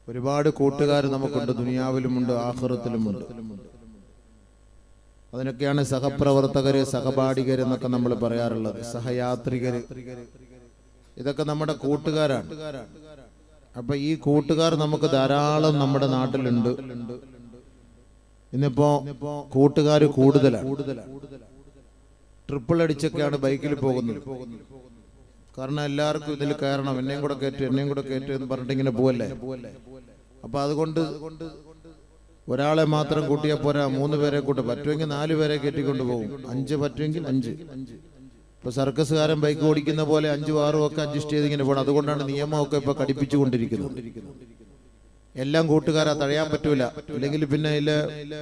ഒരുപാട് കൂട്ടുകാർ നമുക്കുണ്ട് ദുനിയാവിലുമുണ്ട് ആഹ്റത്തിലുമുണ്ട് അതിനൊക്കെയാണ് സഹപ്രവർത്തകര് സഹപാഠികര് എന്നൊക്കെ നമ്മൾ പറയാറുള്ളത് സഹയാത്രികര് ഇതൊക്കെ നമ്മുടെ കൂട്ടുകാരാണ് അപ്പൊ ഈ കൂട്ടുകാർ നമുക്ക് ധാരാളം നമ്മുടെ നാട്ടിലുണ്ട് ഇന്നിപ്പോ കൂട്ടുകാർ കൂടുതലാണ് ട്രിപ്പിൾ അടിച്ചൊക്കെയാണ് ബൈക്കിൽ പോകുന്നത് കാരണം എല്ലാവർക്കും ഇതിൽ കയറണം എന്നെയും കൂടെ കയറ്റ് എന്നെയും കൂടെ കയറ്റ് എന്ന് പറഞ്ഞിട്ട് ഇങ്ങനെ പോവല്ലേ അപ്പൊ അതുകൊണ്ട് ഒരാളെ മാത്രം കൂട്ടിയാൽ പോരാ മൂന്ന് പേരെ കൂട്ടും പറ്റുമെങ്കിൽ നാല് പേരെ കയറ്റിക്കൊണ്ട് പോകും അഞ്ച് പറ്റുമെങ്കിൽ അഞ്ച് ഇപ്പൊ സർക്കസുകാരൻ ബൈക്ക് ഓടിക്കുന്ന പോലെ അഞ്ചും ആറും ഒക്കെ അഡ്ജസ്റ്റ് ചെയ്ത് ഇങ്ങനെ പോകണം അതുകൊണ്ടാണ് നിയമമൊക്കെ ഇപ്പൊ കടിപ്പിച്ചുകൊണ്ടിരിക്കുന്നത് എല്ലാം കൂട്ടുകാരാ തഴയാൻ പറ്റൂല അല്ലെങ്കിൽ പിന്നെ ഇതില്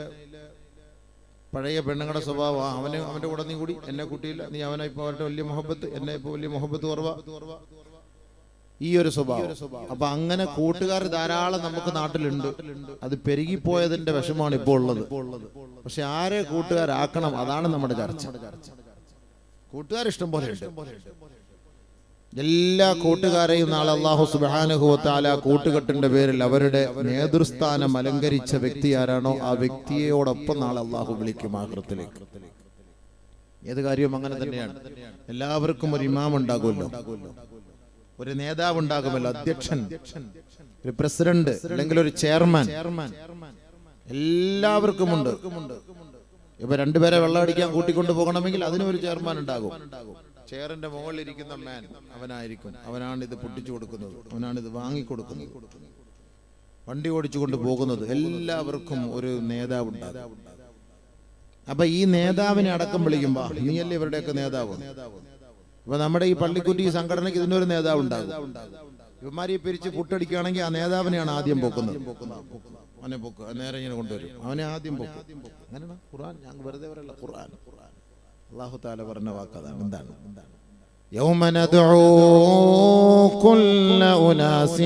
പഴയ പെണ്ണുങ്ങളുടെ സ്വഭാവം ആ, അവന് അവന്റെ കൂടെ നീ കൂടി എന്നെ കൂട്ടിയില്ല നീ അവനെ ഇപ്പൊ അവരുടെ വലിയ മുഹബത്ത് എന്നെ ഇപ്പൊ വലിയ മുഹബത്ത് കുറവാ ഈ ഒരു സ്വഭാവം അപ്പൊ അങ്ങനെ കൂട്ടുകാർ ധാരാളം നമുക്ക് നാട്ടിലുണ്ട് അത് പെരുകിപ്പോയതിന്റെ വിഷമാണ് ഇപ്പോൾ ഉള്ളത് പക്ഷെ ആരെ കൂട്ടുകാരാക്കണം അതാണ് നമ്മുടെ ചർച്ച കൂട്ടുകാർ ഇഷ്ടം പോലെ ഉണ്ട് എല്ലാ കൂട്ടുകാരെയും നാളെ അള്ളാഹു സുബാനുഹുവത്താല കൂട്ടുകെട്ടിന്റെ പേരിൽ അവരുടെ നേതൃസ്ഥാനം അലങ്കരിച്ച വ്യക്തി ആരാണോ ആ വ്യക്തിയോടൊപ്പം നാളെ അള്ളാഹു വിളിക്കും ആകൃത്തിലേക്ക് ഏത് കാര്യവും അങ്ങനെ തന്നെയാണ് എല്ലാവർക്കും ഒരു ഇമാം ഉണ്ടാകുമല്ലോ ഒരു നേതാവ് ഉണ്ടാകുമല്ലോ അധ്യക്ഷൻ ഒരു പ്രസിഡന്റ് അല്ലെങ്കിൽ ഒരു ചെയർമാൻ എല്ലാവർക്കും ഉണ്ട് ഇപ്പൊ രണ്ടുപേരെ വെള്ളം അടിക്കാൻ കൂട്ടിക്കൊണ്ട് പോകണമെങ്കിൽ അതിനും ഒരു ചെയർമാൻ ഉണ്ടാകും ചെയറിന്റെ മുകളിൽ ഇരിക്കുന്ന മാൻ അവനായിരിക്കും അവനാണ് ഇത് പൊട്ടിച്ചു കൊടുക്കുന്നത് അവനാണ് ഇത് വാങ്ങിക്കൊടുക്കുന്നത് വണ്ടി ഓടിച്ചുകൊണ്ട് പോകുന്നത് എല്ലാവർക്കും ഒരു നേതാവ് ഉണ്ടാകും അപ്പൊ ഈ നേതാവിനെ അടക്കം വിളിക്കുമ്പോ നീയല്ലേ ഇവരുടെയൊക്കെ നേതാവ് അപ്പൊ നമ്മുടെ ഈ പള്ളിക്കുറ്റി ഈ സംഘടനയ്ക്ക് ഇതിനൊരു നേതാവ് ഉണ്ടാകും ഇവന്മാരെ പിരിച്ച് പുട്ടടിക്കുകയാണെങ്കിൽ ആ നേതാവിനെയാണ് ആദ്യം പൊക്കുന്നത് അവനെ പൊക്കുക നേരെ ഇങ്ങനെ കൊണ്ടുവരും അവനെ ആദ്യം പൊക്കും അങ്ങനെയാണ് ഖുർആൻ ഞാൻ വെറുതെ പറയല്ല ഖുർആൻ അള്ളാഹു താല പറഞ്ഞ വാക്കതാണ് എന്താണ് എന്താണ് يوم ندعو كل أناس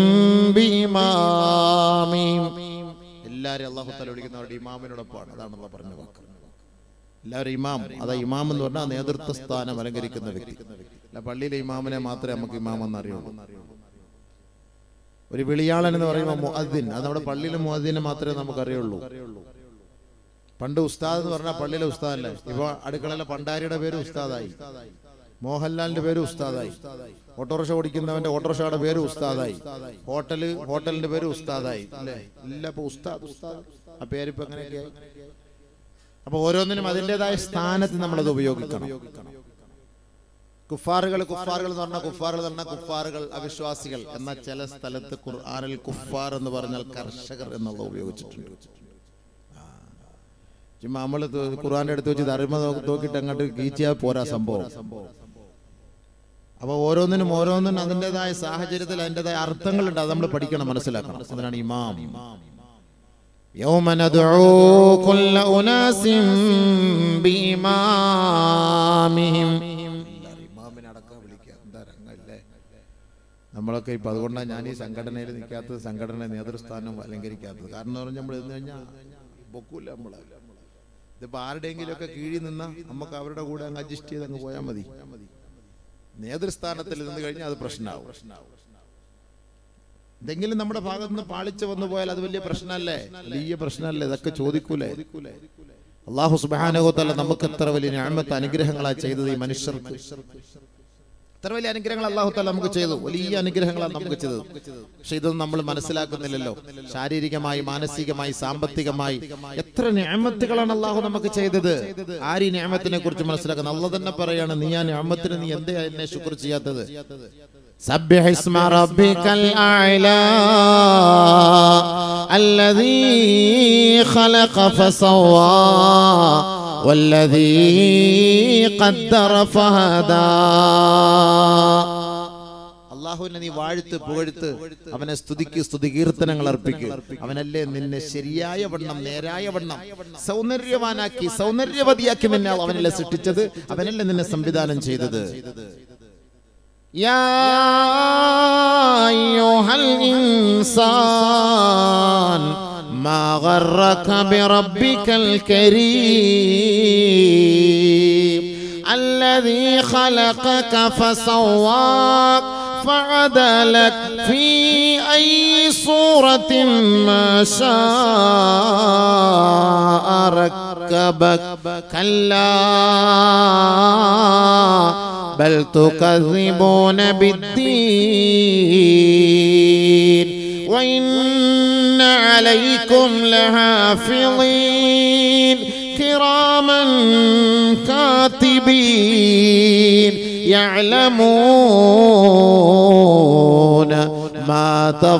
بإمامهم എല്ലാരും അള്ളാഹു താല വിളിക്കുന്ന അവരുടെ ഇമാമിനോടൊപ്പമാണ് അതാണ് അള്ളാഹ് പറഞ്ഞ വാക്ക് എല്ലാവരും ഇമാം അതാ ഇമാം എന്ന് പറഞ്ഞാൽ നേതൃത്വ സ്ഥാനം അലങ്കരിക്കുന്ന വ്യക്തി അല്ല പള്ളിയിലെ ഇമാമിനെ മാത്രമേ നമുക്ക് ഇമാം എന്ന് അറിയുള്ളൂ ഒരു വിളിയാളൻ എന്ന് പറയുമ്പോൾ മുഅദ്ദിൻ അത് നമ്മുടെ പള്ളിയിലെ മുഅദ്ദിനെ മാത്രമേ നമുക്ക് അറിയുള്ളൂ പണ്ട് ഉസ്താദ് എന്ന് പറഞ്ഞാൽ പള്ളിയിലെ ഉസ്താദല്ലേ ഇപ്പൊ അടുക്കളയിലെ പണ്ടാരിയുടെ പേര് ഉസ്താദായി മോഹൻലാലിന്റെ പേര് ഉസ്താദായി ഓട്ടോറിക്ഷ ഓടിക്കുന്നവന്റെ ഓട്ടോറിക്ഷയുടെ പേര് ഉസ്താദായി ഹോട്ടല് ഹോട്ടലിന്റെ പേര് ഉസ്താദായി അല്ലേ ഇല്ല ഇപ്പൊ ഉസ്താദ് ഉസ്താദ് ആ പേരിപ്പോ എങ്ങനെയൊക്കെയായി അപ്പൊ ഓരോന്നിനും അതിൻ്റെതായ സ്ഥാനത്ത് നമ്മളത് ഉപയോഗിക്കണം കുഫാറുകൾ കുഫാറുകൾ എന്ന് പറഞ്ഞാൽ കുഫാറുകൾ എന്ന് പറഞ്ഞാൽ കുഫാറുകൾ അവിശ്വാസികൾ എന്ന ചില സ്ഥലത്ത് ഖുർആനിൽ കുഫാർ എന്ന് പറഞ്ഞാൽ കർഷകർ എന്നുള്ള ഉപയോഗിച്ചിട്ടുണ്ട് ചുമ്മാ നമ്മൾ ഖുർആന്റെ അടുത്ത് വെച്ച് ധർമ്മ നോക്കിയിട്ട് അങ്ങോട്ട് കീച്ചിയാൽ പോരാ സംഭവം അപ്പൊ ഓരോന്നിനും ഓരോന്നിനും അതിൻ്റെതായ സാഹചര്യത്തിൽ അതിൻ്റെതായ അർത്ഥങ്ങളുണ്ട് അത് നമ്മൾ പഠിക്കണം മനസ്സിലാക്കണം അതിനാണ് ഇമാം يوم ندعو كل أناس بإمامهم ഇമാമിനെ അടക്കം വിളിക്കുക എന്താ രംഗല്ലേ നമ്മളൊക്കെ ഇപ്പൊ അതുകൊണ്ടാണ് ഞാൻ ഈ സംഘടനയിൽ നിൽക്കാത്തത് സംഘടന നേതൃസ്ഥാനം അലങ്കരിക്കാത്തത് കാരണം എന്ന് പറഞ്ഞാൽ നമ്മൾ എന്ന് കഴിഞ്ഞാൽ പൊക്കൂല നമ്മളെ ഇതിപ്പോ ആരുടെയെങ്കിലും ഒക്കെ കീഴിൽ നിന്നാ നമുക്ക് അവരുടെ കൂടെ അങ്ങ് അഡ്ജസ്റ്റ് ചെയ്ത് അങ്ങ് പോയാൽ മതി നേതൃസ്ഥാനത്തിൽ നിന്ന് കഴിഞ്ഞാൽ അത് പ്രശ്നമാവും എന്തെങ്കിലും നമ്മുടെ ഭാഗത്ത് നിന്ന് പാളിച്ച വന്നു പോയാൽ അത് വലിയ പ്രശ്നമല്ലേ വലിയ പ്രശ്നമല്ലേ ഇതൊക്കെ ചോദിക്കൂലേ അള്ളാഹു സുബാനുഭവത്തല്ല നമുക്ക് എത്ര വലിയ ഞാമത്ത് അനുഗ്രഹങ്ങളാ ചെയ്തത് ഈ മനുഷ്യർക്ക് എത്ര വലിയ അനുഗ്രഹങ്ങൾ അള്ളാഹു താല നമുക്ക് ചെയ്തു വലിയ അനുഗ്രഹങ്ങളാണ് നമുക്ക് ചെയ്തത് പക്ഷെ ഇതൊന്നും നമ്മൾ മനസ്സിലാക്കുന്നില്ലല്ലോ ശാരീരികമായി മാനസികമായി സാമ്പത്തികമായി എത്ര ഞാമത്തുകളാണ് അള്ളാഹു നമുക്ക് ചെയ്തത് ആര് ഈ ഞാമത്തിനെ കുറിച്ച് മനസ്സിലാക്കുന്നത് അള്ള തന്നെ പറയാണ് നീ ആ ഞാമത്തിന് നീ എന്തേ എന്നെ ശുക്ർ ചെയ്യാത്തത് سبح اسم ربك الأعلى الذي خلق فسوى والذي قدر فهدى അള്ളാഹുവിനെ നീ വാഴ്ത്ത് പുകഴ്ത്ത് അവനെ സ്തുതിക്ക് സ്തുതി കീർത്തനങ്ങൾ അർപ്പിക്ക് അവനല്ലേ നിന്നെ ശരിയായ വണ്ണം നേരായ വണ്ണം സൗന്ദര്യവാനാക്കി സൗന്ദര്യവതിയാക്കി നിന്നെ അവനല്ലേ സൃഷ്ടിച്ചത് അവനല്ലേ നിന്നെ സംവിധാനം ചെയ്തത് يا أيها الإنسان ما غرك بربك الكريم الذي خلقك فسواك فعدلك في أي صورة ما شاء ركبك كلا بل تكذبون بالدين وإن عليكم لحافظين كراما كاتبين يعلمون ما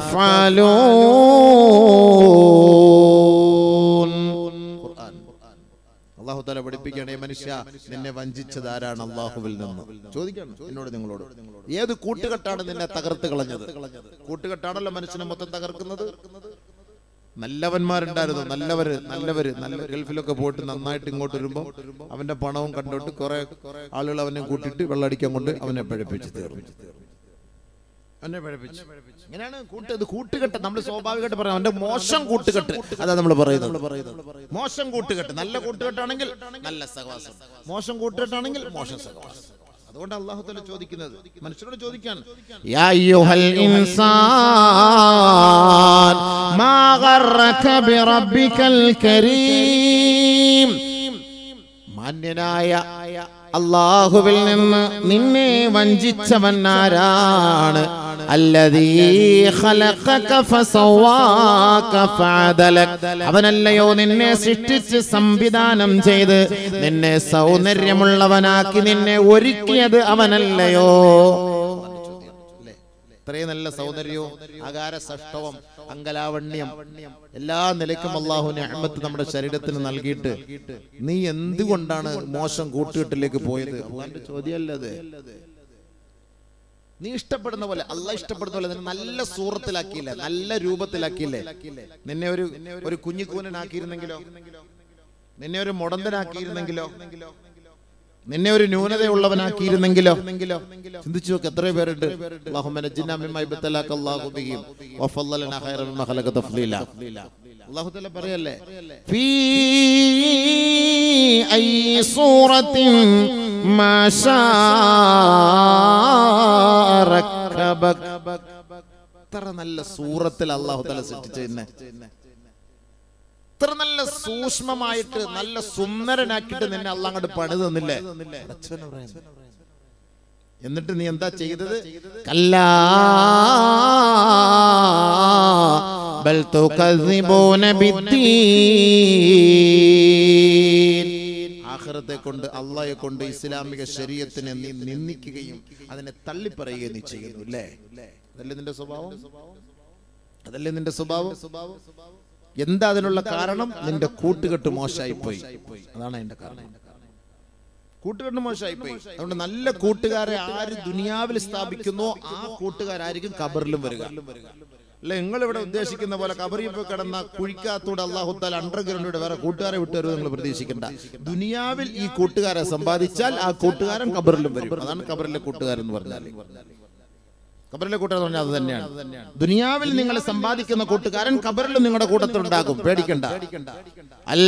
تفعلون ഖുർആൻ അള്ളാഹു തല പഠിപ്പിക്കണേ മനുഷ്യ നിന്നെ വഞ്ചിച്ചത് ആരാണ് അള്ളാഹുവിൽ നിന്ന് ചോദിക്കണം എന്നോട് നിങ്ങളോട് ഏത് കൂട്ടുകെട്ടാണ് നിന്നെ തകർത്ത് കളഞ്ഞത് കൂട്ടുകെട്ടാണല്ലോ മനുഷ്യനെ മൊത്തം തകർക്കുന്നത് നല്ലവന്മാരുണ്ടായിരുന്നു നല്ലവര് നല്ലവര് നല്ല ഗൾഫിലൊക്കെ പോയിട്ട് നന്നായിട്ട് ഇങ്ങോട്ട് വരുമ്പോൾ അവന്റെ പണവും കണ്ടോട്ട് കുറെ ആളുകൾ അവനെ കൂട്ടിയിട്ട് വെള്ളടിക്കാൻ കൊണ്ട് അവനെ പഴപ്പിച്ച് തീർന്നു അവനെ പഴപ്പിച്ചു ഇങ്ങനെയാണ് കൂട്ട് ഇത് കൂട്ടുകെട്ട് നമ്മൾ സ്വാഭാവികമായിട്ട് പറയാം അവന്റെ മോശം കൂട്ടുകെട്ട് അതാ നമ്മൾ പറയുന്നത് മോശം കൂട്ടുകെട്ട് നല്ല കൂട്ടുകെട്ടാണെങ്കിൽ നല്ല സഹവാസം മോശം കൂട്ടുകെട്ടാണെങ്കിൽ മോശം സഹവാസം അതുകൊണ്ട് അള്ളാഹു തല ചോദിക്കുന്നത് മനുഷ്യരോട് ചോദിക്കാൻ യാ അയ്യുഹൽ ഇൻസാൻ മാ ഗർറക ബിറബ്ബിക്കൽ കരീം മാന്യനായ അള്ളാഹുവിൽ നിന്ന് നിന്നെ വഞ്ചിച്ചവൻ ആരാണ് അല്ലതീ ഖലഖക ഫസവാക ഫഅദലക അവനല്ലയോ നിന്നെ സൃഷ്ടിച്ച് സംവിധാനം ചെയ്ത് നിന്നെ സൗന്ദര്യമുള്ളവനാക്കി നിന്നെ ഒരുക്കിയത് അവനല്ലയോ ഇത്രയും നല്ല സൗന്ദര്യവും അകാര സഷ്ടവും അങ്കലാവണ്യം എല്ലാ നിലയ്ക്കും അള്ളാഹു അഹമ്മത്ത് നമ്മുടെ ശരീരത്തിന് നൽകിയിട്ട് നീ എന്തുകൊണ്ടാണ് മോശം കൂട്ടുകെട്ടിലേക്ക് പോയത് അള്ളാന്റെ ചോദ്യമല്ല അത് നീ ഇഷ്ടപ്പെടുന്ന പോലെ അല്ല ഇഷ്ടപ്പെടുന്ന പോലെ നിന്നെ നല്ല സൂറത്തിലാക്കിയില്ലേ നല്ല രൂപത്തിലാക്കിയില്ലേ നിന്നെ ഒരു ഒരു കുഞ്ഞിക്കൂനനാക്കിയിരുന്നെങ്കിലോ നിന്നെ ഒരു മുടന്തനാക്കിയിരുന്നെങ്കിലോ നിന്നെ ഒരു ന്യൂനതയുള്ളവനാക്കിയിരുന്നെങ്കിലോ ചിന്തിച്ചു നോക്ക് എത്ര പേരുണ്ട് അല്ലാഹുമ്മ നജ്ജിനാ മിമ്മാ ഇബ്തലാക അല്ലാഹു ബിഹി വഫല്ലലനാ ഖൈറൻ മിമ്മാ ഖലഖ തഫ്ലീല അല്ലാഹു തആല പറയല്ലേ ഫീ ഐ സൂറത്തിൻ മാ റക്കബക് എത്ര നല്ല സൂറത്തിൽ അല്ലാഹു തആല സൃഷ്ടിച്ചതിനെ ഇത്ര നല്ല സൂക്ഷ്മമായിട്ട് നല്ല സുന്ദരനാക്കിയിട്ട് നിന്നെ അല്ല അങ്ങോട്ട് പണി തന്നില്ലേ പടച്ചവനെ പറയുന്നു. എന്നിട്ട് നീ എന്താ ചെയ്തത് കല്ലാ ബൽ തുകദ്ദിബൂന ബിദ്ദീൻ ആഖിറത്തെ കൊണ്ട് അള്ളാഹയെ കൊണ്ട് ഇസ്ലാമിക ശരീരത്തിനെ നീ നിന്ദിക്കുകയും അതിനെ തള്ളിപ്പറയുകയും നീ ചെയ്യുന്നു അല്ലേ അതല്ലേ നിന്റെ സ്വഭാവം അതല്ലേ നിന്റെ സ്വഭാവം എന്താ അതിനുള്ള കാരണം നിന്റെ കൂട്ടുകെട്ട് മോശമായി പോയി അതാണ് അതിന്റെ കാരണം കൂട്ടുകെട്ട് മോശമായി പോയി അതുകൊണ്ട് നല്ല കൂട്ടുകാരെ ആര് ദുനിയാവിൽ സ്ഥാപിക്കുന്നോ ആ കൂട്ടുകാരായിരിക്കും കബറിലും വരിക അല്ലെ നിങ്ങൾ ഇവിടെ ഉദ്ദേശിക്കുന്ന പോലെ കബറിൽ പോയി കിടന്ന കുഴിക്കാത്തൂടെ അള്ളാഹുത്താൽ അണ്ടർഗ്രൗണ്ടിലൂടെ വേറെ കൂട്ടുകാരെ വിട്ടുവരുമെന്ന് നിങ്ങൾ പ്രതീക്ഷിക്കണ്ട ദുനിയാവിൽ ഈ കൂട്ടുകാരെ സമ്പാദിച്ചാൽ ആ കൂട്ടുകാരൻ കബറിലും വരും അതാണ് കബറിലെ കൂട്ടുകാരൻ എന്ന് പറഞ്ഞാൽ കബറിലെ കൂട്ടുകാരൻ പറഞ്ഞാൽ അത് തന്നെയാണ് ദുനിയാവിൽ നിങ്ങൾ സമ്പാദിക്കുന്ന കൂട്ടുകാരൻ കബറിലും നിങ്ങളുടെ കൂട്ടത്തിലുണ്ടാകും പേടിക്കണ്ട അൽ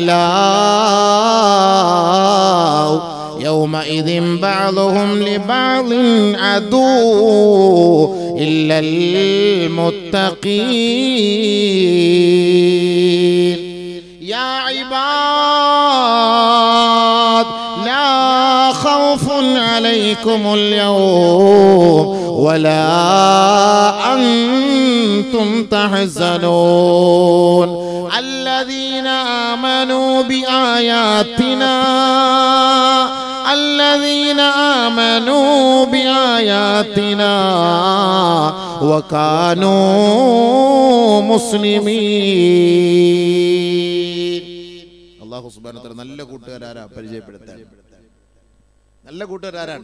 അഖില്ലാഉ يومئذ بعضهم لبعض عدو إلا المتقين يا عباد لا خوف عليكم اليوم ولا أنتم تحزنون الذين آمنوا بآياتنا الذين آمنوا بآياتنا وكانوا مسلمين അള്ളാഹു സുബാനത്തല നല്ല കൂട്ടുകാരാരാ പരിചയപ്പെടുത്താൻ നല്ല കൂട്ടുകാരാരാണ്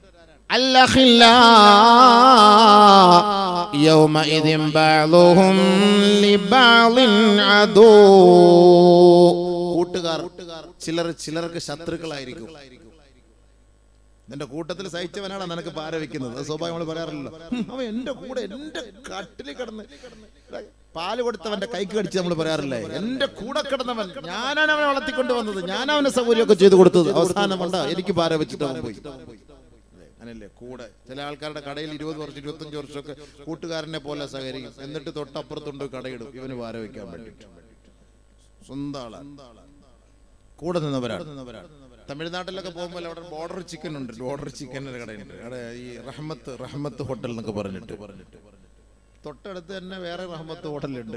الأخلاء يومئذ بعضهم لبعض عدو കൂട്ടുകാർ ചിലർ ചിലർക്ക് ശത്രുക്കളായിരിക്കും നിന്റെ കൂട്ടത്തിൽ സഹിച്ചവനാണ് നിനക്ക് പാര വെക്കുന്നത് അത് സ്വാഭാവികം നമ്മൾ പറയാറില്ലല്ലോ ഹും, അവൻ എന്റെ കൂടെ എന്റെ കട്ടിലിൽ കിടന്ന് പാല് കൊടുത്തവന്റെ കൈക്ക് കടിച്ച് നമ്മൾ പറയാറില്ലേ എന്റെ കൂടെ കിടന്നവൻ ഞാനാണ് അവനെ വളർത്തിക്കൊണ്ട് വന്നത് ഞാൻ അവന് സൗകര്യമൊക്കെ ചെയ്തു കൊടുത്തത് അവസാനം കൊണ്ട എനിക്ക് പാര വെച്ചിട്ട് അവൻ പോയി അങ്ങനെ അങ്ങനെയല്ലേ കൂടെ ചില ആൾക്കാരുടെ കടയിൽ ഇരുപത് വർഷം ഇരുപത്തഞ്ച് വർഷമൊക്കെ കൂട്ടുകാരനെ പോലെ സഹകരിക്കും എന്നിട്ട് തൊട്ടപ്പുറത്തുണ്ട് കടയിടും ഇവന് വാര വയ്ക്കാൻ വേണ്ടിയിട്ട് സ്വന്തം ആളാണ് കൂടെ നിന്നവരാണ് തമിഴ്നാട്ടിലൊക്കെ പോകുമ്പോൾ അവിടെ ബോർഡർ ചിക്കൻ ഉണ്ട് ബോർഡർ ചിക്കൻ ഒരു കടയുണ്ട് അവിടെ ഈ റഹ്മത്ത് റഹ്മത്ത് ഹോട്ടൽ എന്നൊക്കെ പറഞ്ഞിട്ട് തൊട്ടടുത്ത് തന്നെ വേറെ റഹ്മത്ത് ഹോട്ടലുണ്ട്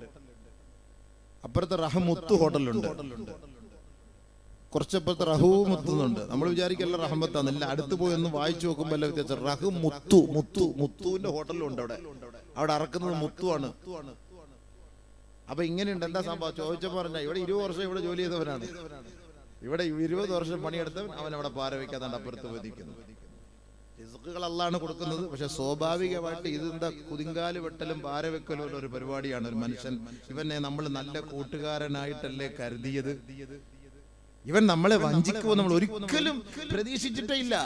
അപ്പുറത്ത് റഹമുത്ത് ഹോട്ടലുണ്ട് കുറച്ചപ്പുറത്ത് റഹു മുത്തുന്നുണ്ട് നമ്മൾ വിചാരിക്കല്ല റഹമത്താന്ന് ഇല്ല അടുത്ത് പോയി ഒന്ന് വായിച്ചു നോക്കുമ്പോൾ എല്ലാം വ്യത്യാസം റഹു മുത്തു മുത്തു മുത്തുവിന്റെ ഹോട്ടലും ഉണ്ട് അവിടെ അവിടെ അറക്കുന്നത് മുത്തുവാണ് അപ്പൊ ഇങ്ങനെയുണ്ട് എന്താ സംഭവം ചോദിച്ചപ്പോ പറഞ്ഞ ഇവിടെ ഇരുപത് വർഷം ഇവിടെ ജോലി ചെയ്തവനാണ് ഇവിടെ ഇരുപത് വർഷം പണിയെടുത്തവൻ അവൻ അവിടെ പാര വയ്ക്കാതെ അപ്പുറത്ത് വധിക്കുന്നു റിസ്ക്കുകൾ അല്ലാണ് കൊടുക്കുന്നത് പക്ഷെ സ്വാഭാവികമായിട്ട് ഇതെന്താ കുതിങ്കാല് വെട്ടലും പാര വെക്കലും ഉള്ള ഒരു പരിപാടിയാണ് ഒരു മനുഷ്യൻ ഇവനെ നമ്മൾ നല്ല കൂട്ടുകാരനായിട്ടല്ലേ കരുതിയത് ഇവൻ നമ്മളെ വഞ്ചിക്കുമോ നമ്മൾ ഒരിക്കലും പ്രതീക്ഷിച്ചിട്ടേ ഇല്ല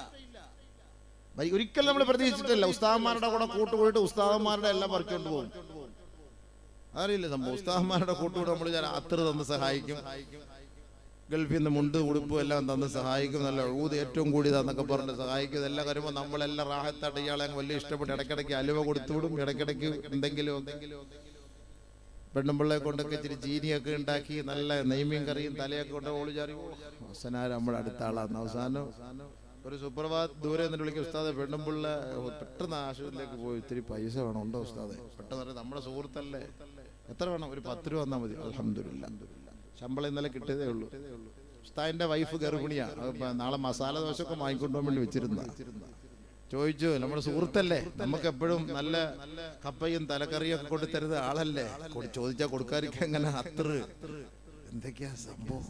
ഒരിക്കലും നമ്മൾ പ്രതീക്ഷിച്ചിട്ടില്ല ഉസ്താദന്മാരുടെ കൂടെ കൂട്ടുപോയിട്ട് ഉസ്താദന്മാരുടെ എല്ലാം പറിച്ചുകൊണ്ട് പോകും അറിയില്ല സംഭവം ഉസ്താദന്മാരുടെ കൂട്ടുകൂടെ നമ്മൾ ഞാൻ അത്ര തന്ന് സഹായിക്കും ഗൾഫിൽ നിന്ന് മുണ്ട് ഉടുപ്പും എല്ലാം തന്ന് സഹായിക്കും നല്ല ഊത് ഏറ്റവും കൂടിയതാന്നൊക്കെ പറഞ്ഞ് സഹായിക്കും ഇതെല്ലാം വരുമ്പോൾ നമ്മളെല്ലാം റാഹത്തായിട്ട് ഇയാളെ അങ്ങ് വലിയ ഇഷ്ടപ്പെട്ട് ഇടയ്ക്കിടയ്ക്ക് അലുവ കൊടുത്തുവിടും ഇടയ്ക്കിടയ്ക്ക് എന്തെങ്കിലും എന്തെങ്കിലും പെണ്ണുമ്പിള്ളയെ കൊണ്ടൊക്കെ ഇച്ചിരി ചീനിയൊക്കെ ഉണ്ടാക്കി നല്ല നെയ്മീൻ കറിയും തലയൊക്കെ കൊണ്ട് ഓളിച്ചാറി അവസാനം നമ്മുടെ അടുത്ത ആളാണ് അവസാനം ഒരു സുപ്രഭാത് ദൂരെ നിന്ന് വിളിക്കും ഉസ്താദെ പെണ്ണുമ്പിള്ള പെട്ടെന്ന് ആശുപത്രിയിലേക്ക് പോയി ഇത്തിരി പൈസ വേണം ഉണ്ടോ ഉസ്താദെ പെട്ടെന്ന് പറയാം നമ്മുടെ സുഹൃത്തല്ലേ എത്ര വേണം ഒരു പത്ത് രൂപ തന്നാൽ മതി അലഹമില്ല ശമ്പളം ഇന്നലെ കിട്ടിയതേ ഉള്ളൂ ഉസ്താദിന്റെ വൈഫ് ഗർഭിണിയാ അപ്പൊ നാളെ മസാല ദോശയൊക്കെ വാങ്ങിക്കൊണ്ടുപോകാൻ വേണ്ടി വെച്ചിരുന്ന ചോദിച്ചു നമ്മുടെ സുഹൃത്തല്ലേ നമുക്ക് എപ്പോഴും നല്ല കപ്പയും തലക്കറിയും ഒക്കെ കൊടുത്തരുത് ആളല്ലേ കൊട്- ചോദിച്ചാ കൊടുക്കാതിരിക്കാൻ എങ്ങനെ അത്ര എന്തൊക്കെയാ സംഭവം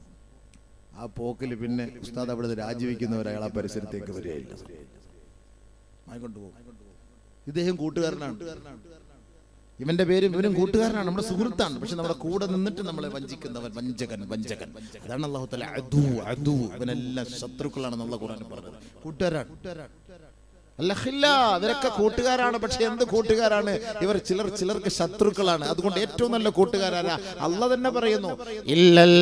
ആ പോക്കിൽ പിന്നെ ഉസ്താദ് അവിടെ രാജിവെക്കുന്നവർ അയാൾ ആ പരിസരത്തേക്ക് വരികയില്ല വാങ്ങിക്കൊണ്ടുപോകും ഇദ്ദേഹം കൂട്ടുകാരനാണ് ഇവന്റെ പേരും ഇവനും കൂട്ടുകാരനാണ് നമ്മുടെ സുഹൃത്താണ് പക്ഷെ നമ്മുടെ കൂടെ നിന്നിട്ട് നമ്മളെ വഞ്ചിക്കുന്നവൻ വഞ്ചകൻ വഞ്ചകൻ അതാണ് അള്ളാഹു തല അദു അദു ഇവനെല്ലാം ശത്രുക്കളാണ് എന്നുള്ള ഖുർആൻ പറഞ്ഞത് കൂട്ടുകാരാണ് അല്ല ഹില്ല ഇവരൊക്കെ കൂട്ടുകാരാണ് പക്ഷെ എന്ത് കൂട്ടുകാരാണ് ഇവർ ചിലർ ചിലർക്ക് ശത്രുക്കളാണ് അതുകൊണ്ട് ഏറ്റവും നല്ല കൂട്ടുകാരാരാ അല്ല തന്നെ പറയുന്നു ഇല്ലൽ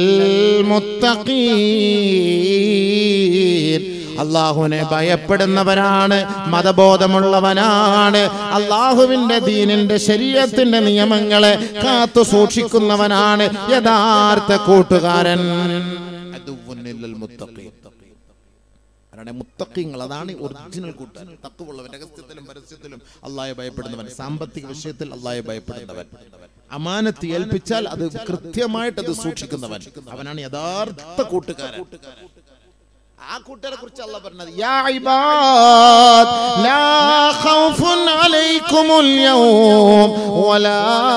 മുത്തഖീൻ അള്ളാഹുവിനെ ഭയപ്പെടുന്നവരാണ് മതബോധമുള്ളവനാണ് അള്ളാഹുവിന്റെ ദീനിന്റെ ശരീരത്തിന്റെ നിയമങ്ങളെ കാത്തു സൂക്ഷിക്കുന്നവനാണ് യഥാർത്ഥ കൂട്ടുകാരൻ അതുവ്വുന്നില്ലൽ മുത്തഖീൻ അവരുടെ മുത്തക്കിങ്ങൾ അതാണ് ഒറിജിനൽ കൂട്ടുകാരൻ തക്കുള്ളവൻ രഹസ്യത്തിലും പരസ്യത്തിലും അള്ളാഹെ ഭയപ്പെടുന്നവൻ സാമ്പത്തിക വിഷയത്തിൽ അള്ളാഹെ ഭയപ്പെടുന്നവൻ അമാനത്ത് ഏൽപ്പിച്ചാൽ അത് കൃത്യമായിട്ട് അത് സൂക്ഷിക്കുന്നവൻ അവനാണ് യഥാർത്ഥ കൂട്ടുകാരൻ ആ കൂട്ടുകാരെ കുറിച്ച് അല്ല പറഞ്ഞത് യാ ഇബാദ് ലാ ഖൗഫുൻ അലൈക്കുമുൽ യൗം വലാ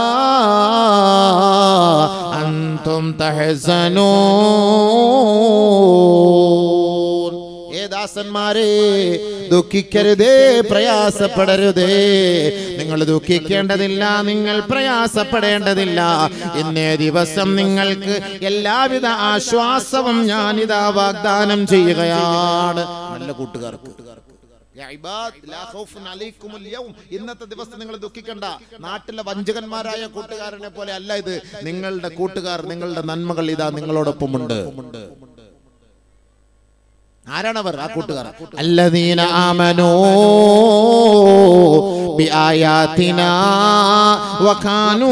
അൻതും തഹ്സനൂൻ ഏ ദാസന്മാരെ ദുഃഖിക്കരുതേ പ്രയാസപ്പെടരുതേ നിങ്ങൾ ദുഃഖിക്കേണ്ടതില്ല നിങ്ങൾ പ്രയാസപ്പെടേണ്ടതില്ല ഇന്നേ ദിവസം നിങ്ങൾക്ക് എല്ലാവിധ ആശ്വാസവും ഞാനിതാ വാഗ്ദാനം ചെയ്യുകയാണ് നല്ല കൂട്ടുകാർക്ക് യാ ഇബാദ്, ലാ ഖൗഫുൻ അലൈക്കുമുൽ യൗം. ഇന്നത്തെ ദിവസം നിങ്ങൾ ദുഃഖിക്കണ്ട നാട്ടിലെ വഞ്ചകന്മാരായ കൂട്ടുകാരനെ പോലെ അല്ല ഇത് നിങ്ങളുടെ കൂട്ടുകാർ നിങ്ങളുടെ നന്മകൾ ഇതാ നിങ്ങളോടൊപ്പമുണ്ട് ആരാണവർ ആ കൂട്ടുകാർ അല്ലദീന ആമനോ ബിആയാതിനാ വകാനൂ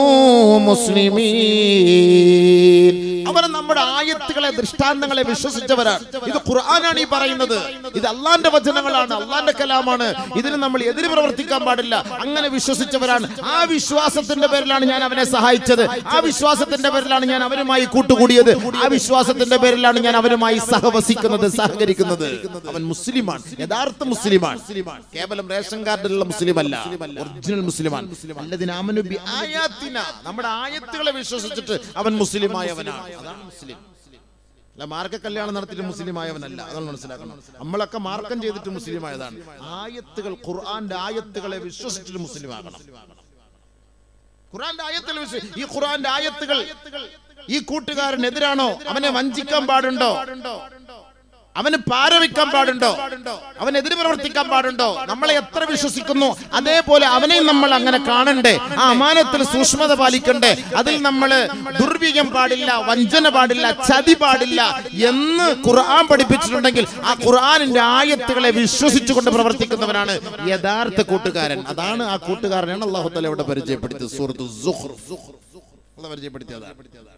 മുസ്ലിമീൻ അവർ നമ്മുടെ ആയത്തുകളെ ദൃഷ്ടാന്തങ്ങളെ വിശ്വസിച്ചവരാണ് ഇത് ഖുർആനാണ് ഈ പറയുന്നത് ഇത് അള്ളാന്റെ വചനങ്ങളാണ് അള്ളാന്റെ കലാമാണ് ഇതിന് നമ്മൾ എതിര് പ്രവർത്തിക്കാൻ പാടില്ല അങ്ങനെ വിശ്വസിച്ചവരാണ് ആ വിശ്വാസത്തിന്റെ പേരിലാണ് ഞാൻ അവനെ സഹായിച്ചത് ആ വിശ്വാസത്തിന്റെ പേരിലാണ് ഞാൻ അവരുമായി കൂട്ടുകൂടിയത് ആ വിശ്വാസത്തിന്റെ പേരിലാണ് ഞാൻ അവരുമായി സഹവസിക്കുന്നത് സഹകരിക്കുന്നത് അവൻ മുസ്ലിമാണ് യഥാർത്ഥ മുസ്ലിമാണ് കേവലം റേഷൻ കാർഡിലുള്ള മുസ്ലിം അല്ല ഒറിജിനൽ മുസ്ലിമാണ് അല്ലതിനാമനു ബി ആയാത്തിന നമ്മുടെ ആയത്തുകളെ വിശ്വസിച്ചിട്ട് അവൻ മുസ്ലിമായവനാണ് അതാണ് മുസ്ലിം അല്ല മാർക്ക കല്യാണം നടത്തിയിട്ട് മുസ്ലിം ആയവനല്ല അതാണ് മനസ്സിലാക്കണം നമ്മളൊക്കെ മാർക്കം ചെയ്തിട്ട് മുസ്ലിം ആയതാണ് ആയത്തുകൾ ഖുർആന്റെ ആയത്തുകളെ വിശ്വസിച്ചിട്ട് മുസ്ലിം ആകണം ഖുർആന്റെ ആയത്തുകൾ വിശ്വ- ഈ ഖുർആന്റെ ആയത്തുകൾ ഈ കൂട്ടുകാരനെതിരാണോ അവനെ വഞ്ചിക്കാൻ പാടുണ്ടോ അവന് പാരവിക്കാൻ പാടുണ്ടോ അവനെതിരെ പ്രവർത്തിക്കാൻ പാടുണ്ടോ നമ്മളെ എത്ര വിശ്വസിക്കുന്നു അതേപോലെ അവനെയും നമ്മൾ അങ്ങനെ കാണണ്ടേ ആ അമാനത്തിൽ സൂക്ഷ്മത പാലിക്കണ്ടേ അതിൽ നമ്മൾ ദുർവ്യം പാടില്ല വഞ്ചന പാടില്ല ചതി പാടില്ല എന്ന് ഖുർആൻ പഠിപ്പിച്ചിട്ടുണ്ടെങ്കിൽ ആ ഖുർആനിന്റെ ആയത്തുകളെ വിശ്വസിച്ചുകൊണ്ട് പ്രവർത്തിക്കുന്നവനാണ് യഥാർത്ഥ കൂട്ടുകാരൻ അതാണ് ആ കൂട്ടുകാരനാണ് അള്ളാഹു തല ഇവിടെ പരിചയപ്പെടുത്തിയത് സൂറത്ത് സുഹ്റു അള്ളാഹ് പരിചയപ്പെടുത്തിയതാണ്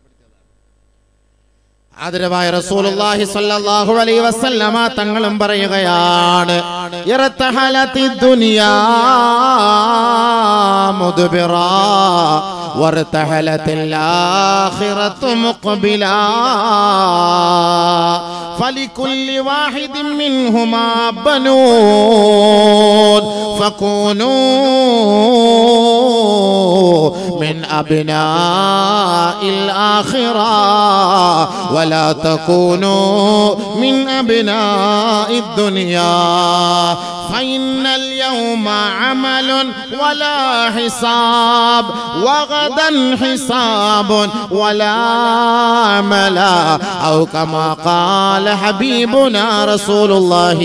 ആദരവായ റസൂലുള്ളാഹി സ്വല്ലല്ലാഹു അലൈഹി വസല്ലമ തങ്ങളും പറയുകയാണ് ഇർതഹലത്തി ദുനിയാ മുദ്ബിറാ വർതഹലത്തിൽ ആഖിറത്തു മുഖ്ബിലാ فلكل واحد منهما بنون فكونوا من أبناء الآخرة ولا تكونوا من أبناء الدنيا فإن اليوم عمل ولا حساب وغدا حساب ولا عمل أو كما قال حبيبنا رسول الله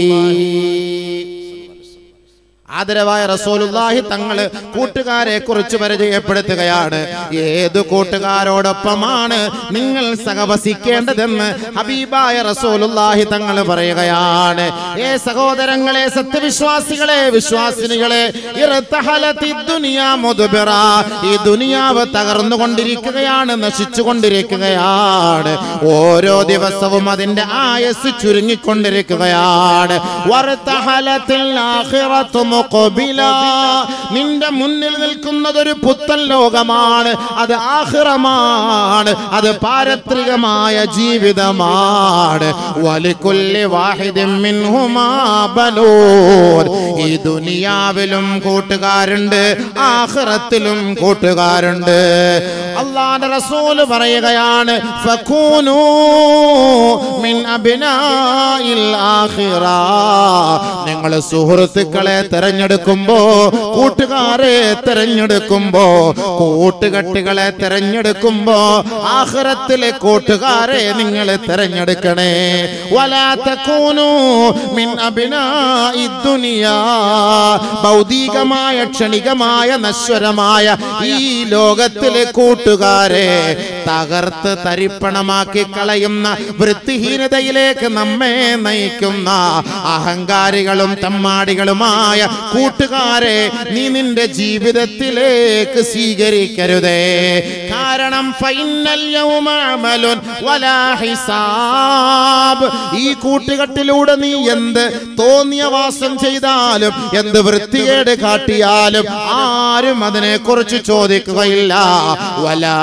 ആദരവായ റസൂലുള്ളാഹി തങ്ങള് കൂട്ടുകാരെ കുറിച്ച് പരിചയപ്പെടുത്തുകയാണ് ഏത് കൂട്ടുകാരോടൊപ്പമാണ് നിങ്ങൾ സഹവസിക്കേണ്ടതെന്ന് ഹബീബായ റസൂലുള്ളാഹി തങ്ങൾ പറയുകയാണ് ഏ സഹോദരങ്ങളെ സത്യവിശ്വാസികളെ വിശ്വാസിനികളെ ഇർതഹലത്തി ദുനിയാ മുദ്ബിറ ഈ ദുനിയാവ് തകർന്നുകൊണ്ടിരിക്കുകയാണ് നശിച്ചുകൊണ്ടിരിക്കുകയാണ് ഓരോ ദിവസവും അതിന്റെ ആയസ് ചുരുങ്ങിക്കൊണ്ടിരിക്കുകയാണ് വർതഹലത്തിൽ ആഖിറത്തു മുഖബില നിന്റെ മുന്നിൽ നിൽക്കുന്നത് ഒരു പുത്തൻ ലോകമാണ് അത് ആഖിറമാണ് അത് പാരത്രികമായ ജീവിതമാണ് വലിക്കുല്ലി വാഹിദിൻ മിൻഹുമാ ബനൂൻ ഈ ദുനിയാവിലും കൂട്ടുകാരുണ്ട് ആഖിറത്തിലും കൂട്ടുകാരുണ്ട് അള്ളാഹുവിന്റെ റസൂല് പറയുകയാണ് ഫകൂനൂ മിൻ അബ്നാഇൽ ആഖിറ നിങ്ങൾ സുഹൃത്തുക്കളെ തെരഞ്ഞെടുക്കുമ്പോ കൂട്ടുകാരെ തെരഞ്ഞെടുക്കുമ്പോ കൂട്ടുകെട്ടുകളെ തെരഞ്ഞെടുക്കുമ്പോ ആഖിറത്തിലെ കൂട്ടുകാരെ നിങ്ങൾ തെരഞ്ഞെടുക്കണേ വലാ തകൂനൂ മിൻ അബ്നാഇ ദുനിയാ ഭൗതികമായ ക്ഷണികമായ നശ്വരമായ ഈ ലോകത്തിലെ കൂട്ടുകാരെ തകർത്ത് തരിപ്പണമാക്കി കളയുന്ന വൃത്തിഹീനതയിലേക്ക് നമ്മെ നയിക്കുന്ന അഹങ്കാരികളും തമ്മാടികളുമായ കൂട്ടുകാരെ നീ നിന്റെ ജീവിതത്തിലേക്ക് സ്വീകരിക്കരുതേ കാരണം ഫൈനൽ യൗമ അമലുൻ വലാ ഹിസാബ് ഈ കൂട്ടുകെട്ടിലൂടെ നീ എന്ത് തോന്നിയ വാസം ചെയ്താലും എന്ത് വൃത്തികേട് കാട്ടിയാലും ആരും അതിനെ കുറിച്ച് ചോദിക്കുകയില്ല വലാ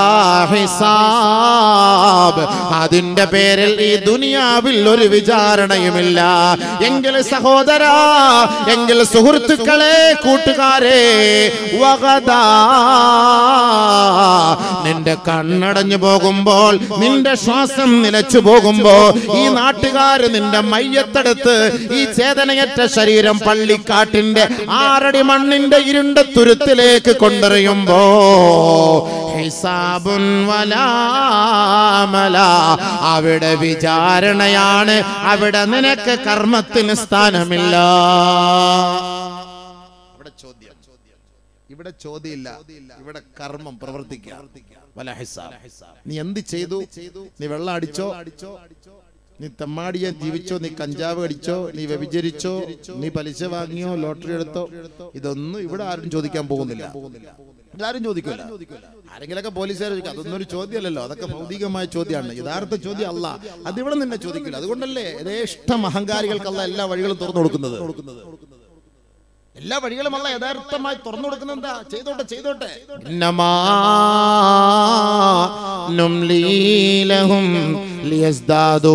ഹിസാബ് അതിന്റെ പേരിൽ ഈ ദുനിയാവിൽ ഒരു വിചാരണയുമില്ല എങ്കിൽ സഹോദര എങ്കിൽ സുഹൃത്തുക്കളെ കൂട്ടുകാരെ വകതാ നിന്റെ കണ്ണടഞ്ഞു പോകുമ്പോൾ നിന്റെ ശ്വാസം നിലച്ചു പോകുമ്പോ ഈ നാട്ടുകാര് നിന്റെ മയ്യത്തെടുത്ത് ഈ ചേതനയറ്റ ശരീരം പള്ളിക്കാട്ടിന്റെ ആറടി മണ്ണിന്റെ ഇരുണ്ട തുരുത്തിലേക്ക് കൊണ്ടെറിയുമ്പോ ഹിസാബുൻ വലാമല അവിടെ വിചാരണയാണ് അവിടെ നിനക്ക് കർമ്മത്തിന് സ്ഥാനമില്ല ഇവിടെ ചോദ്യം ഇവിടെ ചോദ്യമില്ല ഇവിടെ കർമ്മം പ്രവർത്തിക്കുക വല ഹിസാബ് നീ എന്ത് ചെയ്തു നീ വെള്ളം അടിച്ചോ നീ തെമ്മാടിയ ജീവിച്ചോ നീ കഞ്ചാവ് അടിച്ചോ നീ വ്യഭിചരിച്ചോ നീ പലിശ വാങ്ങിയോ ലോട്ടറി എടുത്തോ ഇതൊന്നും ഇവിടെ ആരും ചോദിക്കാൻ പോകുന്നില്ല ഇതാരും ചോദിക്കില്ല ആരെങ്കിലൊക്കെ പോലീസുകാർ ചോദിക്കും അതൊന്നും ഒരു ചോദ്യമല്ലല്ലോ അതൊക്കെ ഭൗതികമായ ചോദ്യമാണ് യഥാർത്ഥ ചോദ്യം അല്ല അതിവിടെ നിന്നെ ചോദിക്കില്ല അതുകൊണ്ടല്ലേ യഥേഷ്ടം അഹങ്കാരികൾക്കല്ല എല്ലാ വഴികളും തുറന്നു കൊടുക്കുന്നത് എല്ലാ വഴികളും അല്ല യഥാർത്ഥമായി തുറന്നു കൊടുക്കുന്നത് എന്താ ചെയ്തോട്ടെ ചെയ്തോട്ടെ ഇന്നമാ നുംലീലഹും ലിയസ്ദാദൂ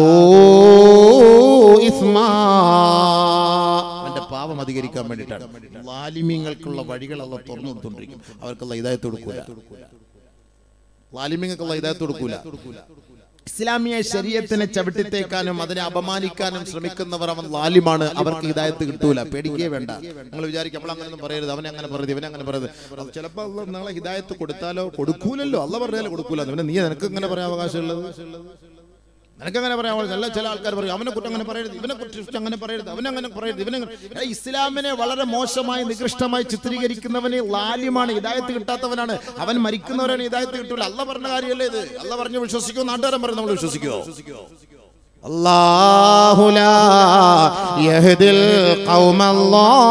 ഇസ്മാ അവന്റെ പാപം അധികരിക്കാൻ വേണ്ടിയിട്ടാണ് ലാലിമ്യങ്ങൾക്കുള്ള വഴികളല്ല തുറന്നു കൊടുത്തോണ്ടിരിക്കും അവർക്കുള്ള ഇതായത്ത് കൊടുക്കൂല ലാലിമ്യങ്ങൾക്കുള്ള ഇതായത്ത് കൊടുക്കൂല ഇസ്ലാമിയ ശരീരത്തിനെ ചവിട്ടിത്തേക്കാനും അതിനെ അപമാനിക്കാനും ശ്രമിക്കുന്നവർ അവൻ ലാലിമാണ് അവർക്ക് ഹിദായത്ത് കിട്ടൂല പേടിക്കേ വേണ്ട നിങ്ങൾ വിചാരിക്കും നമ്മൾ അങ്ങനെയൊന്നും പറയരുത് അവനെ അങ്ങനെ പറയരുത് ഇവനെ അങ്ങനെ പറയരുത് അത് ചിലപ്പോൾ അള്ള നാളെ ഹിദായത്ത് കൊടുത്താലോ കൊടുക്കൂലല്ലോ അല്ല പറഞ്ഞാലോ കൊടുക്കൂല അവനെ നീ നിനക്ക് ഇങ്ങനെ പറയാൻ അവകാശമുള്ളത് നിനക്കങ്ങനെ പറയാൻ പാടില്ല അല്ല ചില ആൾക്കാർ പറയും അവനെ കുറ്റം അങ്ങനെ പറയരുത് ഇവനെ കുറിച്ച് അങ്ങനെ പറയരുത് അവനങ്ങനെ പറയരുത് ഇവനെ ഏ, ഇസ്ലാമിനെ വളരെ മോശമായി നികൃഷ്ടമായി ചിത്രീകരിക്കുന്നവന് ലാല്യമാണ് ഇതായത്ത് കിട്ടാത്തവനാണ് അവൻ മരിക്കുന്നവരാണ് ഇതായത്ത് കിട്ടൂല അല്ല പറഞ്ഞ കാര്യമല്ലേ ഇത് അല്ല പറഞ്ഞു വിശ്വസിക്കുമോ നാട്ടുകാരൻ പറഞ്ഞു നമ്മൾ വിശ്വസിക്കുമോ അല്ലാഹു ലാ യഹ്ദിൽ ഖൗമൽ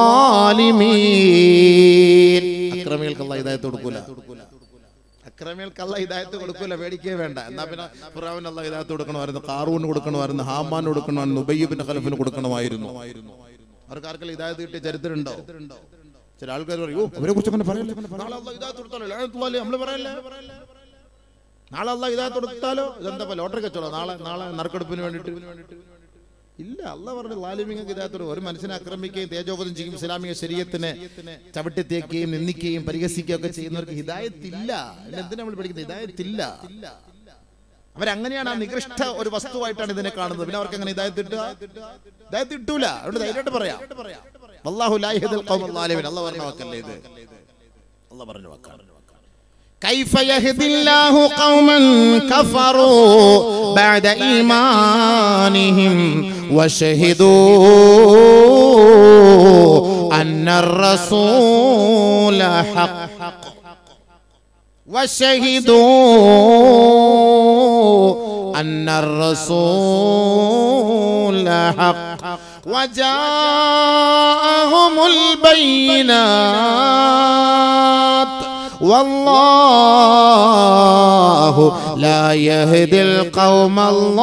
ളാലിമീൻ അക്രമികൾക്ക് അല്ലാഹ് ഹിദായത്ത് കൊടുക്കൂല അക്രമികൾക്ക് അല്ലാഹ് ഹിദായത്ത് കൊടുക്കൂല പേടിക്കേ വേണ്ട എന്നാ പിന്നെ ഫിറഔൻ അല്ലാഹ് ഹിദായത്ത് കൊടുക്കണമായിരുന്നു കാറൂന് കൊടുക്കണമായിരുന്നു ഹാമാൻ കൊടുക്കണമായിരുന്നു ഉബയ്യബിന്റെ ഖലഫിന് കൊടുക്കണമായിരുന്നു അവർക്ക് ആർക്കെല്ലാം ഹിദായത്ത് കിട്ടിയ ചരിത്രമുണ്ടോ ചില ആൾക്കാർ പറയും "ഓ, അവരെ കുറിച്ച് അങ്ങനെ പറയല്ലേ നാളെ അല്ലാഹ് ഹിദായത്ത് കൊടുത്താലോ ലഅനത്തുള്ളാഹി നമ്മൾ പറയല്ലേ നാളെ അല്ല ഇതാ കൊടുത്താലോ ഇതെന്താ ഇപ്പൊ ലോട്ടറി കച്ചവടം നാളെ നാളെ നറുക്കെടുപ്പിന് വേണ്ടിട്ട് ഇല്ല അല്ല പറഞ്ഞു ലാലിമിങ്ങൾക്ക് ഇതാത്തോട് ഒരു മനുഷ്യനെ ആക്രമിക്കുകയും തേജോപതം ചെയ്യും ഇസ്ലാമിക ശരീരത്തിനെ ചവിട്ടിത്തേക്കുകയും നിന്ദിക്കുകയും പരിഹസിക്കുകയും ഒക്കെ ചെയ്യുന്നവർക്ക് ഹിദായത്തില്ല പിന്നെ എന്തിനാ നമ്മൾ പഠിക്കുന്നത് ഹിദായത്തില്ല അവരങ്ങനെയാണ് ആ നികൃഷ്ട ഒരു വസ്തുവായിട്ടാണ് ഇതിനെ കാണുന്നത് പിന്നെ അവർക്ക് അങ്ങനെ ഇതായത് കിട്ടുക ഇതായത് കിട്ടൂല അതുകൊണ്ട് ധൈര്യമായിട്ട് പറയാം അള്ളാഹു ലാഹിദൽ ഖൗമൽ ലാലിമിൻ അള്ളാഹ് പറഞ്ഞ വാക്കല്ലേ ഇത് അള്ളാഹ് പറഞ്ഞ വാക്കാണ് كيف يهدي الله قوما كفروا بعد إيمانهم وشهدوا أن الرسول حق وشهدوا أن الرسول حق وجاءهم البينات والله لا يهدي القوم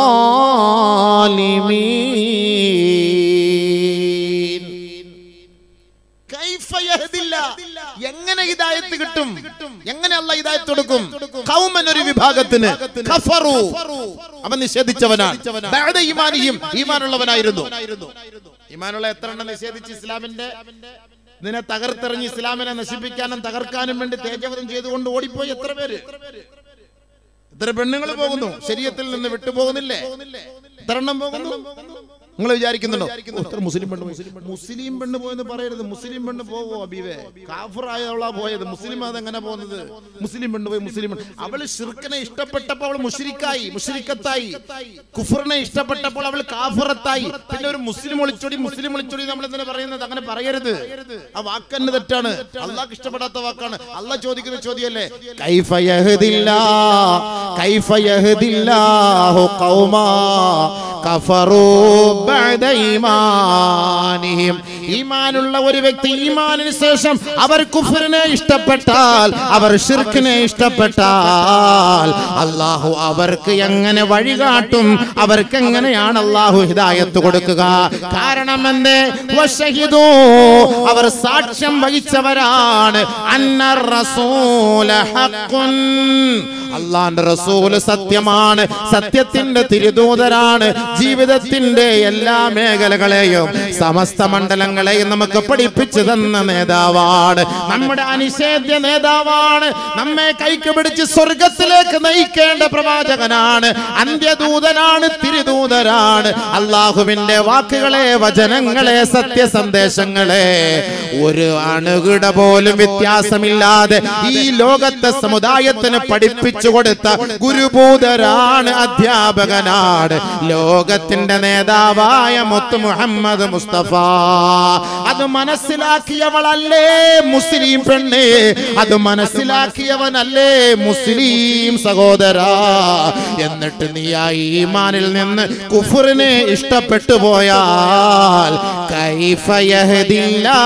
الظالمين കൈഫ യഹ്ദില്ല? എങ്ങനെ ഹിദായത്ത് കിട്ടും എങ്ങനെ അല്ല ഹിദായത്ത് കൊടുക്കും ഖൗമൻ ഒരു വിഭാഗത്തിന് കഫറു അവൻ നിഷേധിച്ചവനാണ് ബഅദ ഈമാനിഹിം ഈമാനുള്ളവനായിരുന്നു ഈമാനുള്ള എത്ര എണ്ണം നിഷേധിച്ച് ഇസ്ലാമിന്റെ ഇതിനെ തകർത്തെറിഞ്ഞ് ഇസ്ലാമിനെ നശിപ്പിക്കാനും തകർക്കാനും വേണ്ടി തേജവധം ചെയ്തുകൊണ്ട് ഓടിപ്പോയി എത്ര പേര് എത്ര പെണ്ണുങ്ങൾ പോകുന്നു ശരീരത്തിൽ നിന്ന് വിട്ടുപോകുന്നില്ലേ എത്ര എണ്ണം പോകുന്നു നിങ്ങൾ വിചാരിക്കുന്നുണ്ടോ ഓ, ഇത്ര മുസ്ലിം പെണ്ണ് പോയി. മുസ്ലിം പെണ്ണ് പോയെന്ന് പറയരുത് മുസ്ലിം പെണ്ണ് പോവോ അബീവേ കാഫറായവളാ പോയത് മുസ്ലിം അതെങ്ങനെ പോകുന്നത് മുസ്ലിം പെണ്ണ് പോയി മുസ്ലിം പെണ്ണ് അവള് ഷിർക്കിനെ ഇഷ്ടപ്പെട്ടപ്പോൾ അവൾ മുഷിരിക്കായി മുഷിരിക്കത്തായി കുഫറിനെ ഇഷ്ടപ്പെട്ടപ്പോൾ അവൾ കാഫറത്തായി പിന്നെ ഒരു മുസ്ലിം ഒളിച്ചൊടി മുസ്ലിം ഒളിച്ചൊടി നമ്മൾ എന്തിനാ പറയുന്നത് അങ്ങനെ പറയരുത് ആ വാക്കന്നെ തെറ്റാണ് അള്ളാഹ് ഇഷ്ടപ്പെടാത്ത വാക്കാണ് അള്ളാഹ് ചോദിക്കുന്ന ചോദ്യമല്ലേ കൈഫ യഹ്ദില്ലാ കൈഫ യഹ്ദില്ലാഹു ഖൗമാ കഫറൂ ബഅദ ഈമാനിഹിം ഈമാനുള്ള ഒരു വ്യക്തി ഈമാനിന് ശേഷം അവർ കുഫറിനെ ഇഷ്ടപ്പെട്ടാൽ അവർ ഷിർക്കിനെ ഇഷ്ടപ്പെട്ടാൽ അള്ളാഹു അവർക്ക് എങ്ങനെ വഴികാട്ടും അവർക്ക് എങ്ങനെയാണ് അള്ളാഹു ഹിദായത്ത് കൊടുക്കുക കാരണം എന്തേ വശഹിദൂ അവർ സാക്ഷ്യം വഹിച്ചവരാണ് അന്നർ റസൂല ഹഖുൻ അള്ളാന്റെ റസൂല് സത്യമാണ് സത്യത്തിന്റെ തിരുദൂതരാണ് ജീവിതത്തിന്റെ എല്ലാ മേഖലകളെയും സമസ്ത മണ്ഡലങ്ങളെയും നമുക്ക് പഠിപ്പിച്ചു തന്ന നേതാവാണ് നമ്മുടെ അനിഷേധ്യ നേതാവാണ് നമ്മെ കൈക്ക് പിടിച്ച് സ്വർഗത്തിലേക്ക് നയിക്കേണ്ട പ്രവാചകനാണ് അന്ത്യദൂതനാണ് തിരുദൂതരാണ് അള്ളാഹുവിന്റെ വാക്കുകളെ വചനങ്ങളെ സത്യസന്ദേശങ്ങളെ ഒരു അണുകിട പോലും വ്യത്യാസമില്ലാതെ ഈ ലോകത്തെ സമുദായത്തിന് പഠിപ്പിച്ചു കൊടുത്ത ഗുരുഭൂതരാണ് അധ്യാപകനാണ് ലോകത്തിന്റെ നേതാവായ മുത്ത് മുഹമ്മദ് മുസ്തഫ അത് മനസ്സിലാക്കിയവളല്ലേ മുസ്ലിം പെണ്ണ് അത് മനസ്സിലാക്കിയവനല്ലേ മുസ്ലിം സഹോദര എന്നിട്ട് നീ ആ ഈമാനിൽ നിന്ന് കുഫറിനെ ഇഷ്ടപ്പെട്ടു പോയാൽ കൈഫ യഹ്ദില്ലാ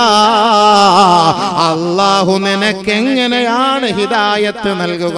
അള്ളാഹു നിനക്ക് എങ്ങനെയാണ് ഹിദായത്ത് നൽകുക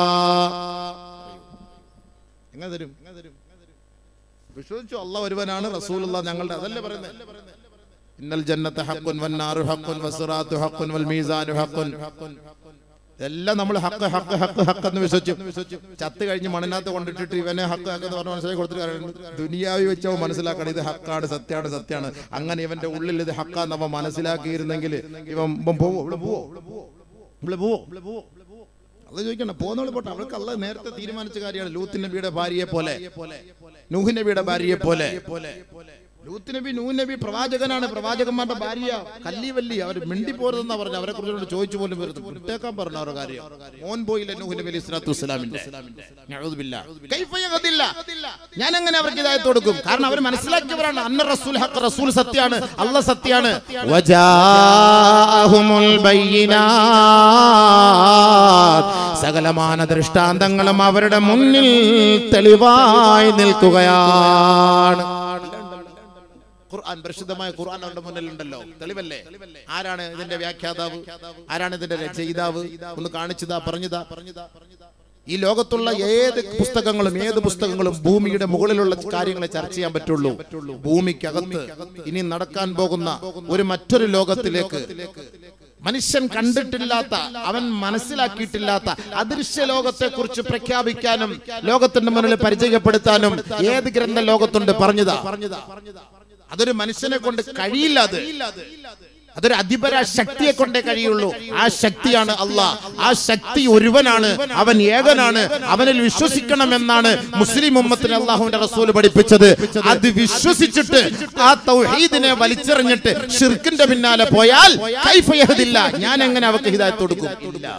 എങ്ങനെ തരും വിശ്വസിച്ചു അള്ളാഹ് ഒരുവനാണ് റസൂലുള്ള ഞങ്ങളുടെ അതല്ലേ പറയുന്നത് ഇന്നൽ ജന്നത്ത് ഹക്കുൻ വന്നാറു ഹക്കുൻ വസിറാത്തു ഹക്കുൻ വൽ മീസാനു ഹക്കുൻ എല്ലാം നമ്മൾ ഹക്ക് ഹക്ക് ഹക്ക് ഹക്ക് എന്ന് വിശ്വസിച്ചു ചത്ത് കഴിഞ്ഞ് മണ്ണിനകത്ത് കൊണ്ടിട്ടിട്ട് ഇവനെ ഹക്ക് ഹക്ക് എന്ന് പറഞ്ഞ് മനസ്സിലാക്കി കൊടുത്തിട്ട് കാര്യമുണ്ട്. ദുനിയാവി വെച്ചോ മനസ്സിലാക്കണം ഇത് ഹക്കാണ് സത്യമാണ് സത്യമാണ് അങ്ങനെ ഇവന്റെ ഉള്ളിൽ ഇത് ഹക്കാന്ന് അവൻ മനസ്സിലാക്കിയിരുന്നെങ്കിൽ ഇവൻ ഇവൻ പോവോ ഇവിടെ പോവോ ഇവിടെ പോവോ അത് ചോദിക്കണം പോകുന്നവള് പോട്ടെ അവൾക്ക് അല്ല നേരത്തെ തീരുമാനിച്ച കാര്യമാണ് ലൂത്ത് നബിയുടെ ഭാര്യയെ പോലെ നൂഹ് നബിയുടെ ഭാര്യയെ പോലെ ലൂത്ത് നബി നൂ നബി പ്രവാചകനാണ് പ്രവാചകന്മാരുടെ ഭാര്യ കല്ലി വല്ലി അവർ മിണ്ടി പോരുതെന്നാ പറഞ്ഞു അവരെ കുറിച്ച് ചോദിച്ചു പോലും വരുന്നു വിട്ടേക്കാൻ പറഞ്ഞു അവരുടെ കാര്യം മോൻ പോയില്ല നൂഹ് നബി അലൈഹി സ്വലാത്തു വസ്സലാമിന്റെ നഅൂദുബില്ല. കൈഫ യഹദില്ല. ഞാൻ എങ്ങനെ അവർക്ക് ഇതായത്ത് കൊടുക്കും കാരണം അവർ മനസ്സിലാക്കിയവരാണ് അന്ന റസൂൽ ഹഖ് റസൂൽ സത്യാണ് അല്ല സത്യാണ് വജാഅഹുമുൽ ബയ്യിനാത്ത്. സകലമാന ദൃഷ്ടാന്തങ്ങളും അവരുടെ മുന്നിൽ തെളിവായി നിൽക്കുകയാണ് ഖുർആൻ പരിശുദ്ധമായ ഖുർആൻ അവരുടെ മുന്നിലുണ്ടല്ലോ തെളിവല്ലേ ആരാണ് ഇതിന്റെ വ്യാഖ്യാതാവ് ആരാണ് ഇതിന്റെ രചയിതാവ് ഒന്ന് കാണിച്ചതാ പറഞ്ഞതാ ഈ ലോകത്തുള്ള ഏത് പുസ്തകങ്ങളും ഏത് പുസ്തകങ്ങളും ഭൂമിയുടെ മുകളിലുള്ള കാര്യങ്ങളെ ചർച്ച ചെയ്യാൻ പറ്റുള്ളൂ ഭൂമിക്കകത്ത് ഇനി നടക്കാൻ പോകുന്ന ഒരു മറ്റൊരു ലോകത്തിലേക്ക് മനുഷ്യൻ കണ്ടിട്ടില്ലാത്ത അവൻ മനസ്സിലാക്കിയിട്ടില്ലാത്ത അദൃശ്യ ലോകത്തെ കുറിച്ച് പ്രഖ്യാപിക്കാനും ലോകത്തിന്റെ മുന്നിൽ പരിചയപ്പെടുത്താനും ഏത് ഗ്രന്ഥ ലോകത്തുണ്ട് പറഞ്ഞതാ അതൊരു മനുഷ്യനെ കൊണ്ട് കഴിയില്ല അത് അതൊരു അധിപര ശക്തിയെ കൊണ്ടേ കഴിയുള്ളൂ ആ ശക്തിയാണ് അള്ളാഹ് ആ ശക്തി ഒരുവനാണ് അവൻ ഏകനാണ് അവനിൽ വിശ്വസിക്കണമെന്നാണ് മുസ്ലിം ഉമ്മത്തിന് അള്ളാഹുവിന്റെ റസൂൽ പഠിപ്പിച്ചത് അത് വിശ്വസിച്ചിട്ട് ആ തൗഹീദിനെ വലിച്ചെറിഞ്ഞിട്ട് ഷിർക്കിന്റെ പിന്നാലെ പോയാൽ കൈഫ യഹ്ദില്ല. ഞാൻ എങ്ങനെ അവർക്ക് ഹിദായത്ത് കൊടുക്കും ഇല്ല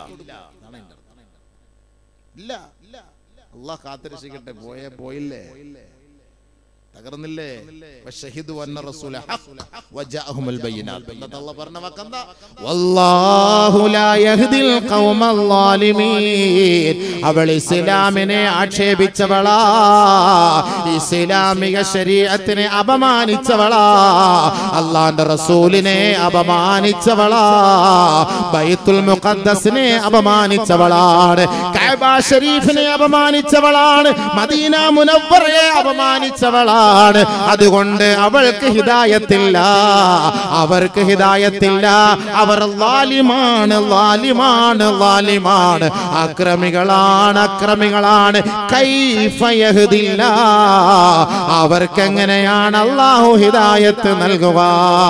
ഇല്ല അള്ളാഹ് കാത്തിരക്ഷിക്കട്ടെ പോയേ പോയില്ലേ തകർന്നില്ലേ വശഹിദു അന്ന റസൂല ഹഖ് വജാഅഹുൽ ബയ്യിനാത്ത് എന്നിട്ട് അല്ലാഹ് പറഞ്ഞ വാക്കെന്താ വല്ലാഹു ലാ യഹ്ദിൽ ഖൗമൽ ളാലിമീൻ അവൾ ഇസ്ലാമിനെ ആക്ഷേപിച്ചവളാ ഇസ്ലാമിക ശരീഅത്തിനെ അപമാനിച്ചവളാ അള്ളാന്റെ റസൂലിനെ അപമാനിച്ചവളാ ബൈത്തുൽ മുഖദ്ദസിനെ അപമാനിച്ചവളാണ് കഅബ ഷരീഫിനെ അപമാനിച്ചവളാണ് മദീന മുനവ്വറയെ അപമാനിച്ചവളാണ് അതുകൊണ്ട് അവൾക്ക് ഹിദായത്തില്ല അവർക്ക് ഹിദായത്തില്ല അവർ ലാലിമാണ് ലാലിമാണ് ലാലിമാണ് അക്രമികളാണ് അക്രമികളാണ് കൈഫയഹദില്ല അവർക്ക് എങ്ങനെയാണ് അള്ളാഹു ഹിദായത്ത് നൽകുക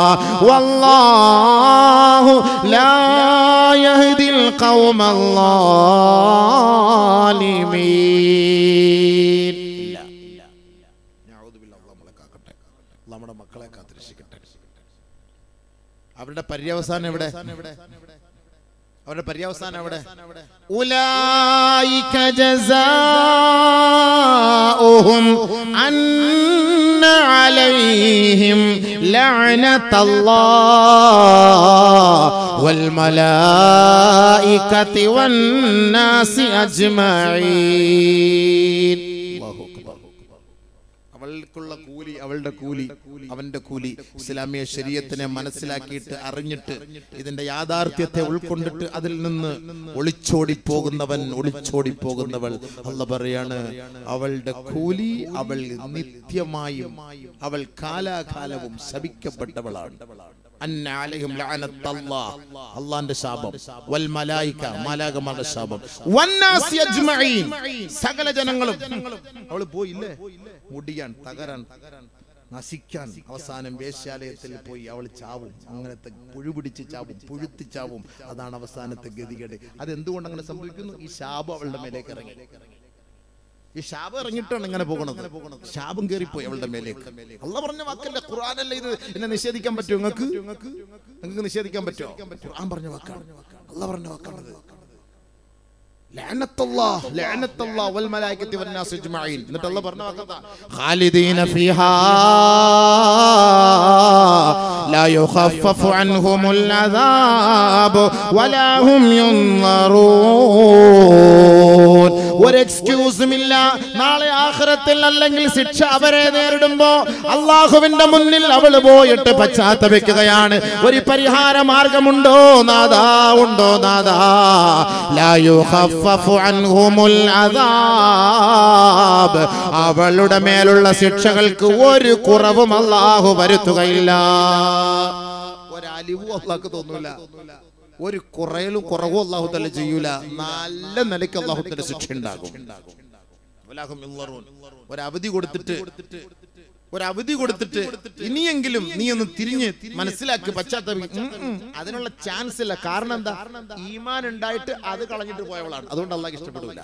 വല്ലാഹു ലാ യഹ്ദിൽ ഖൗമൽ ളാലിമീൻ നമ്മുടെ മക്കളെ കാത്തിരക്ഷിക്കട്ടെ അവരുടെ പര്യവസാനം എവിടെ അവരുടെ പര്യവസാനം എവിടെ ഉലായിക ജസാഉഹും അന്ന അലൈഹിം ലഅനത്തല്ലാഹ് വൽ മലായികതി വൻ നാസി അജ്മഈൻ അല്ലാഹു അക്ബർ അവൾക്കുള്ള കൂലി അവളുടെ കൂലി അവന്റെ കൂലി ഇസ്ലാമിയ ശരീരത്തിനെ മനസ്സിലാക്കിയിട്ട് അറിഞ്ഞിട്ട് ഇതിന്റെ യാഥാർത്ഥ്യത്തെ ഉൾക്കൊണ്ടിട്ട് അതിൽ നിന്ന് ഒളിച്ചോടി പോകുന്നവൻ ഒളിച്ചോടി പോകുന്നവൾ അല്ല പറയാണ് അവളുടെ കൂലി അവൾ നിത്യമായും അവൾ കാലാകാലവും ശപിക്കപ്പെട്ടവളാണ് അന്ന അലൈഹിം ലഅനത്തല്ലാഹ്. അള്ളാന്റെ ശാപം വൽ മലായിക മാലാകമാരുടെ ശാപം വന്നാസി അജ്മഈൻ സകല ജനങ്ങളും അവൾ പോയില്ലേ മുടിയാൻ തകരാൻ നശിക്കാൻ അവസാനം വേശ്യാലയത്തിൽ പോയി അവൾ ചാവും അങ്ങനത്തെ പുഴുപിടിച്ച് ചാവും പുഴുത്തി ചാവും അതാണ് അവസാനത്തെ ഗതികേട് അതെന്തുകൊണ്ട് അങ്ങനെ സംഭവിക്കുന്നു ഈ ശാപം അവളുടെ മേലേക്ക് ഇറങ്ങി ഈ ശാപം ഇറങ്ങിയിട്ടാണ് ഇങ്ങനെ പോകുന്നത് ശാപം കയറിപ്പോയി അവളുടെ മേലേക്ക് അല്ല പറഞ്ഞ വാക്കല്ലേ ഖുർആനല്ലേ ഇത് എന്നെ നിഷേധിക്കാൻ പറ്റുമോ നിങ്ങൾക്ക് നിങ്ങൾക്ക് നിഷേധിക്കാൻ പറ്റുമോ ഖുർആൻ പറഞ്ഞ വാക്കാണ് അല്ല പറഞ്ഞ വാക്കാണത് ലഅനത്തുല്ലാഹ് ലഅനത്തുല്ലാഹ് വൽ മലായികത്തി വൻ നാസ് അജ്മഈൻ എന്നിട്ട് അല്ലാഹ് പറഞ്ഞ വാക്കതാ ഖാലിദീന ഫീഹാ ലാ യുഖഫഫു അൻഹുമുൽ അദാബ് വലാ ഹും യുൻളറൂൻ ഒരു എക്സ്ക്യൂസും ഇല്ല നാളെ ആഖിറത്തിൽ അല്ലെങ്കിൽ ശിക്ഷ അവരെ നേരിടുമ്പോ അള്ളാഹുവിന്റെ മുന്നിൽ അവൾ പോയിട്ട് പശ്ചാത്തപിക്കുകയാണ് ഒരു പരിഹാര മാർഗമുണ്ടോ നാദാ ഉണ്ടോ നാദാ ലാ യുഖഫഫു അൻഹുമുൽ അദാബ് അവളുടെ മേലുള്ള ശിക്ഷകൾക്ക് ഒരു കുറവും അള്ളാഹു വരുത്തുകയില്ല ഒരലിവും അള്ളാഹ്ക്ക് തോന്നൂല ഒരു കുറയലും കുറവും അള്ളാഹു തല ചെയ്യൂല നല്ല നിലയ്ക്ക് അള്ളാഹു തല ശിക്ഷ ഉണ്ടാകും വലാഹും യുൻളറൂൻ. ഒരവധി കൊടുത്തിട്ട് ഒരവധി കൊടുത്തിട്ട് ഇനിയെങ്കിലും നീ ഒന്ന് തിരിഞ്ഞ് മനസ്സിലാക്കി പശ്ചാത്തപിക്കും അതിനുള്ള ചാൻസ് ഇല്ല കാരണം എന്താ ഈമാൻ ഉണ്ടായിട്ട് അത് കളഞ്ഞിട്ട് പോയവളാണ് അതുകൊണ്ട് അള്ളാഹ് ഇഷ്ടപ്പെടില്ല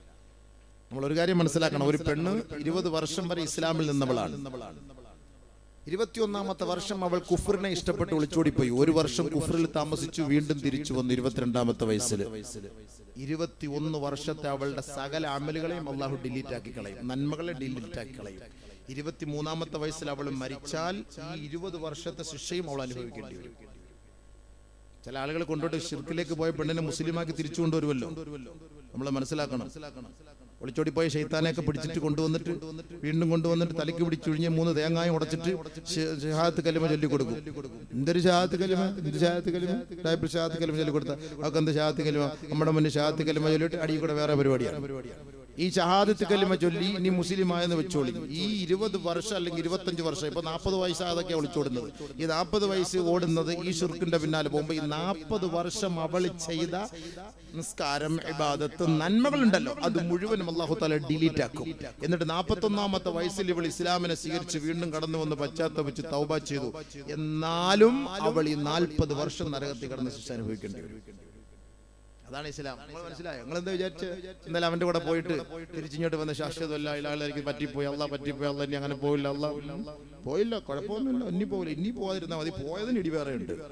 നമ്മൾ ഒരു കാര്യം മനസ്സിലാക്കണം ഒരു പെണ്ണ് ഇരുപത് വർഷം വരെ ഇസ്ലാമിൽ നിന്നവളാണ് ഇരുപത്തിയൊന്നാമത്തെ വർഷം അവൾ കുഫറിനെ ഇഷ്ടപ്പെട്ട് ഒളിച്ചോടിപ്പോയി ഒരു വർഷം കുഫറിൽ താമസിച്ചു വീണ്ടും തിരിച്ചു വന്നു ഇരുപത്തിരണ്ടാമത്തെ വയസ്സിൽ ഇരുപത്തി ഒന്ന് വർഷത്തെ അവളുടെ സകല അമലുകളെയും അള്ളാഹു ഡിലീറ്റ് ആക്കി കളയും നന്മകളെ ഡിലീറ്റ് ആക്കി കളയും ഇരുപത്തി മൂന്നാമത്തെ വയസ്സിൽ അവൾ മരിച്ചാൽ ഈ ഇരുപത് വർഷത്തെ ശിക്ഷയും അവൾ അനുഭവിക്കേണ്ടി വരും ചില ആളുകൾ കൊണ്ടുപോയിട്ട് ഷിർക്കിലേക്ക് പോയ പെണ്ണിനെ മുസ്ലിമാക്കി തിരിച്ചു കൊണ്ടുവരുമല്ലോ നമ്മൾ മനസ്സിലാക്കണം ഒളിച്ചോടി പോയ ഷെയ്ത്താനെയൊക്കെ പിടിച്ചിട്ട് കൊണ്ടുവന്നിട്ട് വീണ്ടും കൊണ്ടുവന്നിട്ട് തലയ്ക്ക് പിടിച്ചൊഴിഞ്ഞ് മൂന്ന് തേങ്ങായും ഉടച്ചിട്ട് ഷഹാത്ത് കലിമ ചൊല്ലി കൊടുക്കും എന്തൊരു ഷഹാത്ത് കലിമ എന്ത് ഷഹാത്ത് കലിമ ടൈപ്പിൽ ഷഹാത്ത് കലിമ ചൊല്ലി കൊടുത്ത അവർക്ക് എന്ത് ഷഹാത്ത് കലിമ നമ്മുടെ മുന്നിൽ ഷഹാത്ത് കലിമ ചൊല്ലിയിട്ട് അടിയിൽ കൂടെ വേറെ പരിപാടിയാണ് ഈ ഷഹാദത്ത് കലിമ ചൊല്ലി ഇനി മുസ്ലിമായെന്ന് വെച്ചോളി ഈ ഇരുപത് വർഷം അല്ലെങ്കിൽ ഇരുപത്തഞ്ച് വർഷം ഇപ്പൊ നാൽപ്പത് വയസ്സ് അതൊക്കെ ഒളിച്ചോടുന്നത് ഈ നാൽപ്പത് വയസ്സ് ഓടുന്നത് ഈ ഷുർക്കിന്റെ പിന്നാലെ പോകുമ്പോൾ ഈ നാൽപ്പത് വർഷം അവൾ ചെയ്ത നിസ്കാരം ഇബാദത്ത് നന്മകളുണ്ടല്ലോ അത് മുഴുവനും അള്ളാഹു താല ഡിലീറ്റ് ആക്കും എന്നിട്ട് നാൽപ്പത്തൊന്നാമത്തെ വയസ്സിൽ ഇവൾ ഇസ്ലാമിനെ സ്വീകരിച്ച് വീണ്ടും കടന്നു വന്ന് പശ്ചാത്തപിച്ച് തൗബ ചെയ്തു എന്നാലും അവൾ ഈ നാൽപ്പത് വർഷം നരകത്തിൽ കടന്ന് ശിക്ഷ അനുഭവിക്കേണ്ടി വരും അതാണ് ഇസ്ലാം നിങ്ങൾ മനസ്സിലായോ നിങ്ങൾ എന്താ വിചാരിച്ച് ഇന്നലെ അവന്റെ കൂടെ പോയിട്ട് തിരിച്ചിങ്ങോട്ട് വന്ന ശാശ്വതമല്ല ഇയാളെനിക്ക് പറ്റിപ്പോയി അല്ല പറ്റിപ്പോയി അല്ല ഇനി അങ്ങനെ പോയില്ല അല്ല പോയില്ല കുഴപ്പമൊന്നുമില്ല ഇനി പോയില്ല ഇനി പോകാതിരുന്നാൽ മതി പോയതിന് ഇടി വേറെ ഉണ്ട്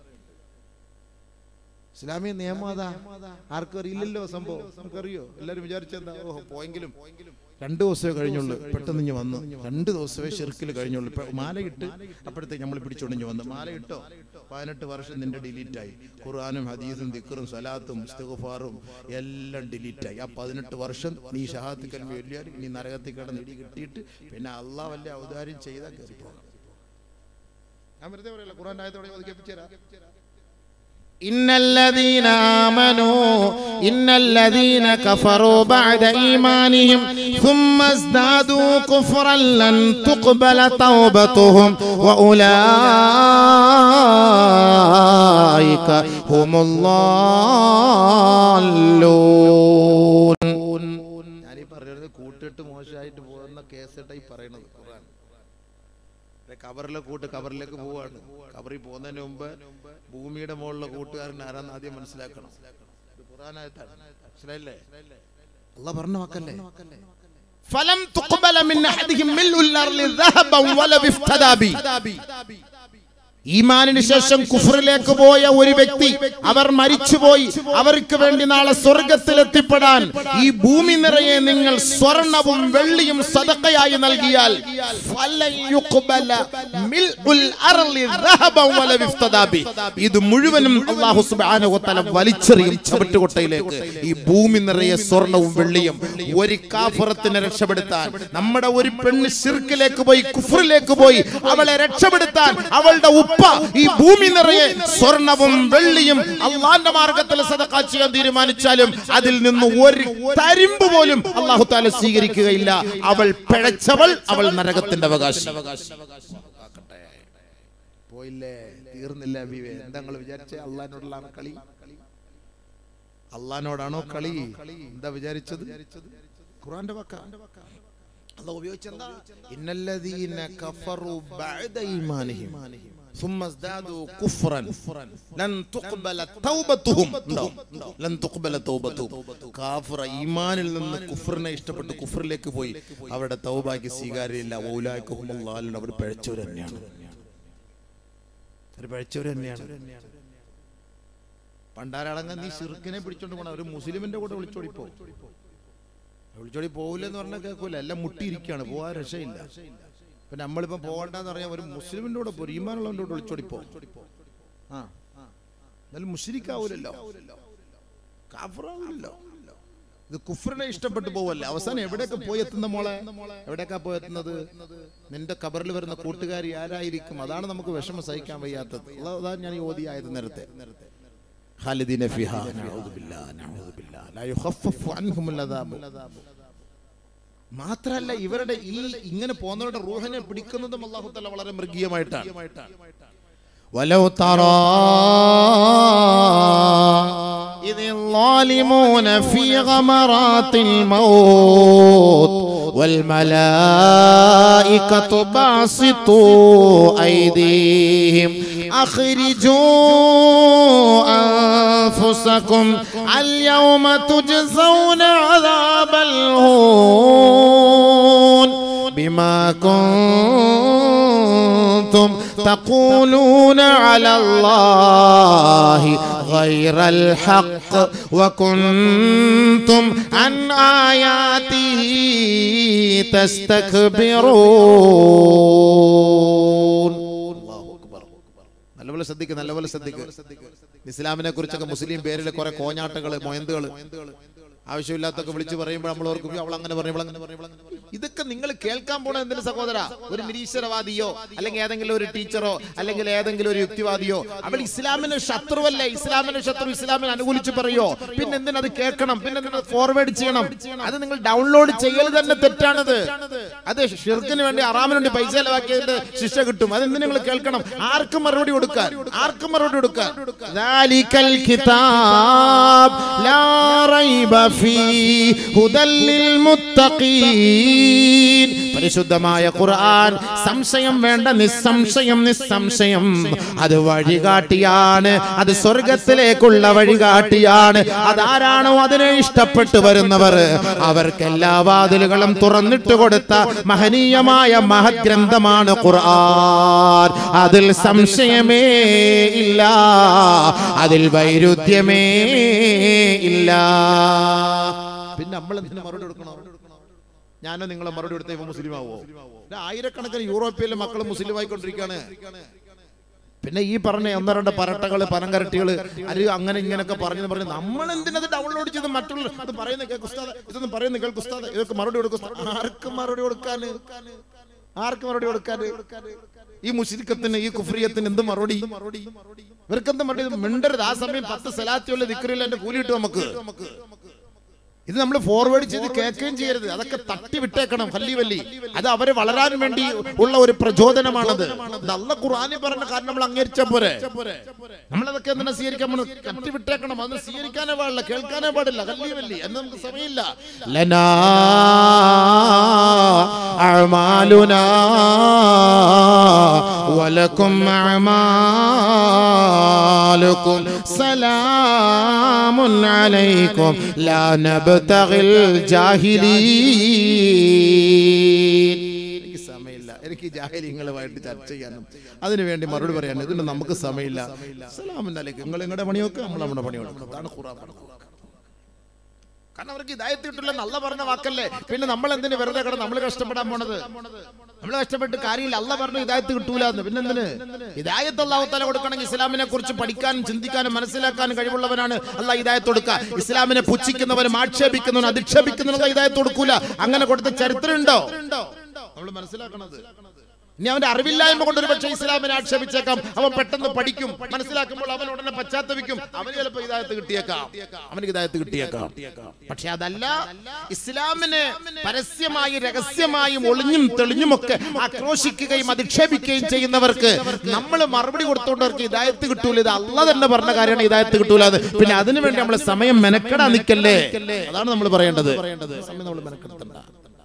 ഇസ്ലാമിക നിയമം അതാ ആർക്കും അറിയില്ലല്ലോ സംഭവം നമുക്കറിയോ എല്ലാരും വിചാരിച്ചെന്താ ഓഹോ പോയെങ്കിലും രണ്ട് ദിവസമേ കഴിഞ്ഞുള്ളൂ പെട്ടെന്ന് ഇഞ്ഞ് വന്നു രണ്ട് ദിവസമേ ഷിർക്കിൽ കഴിഞ്ഞുള്ളൂ ഇപ്പൊ മാല ഇട്ട് അപ്പോഴത്തേക്ക് നമ്മൾ പിടിച്ചോണ്ടിഞ്ഞ് വന്നു മാല ഇട്ടോ പതിനെട്ട് വർഷം നിന്റെ ഡിലീറ്റ് ആയി ഖുർആാനും ഹദീസും ദിക്കറും സലാത്തും ഇസ്തഗഫാറും എല്ലാം ഡിലീറ്റ് ആയി ആ പതിനെട്ട് വർഷം നീ ഷഹാത്ത് കൽമ ചൊല്ലിയാൽ നീ നരകത്തിൽ കിടന്ന് ഇടി കിട്ടിയിട്ട് പിന്നെ അള്ളാഹ് വല്ല ഔദാര്യം ചെയ്താൽ കയറി പോകാം ഞാൻ വെറുതെ പറയല്ല ഖുർആൻ ആയത്തോടെ ഒതുക്കിപ്പിച്ചു തരാം إن الذين آمنوا إن الذين كفروا بعد إيمانهم ثم ازدادوا كفرا لن تقبل توبتهم وأولئك هم الضالون ഞാനീ പറയുന്നത് കൂട്ടിട്ട് മോശമായിട്ട് പോകുന്ന കേസിട്ടാ ഈ പറയുന്നത് ഖുർആൻ ദേ കബറിലെ കൂട്ട് കബറിലേക്ക് പോവാണ് കബറിൽ പോകുന്നതിന് മുമ്പ് ഭൂമിയുടെ മുകളിലെ കൂട്ടുകാരൻ ആരാന്ന് ആദ്യം മനസ്സിലാക്കണം ഇത് ഖുർആനായത്താണ് മനസ്സിലായില്ലേ അല്ല പറഞ്ഞ വാക്കല്ലേ فلم تقبل من أحدهم ملء الأرض ذهبا ولو افتدى به ഈമാനിന് ശേഷം കുഫറിലേക്ക് പോയ ഒരു വ്യക്തി അവർ മരിച്ചുപോയി അവർക്ക് വേണ്ടി നാളെ സ്വർഗത്തിൽ എത്തിപ്പെടാൻ ഈ ഭൂമി നിറയെ നിങ്ങൾ സ്വർണവും വെള്ളിയും സദക്കയായി നൽകിയാൽ ഫലൻ യുഖ്ബല മിൽഉൽ അർളി ദഹബൻ വല വിഫ്തദാ ബി. ഇത് മുഴുവനും അല്ലാഹു സുബ്ഹാനഹു വ തആല വലിച്ചെറിയും ചവിട്ടുകൊട്ടയിലേക്ക് ഈ ഭൂമി നിറയെ സ്വർണവും വെള്ളിയും ഒരു കാഫറത്തിനെ രക്ഷപ്പെടുത്താൻ നമ്മുടെ ഒരു പെണ്ണ് ശിർക്കിലേക്ക് പോയി കുഫറിലേക്ക് പോയി അവളെ രക്ഷപ്പെടുത്താൻ അവളുടെ ഉപ്പ ഈ ഭൂമി നിറയെ സ്വർണവും വെള്ളിയും അള്ളാന്റെ മാർഗത്തിൽ സദഖ ചെയ്യാൻ തീരുമാനിച്ചാലും അതിൽ നിന്ന് ഒരു തരിമ്പ് പോലും അള്ളാഹു താല സ്വീകരിക്കുകയില്ല അവൾ പിഴച്ചവൾ അവൾ നരകത്തിന്റെ അവകാശി പോയില്ലേ തീർന്നില്ല അബീവേ എന്താ നിങ്ങൾ വിചാരിച്ചേ അള്ളഹാനോടുള്ള കളി അള്ളഹാനോടാണോ കളി എന്താ വിചാരിച്ചത് ഖുർആന്റെ വാക്ക അള്ളാഹ് ഉപയോഗിച്ചെന്താ ഇന്നല്ലദീന കഫറു ബഅദ ഈമാനിഹിം ثم ازدادوا كفرا لن تقبل توبتهم ഉണ്ടോ? لن تقبل توبتهم കാഫിർ ഈമാനിൽ നിന്ന് കുഫറിനെ ഇഷ്ടപ്പെട്ട് കുഫറിലേക്ക് പോയി അവരുടെ തൗബാക്ക് സ്വീകാര്യമില്ല ഔലായിക ഹുമുൽ ളാലിൻ അവർ പിഴച്ചവർ തന്നെയാണ് ഒരു പഴച്ചവർ തന്നെയാണ് പണ്ടാരടങ്ങ നീ ഷിർക്കിനെ പിടിച്ചോണ്ട് പോണ ഒരു മുസ്ലിമിന്റെ കൂടെ വിളിച്ചോടി പോ വിളിച്ചോടി പോവില്ലെന്ന് പറഞ്ഞാൽ കേൾക്കൂല എല്ലാം മുട്ടിയിരിക്കുകയാണ് പോവാൻ രക്ഷയില്ല ഇപ്പൊ നമ്മളിപ്പോ പോകണ്ടെന്ന് പറഞ്ഞാൽ ഒരു മുസ്ലിമിന്റെ കൂടെ പോ ഈമാനുള്ളവന്റെ കൂടെ വിളിച്ചോടി പോ ആ എന്നാലും മുഷിരിക്കാവൂലല്ലോ കാഫറാവൂലല്ലോ ഇത് കുഫറിനെ ഇഷ്ടപ്പെട്ടു പോവല്ലേ അവസാനം എവിടെയൊക്കെ പോയി എത്തുന്ന മോളെ എവിടെയൊക്കെ പോയി എത്തുന്നത് നിന്റെ കബറിൽ വരുന്ന കൂട്ടുകാരി ആരായിരിക്കും അതാണ് നമുക്ക് വിഷമം സഹിക്കാൻ വയ്യാത്തത് അള്ളാഹ് അതാണ് ഞാൻ ഈ ഓതിയായത് നേരത്തെ ഖാലിദീന ഫിഹാ നഊദു ബില്ലാഹ് നഊദു ബില്ലാഹ് ലാ യുഖഫഫു അൻഹുമുൽ അദാബ് മാത്രല്ല ഇവരുടെ ഈ ഇങ്ങനെ പോകുന്നവരുടെ റൂഹിനെ പിടിക്കുന്നതും അള്ളാഹു തആല വളരെ മൃഗീയമായിട്ടാണ് ولو ترى إذ الظالمون في غمرات الموت والملائكة باسطوا أيديهم أخرجوا أنفسكم اليوم تجزون عذاب الهون بما كنتم تقولون على الله غير الحق وكنتم عن آياته تستكبرون നല്ലപോലെ ശ്രദ്ധിക്കുക നല്ലപോലെ ശ്രദ്ധിക്കുക ഇസ്ലാമിനെ കുറിച്ചൊക്കെ മുസ്ലിം പേരിൽ കുറെ കോഞ്ഞാട്ടകള് മൊയന്തുകള് ആവശ്യമില്ലാത്തൊക്കെ വിളിച്ചു പറയുമ്പോൾ നമ്മൾ ഓർക്കും അവൾ അങ്ങനെ പറഞ്ഞു ഇവൾ അങ്ങനെ പറഞ്ഞു ഇവൾ അങ്ങനെ പറഞ്ഞു. ഇതൊക്കെ നിങ്ങൾ കേൾക്കാൻ പോണ എന്തിന് സഹോദര ഒരു നിരീശ്വരവാദിയോ അല്ലെങ്കിൽ ഏതെങ്കിലും ഒരു ടീച്ചറോ അല്ലെങ്കിൽ ഏതെങ്കിലും ഒരു യുക്തിവാദിയോ അവൾ ഇസ്ലാമിന് ശത്രുവല്ലേ ഇസ്ലാമിന് ശത്രു ഇസ്ലാമിനെ അനുകൂലിച്ച് പറയോ പിന്നെ എന്തിനത് കേൾക്കണം പിന്നെ എന്തിനത് ഫോർവേഡ് ചെയ്യണം അത് നിങ്ങൾ ഡൗൺലോഡ് ചെയ്യൽ തന്നെ തെറ്റാണത് അത് ഷിർക്കിന് വേണ്ടി അറാമിന് വേണ്ടി പൈസ ചെലവാക്കിയതിന്റെ ശിക്ഷ കിട്ടും അതെന്തിനു നിങ്ങൾ കേൾക്കണം ആർക്കും മറുപടി കൊടുക്കാൻ ആർക്കും മറുപടി കൊടുക്കാൻ ذلك الكتاب لا ريب فيه هدى للمتقين പരിശുദ്ധമായ ഖുർആൻ സംശയം വേണ്ട നിസ്സംശയം നിസ്സംശയം അത് വഴികാട്ടിയാണ് അത് സ്വർഗത്തിലേക്കുള്ള വഴികാട്ടിയാണ് അതാരാണോ അതിനെ ഇഷ്ടപ്പെട്ടു വരുന്നവർ അവർക്ക് എല്ലാ വാതിലുകളും തുറന്നിട്ട് കൊടുത്ത മഹനീയമായ മഹത് ഗ്രന്ഥമാണ് ഖുർആൻ അതിൽ സംശയമേ ഇല്ല അതിൽ വൈരുദ്ധ്യമേ ഇല്ല പിന്നെ നമ്മൾ എന്തിനു മറുപടി കൊടുക്കണോ ഞാനോ നിങ്ങളെ മറുപടി കൊടുത്ത ഇവ മുസ്ലിം ആവോ ഇത് ആയിരക്കണക്കിന് യൂറോപ്പിലെ മക്കൾ മുസ്ലിം ആയിക്കൊണ്ടിരിക്കുകയാണ് പിന്നെ ഈ പറഞ്ഞ ഒന്നോ രണ്ട് പരട്ടകള് പനങ്കരട്ടികള് അത് അങ്ങനെ ഇങ്ങനെയൊക്കെ പറഞ്ഞു പറഞ്ഞ് നമ്മൾ എന്തിനത് ഡൗൺലോഡ് ചെയ്ത് മറ്റുള്ള ഇത് പറയുന്ന കേൾക്ക് ഉസ്താദ് ഇതൊന്നും പറയുന്ന കേൾക്ക് ഉസ്താദ് ഇതൊക്കെ മറുപടി കൊടുക്കും ഉസ്താദ്. ആർക്കും മറുപടി കൊടുക്കാന് ആർക്കും മറുപടി കൊടുക്കാന് ഈ മുഷിരിക്കത്തിന് ഈ കുഫ്രിയത്തിന് എന്ത് മറുപടി ഇവർക്ക് എന്ത് മറുപടി ഇത് മിണ്ടരുത് ആ സമയം പത്ത് സലാത്തിയുള്ള ദിക്കറില്ല എന്റെ കൂലി കിട്ടും നമുക്ക് ഇത് നമ്മൾ ഫോർവേഡ് ചെയ്ത് കേൾക്കുകയും ചെയ്യരുത് അതൊക്കെ തട്ടി വിട്ടേക്കണം വല്ലി വല്ലി അത് അവര് വളരാൻ വേണ്ടി ഉള്ള ഒരു പ്രചോദനമാണത് ഇത് അല്ല ഖുർആനിൽ പറഞ്ഞ കാരണം നമ്മൾ അംഗീകരിച്ച പോരെ നമ്മളതൊക്കെ എന്തിനാ സ്വീകരിക്കാൻ പോണത്? തട്ടി വിട്ടേക്കണം അത് സ്വീകരിക്കാനേ പാടില്ല കേൾക്കാനേ പാടില്ല വല്ലി വല്ലി എന്ന് നമുക്ക് സമയമില്ല ലനാ അഅമാലുനാ വലക്കും അഅമാലുക്കും സലാമുൻ അലൈക്കും ലാ നബ്തഗിൽ ജാഹിലീൻ എനിക്ക് സമയമില്ല എനിക്ക് ജാഹിലിങ്ങളുമായിട്ട് ചർച്ച ചെയ്യാനും അതിനു വേണ്ടി മറുപടി പറയാനും ഇതിന് നമുക്ക് സമയമില്ല സലാമുൻ അലൈക്കും നിങ്ങൾ നിങ്ങളുടെ പണിയൊക്കെ നമ്മൾ നമ്മുടെ പണിയൊക്കെ അതാണ് ഖുറാൻ പറഞ്ഞത് കാരണം അവർക്ക് ഇതായത്ത് കിട്ടില്ല നല്ല പറഞ്ഞ വാക്കല്ലേ പിന്നെ നമ്മൾ എന്തിനു വെറുതെ കിടന്ന് നമ്മൾ കഷ്ടപ്പെടാൻ പോണത് നമ്മൾ കഷ്ടപ്പെട്ട് കാര്യമില്ല അല്ല പറഞ്ഞു ഇതായത്ത് കിട്ടൂല എന്ന് പിന്നെ എന്തിന് ഇതായത്ത് അള്ളാഹു തല കൊടുക്കണമെങ്കിൽ ഇസ്ലാമിനെ കുറിച്ച് പഠിക്കാനും ചിന്തിക്കാനും മനസ്സിലാക്കാനും കഴിവുള്ളവനാണ് അല്ല ഇതായത്ത് കൊടുക്കുക ഇസ്ലാമിനെ പുച്ഛിക്കുന്നവരും ആക്ഷേപിക്കുന്നവരും അധിക്ഷേപിക്കുന്നവരും ഇതായത്ത് കൊടുക്കൂല അങ്ങനെ കൊടുത്ത ചരിത്രം ഉണ്ടോ നമ്മൾ മനസ്സിലാക്കണത് ഇനി അവന്റെ അറിവില്ലായ്മ കൊണ്ട് ഒരു പക്ഷേ ഇസ്ലാമിനെ ആക്ഷേപിച്ചേക്കാം അവൻ പെട്ടെന്ന് പഠിക്കും മനസ്സിലാക്കുമ്പോൾ അവൻ ഉടനെ പശ്ചാത്തപിക്കും അവന് ചിലപ്പോൾ ഇതായത്ത് കിട്ടിയേക്കാം അവന് ഇതായത്ത് കിട്ടിയേക്കാം പക്ഷെ അതല്ല ഇസ്ലാമിനെ പരസ്യമായി രഹസ്യമായും ഒളിഞ്ഞും തെളിഞ്ഞും ഒക്കെ ആക്രോശിക്കുകയും അധിക്ഷേപിക്കുകയും ചെയ്യുന്നവർക്ക് നമ്മൾ മറുപടി കൊടുത്തോണ്ടവർക്ക് ഇതായത്ത് കിട്ടൂല ഇത് അല്ല തന്നെ പറഞ്ഞ കാര്യമാണ് ഇതായത്ത് കിട്ടൂല അത് പിന്നെ അതിനു വേണ്ടി നമ്മൾ സമയം മെനക്കെടാ നിൽക്കല്ലേ അതാണ് നമ്മൾ പറയേണ്ടത് സമയം നമ്മൾ മെനക്കെടുത്തണ്ട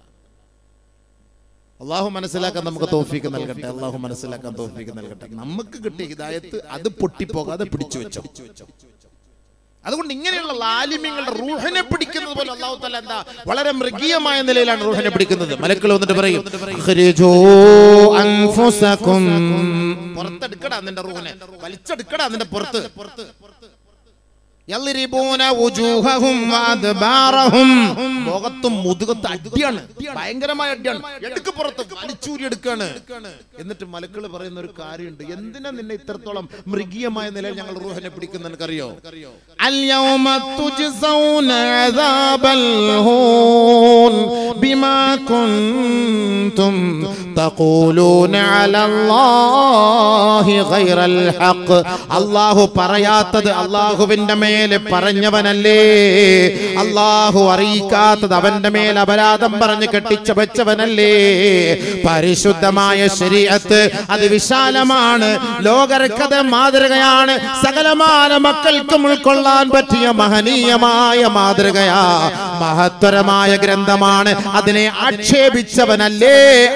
അള്ളാഹു മനസ്സിലാക്കാൻ നമുക്ക് തോഫിക്ക് നൽകട്ടെ അള്ളാഹു മനസ്സിലാക്കാൻ തോഫിക്ക് നൽകട്ടെ നമുക്ക് കിട്ടിയ ഹിദായത്ത് അത് പൊട്ടിപ്പോകാതെ പിടിച്ചു വെച്ചോ അതുകൊണ്ട് ഇങ്ങനെയുള്ള ലാലിമ്യങ്ങളുടെ റൂഹനെ പിടിക്കുന്നത് പോലെ അള്ളാഹു തല എന്താ വളരെ മൃഗീയമായ നിലയിലാണ് റൂഹനെ പിടിക്കുന്നത് മലക്കൾ വന്നിട്ട് പറയും "അഖ്രിജൂ അൻഫുസകും." പുറത്തെടുക്കടാ നിന്റെ റൂഹനെ വലിച്ചെടുക്കടാ നിന്റെ പുറത്ത് യളിരിബൂന വുജൂഹഹും വഅദ്ബാറഹും. മുഖത്തും മുതുകത്തും അടിയാണ് ഭയങ്കരമായ അടിയാണ് എടുക്ക് പുറത്ത് വലിച്ചൂരി എടുക്കാണ് എന്നിട്ട് മലക്കള് പറയുന്ന ഒരു കാര്യമുണ്ട് എന്തിനാ നിന്നെ ഇത്രത്തോളം മൃഗീയമായ നിലയിൽ ഞങ്ങൾ റൂഹനെ പിടിക്കുന്ന നിനക്കറിയോ اليوم تجزون عذاب الهون بما كنتم تقولون على الله غير الحق അള്ളാഹു പറയാത്തത് അള്ളാഹുവിന്റെ മേലെ പറഞ്ഞവനല്ലേ അള്ളാഹു അറിയിക്കാത്തത് അവന്റെ മേൽ അപരാധം പറഞ്ഞ് കെട്ടിച്ച വെച്ചവനല്ലേ പരിശുദ്ധമായ ശരീരത്ത് അത് വിശാലമാണ് ലോകർക്കത് മാതൃകയാണ് സകലമാന മക്കൾക്കും ഉൾക്കൊള്ളാൻ പറ്റിയ മഹനീയമായ മാതൃകയാ മഹത്തരമായ ഗ്രന്ഥമാണ് അതിനെ ആക്ഷേപിച്ചവനല്ലേ അധിക്ഷേപിച്ചവനല്ലേ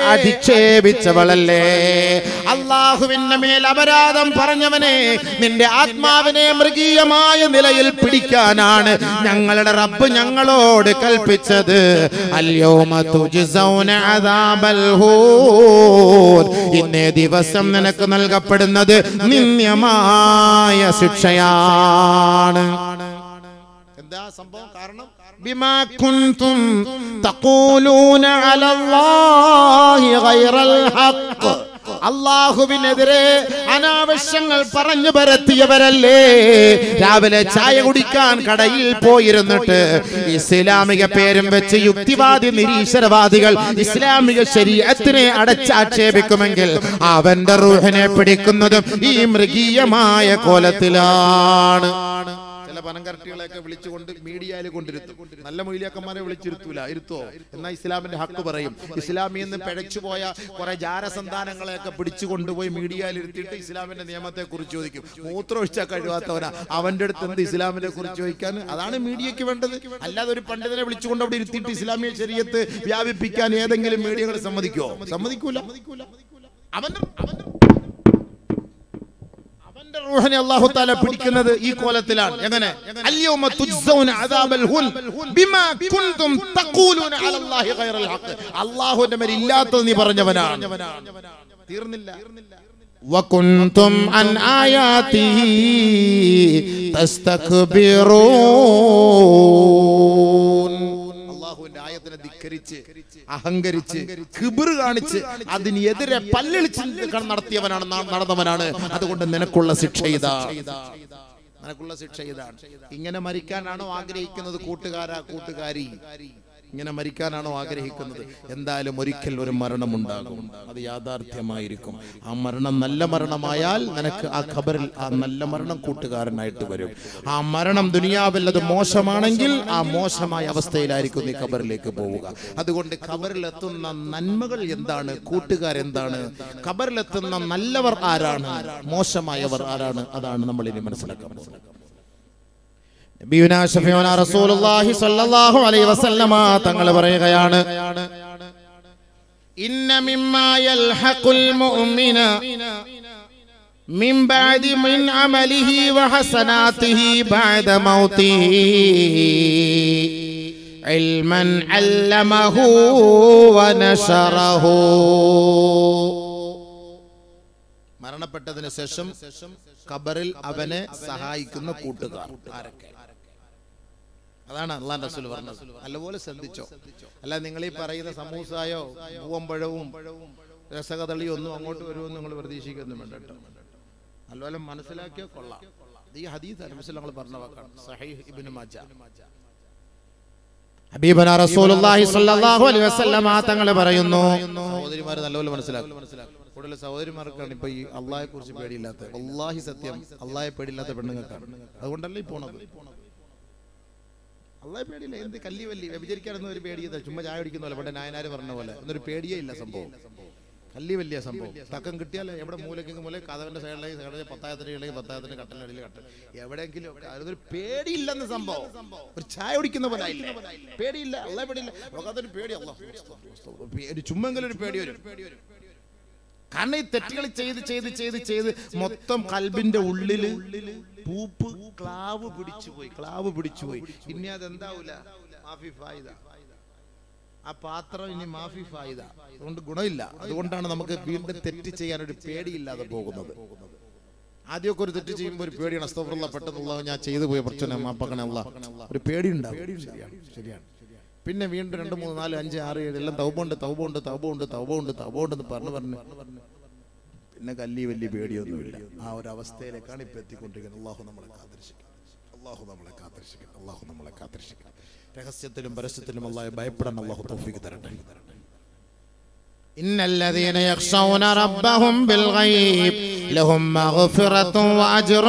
അധിക്ഷേപിച്ചവളല്ലേ അള്ളാഹുവിന്റെ മേൽ അപരാധം പറഞ്ഞവനെ നിന്റെ ആത്മാവിനെ മൃഗീയമായ നിലയിൽ പിടിക്കാനാണ് ഞങ്ങളുടെ റബ്ബ് ഞങ്ങളോട് കൽപ്പിച്ചത് അല്യോമ തുജ്സൗന അദാബൽ ഹൂൻ ഇന്നേ ദിവസം നിനക്ക് നൽകപ്പെടുന്നത് നിന്ദ്യമായ ശിക്ഷയാണ് എന്താ സംഭവം കാരണം ബിമാ കുൻതും തഖൂലൂന അലല്ലാഹി ഗൈറൽ ഹഖ് അള്ളാഹുവിനെതിരെ അനാവശ്യങ്ങൾ പറഞ്ഞു പരത്തിയവരല്ലേ രാവിലെ ചായ കുടിക്കാൻ കടയിൽ പോയിരുന്നിട്ട് ഇസ്ലാമിക പേരും വെച്ച് യുക്തിവാദി നിരീശ്വരവാദികൾ ഇസ്ലാമിക ശരീരത്തിനെ അടച്ചാക്ഷേപിക്കുമെങ്കിൽ അവന്റെ റൂഹിനെ പിടിക്കുന്നതും ഈ മൃഗീയമായ കോലത്തിലാണ് ചില പനങ്കരട്ടികളെയൊക്കെ വിളിച്ചുകൊണ്ട് മീഡിയയിൽ കൊണ്ടിരുത്തും നല്ല മൊയിലിയാക്കന്മാരെ വിളിച്ചിരുത്തൂല ഇരുത്തോ എന്നാ ഇസ്ലാമിന്റെ ഹക്ക് പറയും ഇസ്ലാമിൽ നിന്ന് പിഴച്ചുപോയ കുറെ ജാരസന്താനങ്ങളെയൊക്കെ പിടിച്ചു കൊണ്ടുപോയി മീഡിയയിൽ ഇരുത്തിയിട്ട് ഇസ്ലാമിന്റെ നിയമത്തെ കുറിച്ച് ചോദിക്കും മൂത്രമൊഴിച്ചാൽ കഴിവാത്തവനാ അവന്റെ അടുത്ത് എന്ത് ഇസ്ലാമിനെ കുറിച്ച് ചോദിക്കാൻ അതാണ് മീഡിയക്ക് വേണ്ടത് അല്ലാതെ ഒരു പണ്ഡിതനെ വിളിച്ചുകൊണ്ട് അവിടെ ഇരുത്തിയിട്ട് ഇസ്ലാമിക ശരീരത്ത് വ്യാപിപ്പിക്കാൻ ഏതെങ്കിലും മീഡിയകൾ സമ്മതിക്കുമോ സമ്മതിക്കൂല അവന്റെ അവന്റെ അവന്റെ റൂഹിനെ അല്ലാഹു തആല പിടിക്കുന്നത് ഈ കോലത്തിലാണ് എങ്ങനെ അൽയൗമ തുജ്സൗന അദാബൽ ഹുൻ ബിമാ കുൻതും തഖൂലൂന അലല്ലാഹി ഗൈറൽ ഹഖ് അല്ലാഹുവിന്റെ മേൽ ഇല്ലാത്തത് നീ പറഞ്ഞവനാണ് തീർന്നില്ല വകുൻതും അൻ ആയാതിഹി തസ്തക്ബിറൂൻ അള്ളാഹുവിന്റെ ആയത്തിനെ ധിക്കരിച്ച് അഹങ്കരിച്ച് കിബിർ കാണിച്ച് അതിനെതിരെ പല്ലളിച്ച് നടത്തിയവനാണ് നാ- നടന്നവനാണ് അതുകൊണ്ട് നിനക്കുള്ള ശിക്ഷ ഇതാ നിനക്കുള്ള ശിക്ഷ ഇതാണ് ഇങ്ങനെ മരിക്കാനാണോ ആഗ്രഹിക്കുന്നത് കൂട്ടുകാരാ കൂട്ടുകാരി ഇങ്ങനെ മരിക്കാനാണോ ആഗ്രഹിക്കുന്നത് എന്തായാലും ഒരിക്കൽ ഒരു മരണമുണ്ടാകും അത് യാഥാർത്ഥ്യമായിരിക്കും ആ മരണം നല്ല മരണമായാൽ നിനക്ക് ആ ഖബറിൽ ആ നല്ല മരണം കൂട്ടുകാരനായിട്ട് വരും ആ മരണം ദുനിയാവിൽ അത് മോശമാണെങ്കിൽ ആ മോശമായ അവസ്ഥയിലായിരിക്കും നീ ഖബറിലേക്ക് പോവുക അതുകൊണ്ട് ഖബറിലെത്തുന്ന നന്മകൾ എന്താണ് കൂട്ടുകാരെന്താണ് ഖബറിലെത്തുന്ന നല്ലവർ ആരാണ് മോശമായവർ ആരാണ് അതാണ് നമ്മൾ ഇനി മനസ്സിലാക്കാൻ പോകുന്നത് നബിയുനാ ശഫീഉനാ റസൂലുള്ളാഹി സ്വല്ലല്ലാഹു അലൈഹി വസല്ലമ തങ്ങൾ പറയുകയാണ് ഇന്ന മിമ്മാ യൽഹഖുൽ മുഅ്മിന മിൻ ബഅദി മിൻ അമലിഹി വഹസനാതിഹി ബഅദ മൗതിഹി ഇൽമൻ അല്ലമഹു വനശറഹു മരണപ്പെട്ടതിന് ശേഷം ഖബറിൽ അവനെ സഹായിക്കുന്ന കൂട്ടുകാർ ആരൊക്കെ അതാണ് അള്ളാൻ റസൂൽ പറഞ്ഞത് നല്ലപോലെ ശ്രദ്ധിച്ചോ അല്ല നിങ്ങൾ ഈ പറയുന്ന സമൂസായോ പൂവമ്പഴവും രസകതളിയോ ഒന്നും അങ്ങോട്ട് വരുമെന്ന് നിങ്ങൾ പ്രതീക്ഷിക്കൊന്നും വേണ്ട കേട്ടോ നല്ലപോലെ മനസ്സിലാക്കിയോ കൊള്ളാം ഇത് ഈ ഹദീസ് അനുസരിച്ച് നമ്മൾ പറഞ്ഞ വാക്കാണ് സഹീഹ് ഇബ്നു മാജ ഹബീബന റസൂലുള്ളാഹി സ്വല്ലല്ലാഹു അലൈഹി വസല്ലം തങ്ങൾ പറയുന്നു സഹോദരിമാർ നല്ലപോലെ മനസ്സിലാക്കും കൂടുതൽ സഹോദരിമാർക്കാണ് ഇപ്പൊ ഈ അള്ളാഹെ കുറിച്ച് പേടിയില്ലാത്ത അള്ളാഹി സത്യം അള്ളാഹെ പേടിയില്ലാത്ത പെണ്ണുങ്ങൾക്കാണ് അതുകൊണ്ടല്ലേ ഈ പോണത് അള്ളാഹെ പേടിയില്ല എന്ത് കല്ലി വല്ലി വ്യഭിചരിക്കാനൊന്നും ഒരു പേടിയത് ചുമ്മാ ചായ കുടിക്കുന്ന പോലെ പണ്ട് നായനാര് പറഞ്ഞ പോലെ ഒന്നൊരു പേടിയേ ഇല്ല സംഭവം കല്ലി വലിയ സംഭവം തക്കം കിട്ടിയാൽ എവിടെ മൂലക്കെങ്കിൽ മൂല കഥവന്റെ സൈഡിലേക്ക് സൈഡിൽ പത്തായത്തിന് ഇല്ലെങ്കിൽ പത്തായത്തിന് കട്ടലടിയിൽ കട്ടൽ എവിടെയെങ്കിലും ഒക്കെ അതൊരു പേടിയില്ലെന്ന് സംഭവം ഒരു ചായ കുടിക്കുന്ന പോലെ ആയില്ലേ? പേടിയില്ല അള്ളാഹെ പേടിയില്ല നമുക്കതൊരു പേടി അള്ളാഹ് ഒരു ചുമ്മെങ്കിലും ഒരു പേടി വരും കാരണം ഈ തെറ്റുകൾ ചെയ്ത് ചെയ്ത് ചെയ്ത് ചെയ്ത് മൊത്തം കൽബിന്റെ ഉള്ളില് പൂപ്പ് ക്ലാവ് പിടിച്ചുപോയി ക്ലാവ് പിടിച്ചുപോയി ഇനി അതെന്താവൂല മാഫി ഫായിദ ആ പാത്രം ഇനി മാഫി ഫായിദ അതുകൊണ്ട് ഗുണമില്ല അതുകൊണ്ടാണ് നമുക്ക് വീണ്ടും തെറ്റ് ചെയ്യാൻ ഒരു പേടിയില്ലാതെ പോകുന്നത് ആദ്യമൊക്കെ ഒരു തെറ്റ് ചെയ്യുമ്പോൾ ഒരു പേടിയാണ് അസ്തഫറുള്ള പെട്ടെന്നുള്ള ഞാൻ ചെയ്തു പോയ പ്രശ്നം മാപ്പക്കണേ അല്ല ഒരു പേടി ഉണ്ടാവും ശരിയാണ് ശരിയാണ് പിന്നെ വീണ്ടും രണ്ട് മൂന്ന് നാല് അഞ്ച് ആറ് ഏഴ് എല്ലാം തൗബുണ്ട് തൗബുണ്ട് തൗബുണ്ട് തൗബുണ്ട് തൗബുണ്ട് എന്ന് പറഞ്ഞു പറഞ്ഞു പിന്നെ കല്ലി വലിയ പേടിയൊന്നുമില്ല ആ ഒരു അവസ്ഥയിലേക്കാണ് ഇപ്പൊ എത്തിക്കൊണ്ടിരിക്കുന്നത് അള്ളാഹു നമ്മളെ കാത്തിരിക്കും അള്ളാഹു നമ്മളെ കാത്തിരിക്കും അള്ളാഹു നമ്മളെ കാത്തിരിക്കും രഹസ്യത്തിലും പരസ്യത്തിലും അള്ളാഹെ ഭയപ്പെടാൻ അള്ളാഹു തോഫിക്ക് തരട്ടെ إن الذين يخشون ربهم بالغيب لهم مغفرة وأجر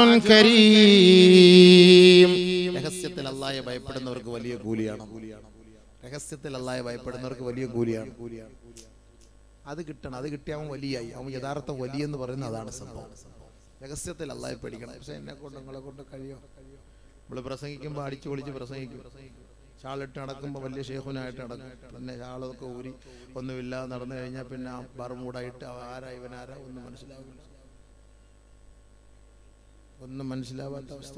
كريم രഹസ്യത്തിൽ അള്ളാഹെ ഭയപ്പെടുന്നവർക്ക് വലിയ കൂലിയാണ് രഹസ്യത്തിൽ അള്ളാഹെ ഭയപ്പെടുന്നവർക്ക് വലിയ കൂലിയാണ് അത് കിട്ടണം അത് കിട്ടിയ അവൻ വലിയായി അവൻ യഥാർത്ഥ വലിയ എന്ന് പറയുന്നത് അതാണ് സംഭവം രഹസ്യത്തിൽ അള്ളാഹെ പേടിക്കണം പക്ഷെ എന്നെ കൊണ്ട് നിങ്ങളെ കൊണ്ട് കഴിയോ നമ്മൾ പ്രസംഗിക്കുമ്പോൾ അടിച്ചു പൊളിച്ച് പ്രസംഗിക്കും ഷാളിട്ട് നടക്കുമ്പോൾ വലിയ ഷേഖുനായിട്ട് നടക്കും പിന്നെ ഷാളൊക്കെ ഊരി ഒന്നുമില്ലാതെ നടന്നു കഴിഞ്ഞാൽ പിന്നെ ആ ബർമൂടായിട്ട് അവ ആരാ ഇവനാരാ ഒന്നും മനസ്സിലാവില്ല ഒന്നും മനസ്സിലാവാത്ത അവസ്ഥ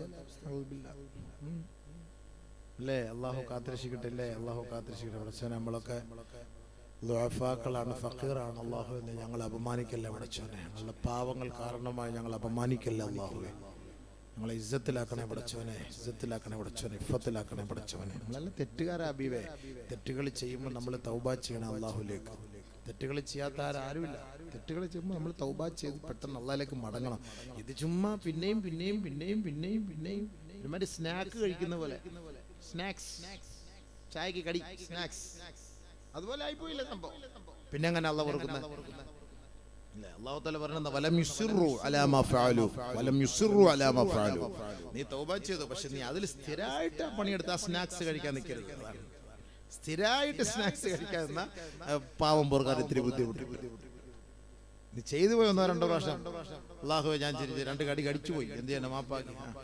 അല്ലേ അള്ളാഹു കാത്തിരക്ഷിക്കട്ടെ അല്ലേ അള്ളാഹു കാത്തിരക്ഷിക്കട്ടെ പഠിച്ചോ നമ്മളൊക്കെ ദ്വാഫാക്കളാണ് ഫക്കീറാണ് അള്ളാഹു എന്ന് ഞങ്ങൾ അപമാനിക്കല്ല പഠിച്ചോനെ ഞങ്ങളുടെ പാവങ്ങൾ കാരണമായി ഞങ്ങൾ അപമാനിക്കല്ല അള്ളാഹുവെ ഞങ്ങളെ ഇജ്ജത്തിലാക്കണേ പഠിച്ചവനെ ഇജ്ജത്തിലാക്കണേ പഠിച്ചവനെ ഇഫത്തിലാക്കണേ പഠിച്ചവനെ നമ്മളെല്ലാം തെറ്റുകാരാ അബീവേ തെറ്റുകൾ ചെയ്യുമ്പോൾ നമ്മൾ തൗബ ചെയ്യണം അള്ളാഹുലേക്ക് തെറ്റുകൾ ചെയ്യാത്ത ആരാരുമില്ല തെറ്റുകൾ ചെയ്യുമ്പോൾ നമ്മൾ തൗബ ചെയ്ത് പെട്ടെന്ന് അള്ളാഹിലേക്ക് മടങ്ങണം ഇത് ചുമ്മാ പിന്നെയും പിന്നെയും പിന്നെയും പിന്നെയും പിന്നെയും ഒരുമാതിരി സ്നാക്ക് കഴിക്കുന്ന പോലെ സ്നാക്സ് ചായക്ക് കടി സ്നാക്സ് അതുപോലെ ആയിപ്പോയില്ല സംഭവം പിന്നെ അങ്ങനെ അള്ള ഓർക്കുന്ന അല്ലേ അള്ളാഹു തആല പറയുന്നത് വലം യുസിറു അലാ മാ ഫഅലു വലം യുസിറു അലാ മാ ഫഅലു നീ തൗബ ചെയ്തു പക്ഷെ നീ അതിൽ സ്ഥിരമായിട്ട് ആ പണിയെടുത്ത് ആ സ്നാക്സ് കഴിക്കാൻ നിൽക്കരുത് അതാണ് സ്ഥിരമായിട്ട് സ്നാക്സ് കഴിക്കാൻ നിന്നാ, ആ, പാവം പോർക്കാർ ഇത്തിരി ബുദ്ധിമുട്ട് നീ ചെയ്തു പോയി ഒന്നോ രണ്ടോ പ്രാവശ്യം അള്ളാഹു ഞാൻ ചിരിച്ചു രണ്ട് കടി കടിച്ചു പോയി എന്ത് ചെയ്യണം മാപ്പാക്കി ആ.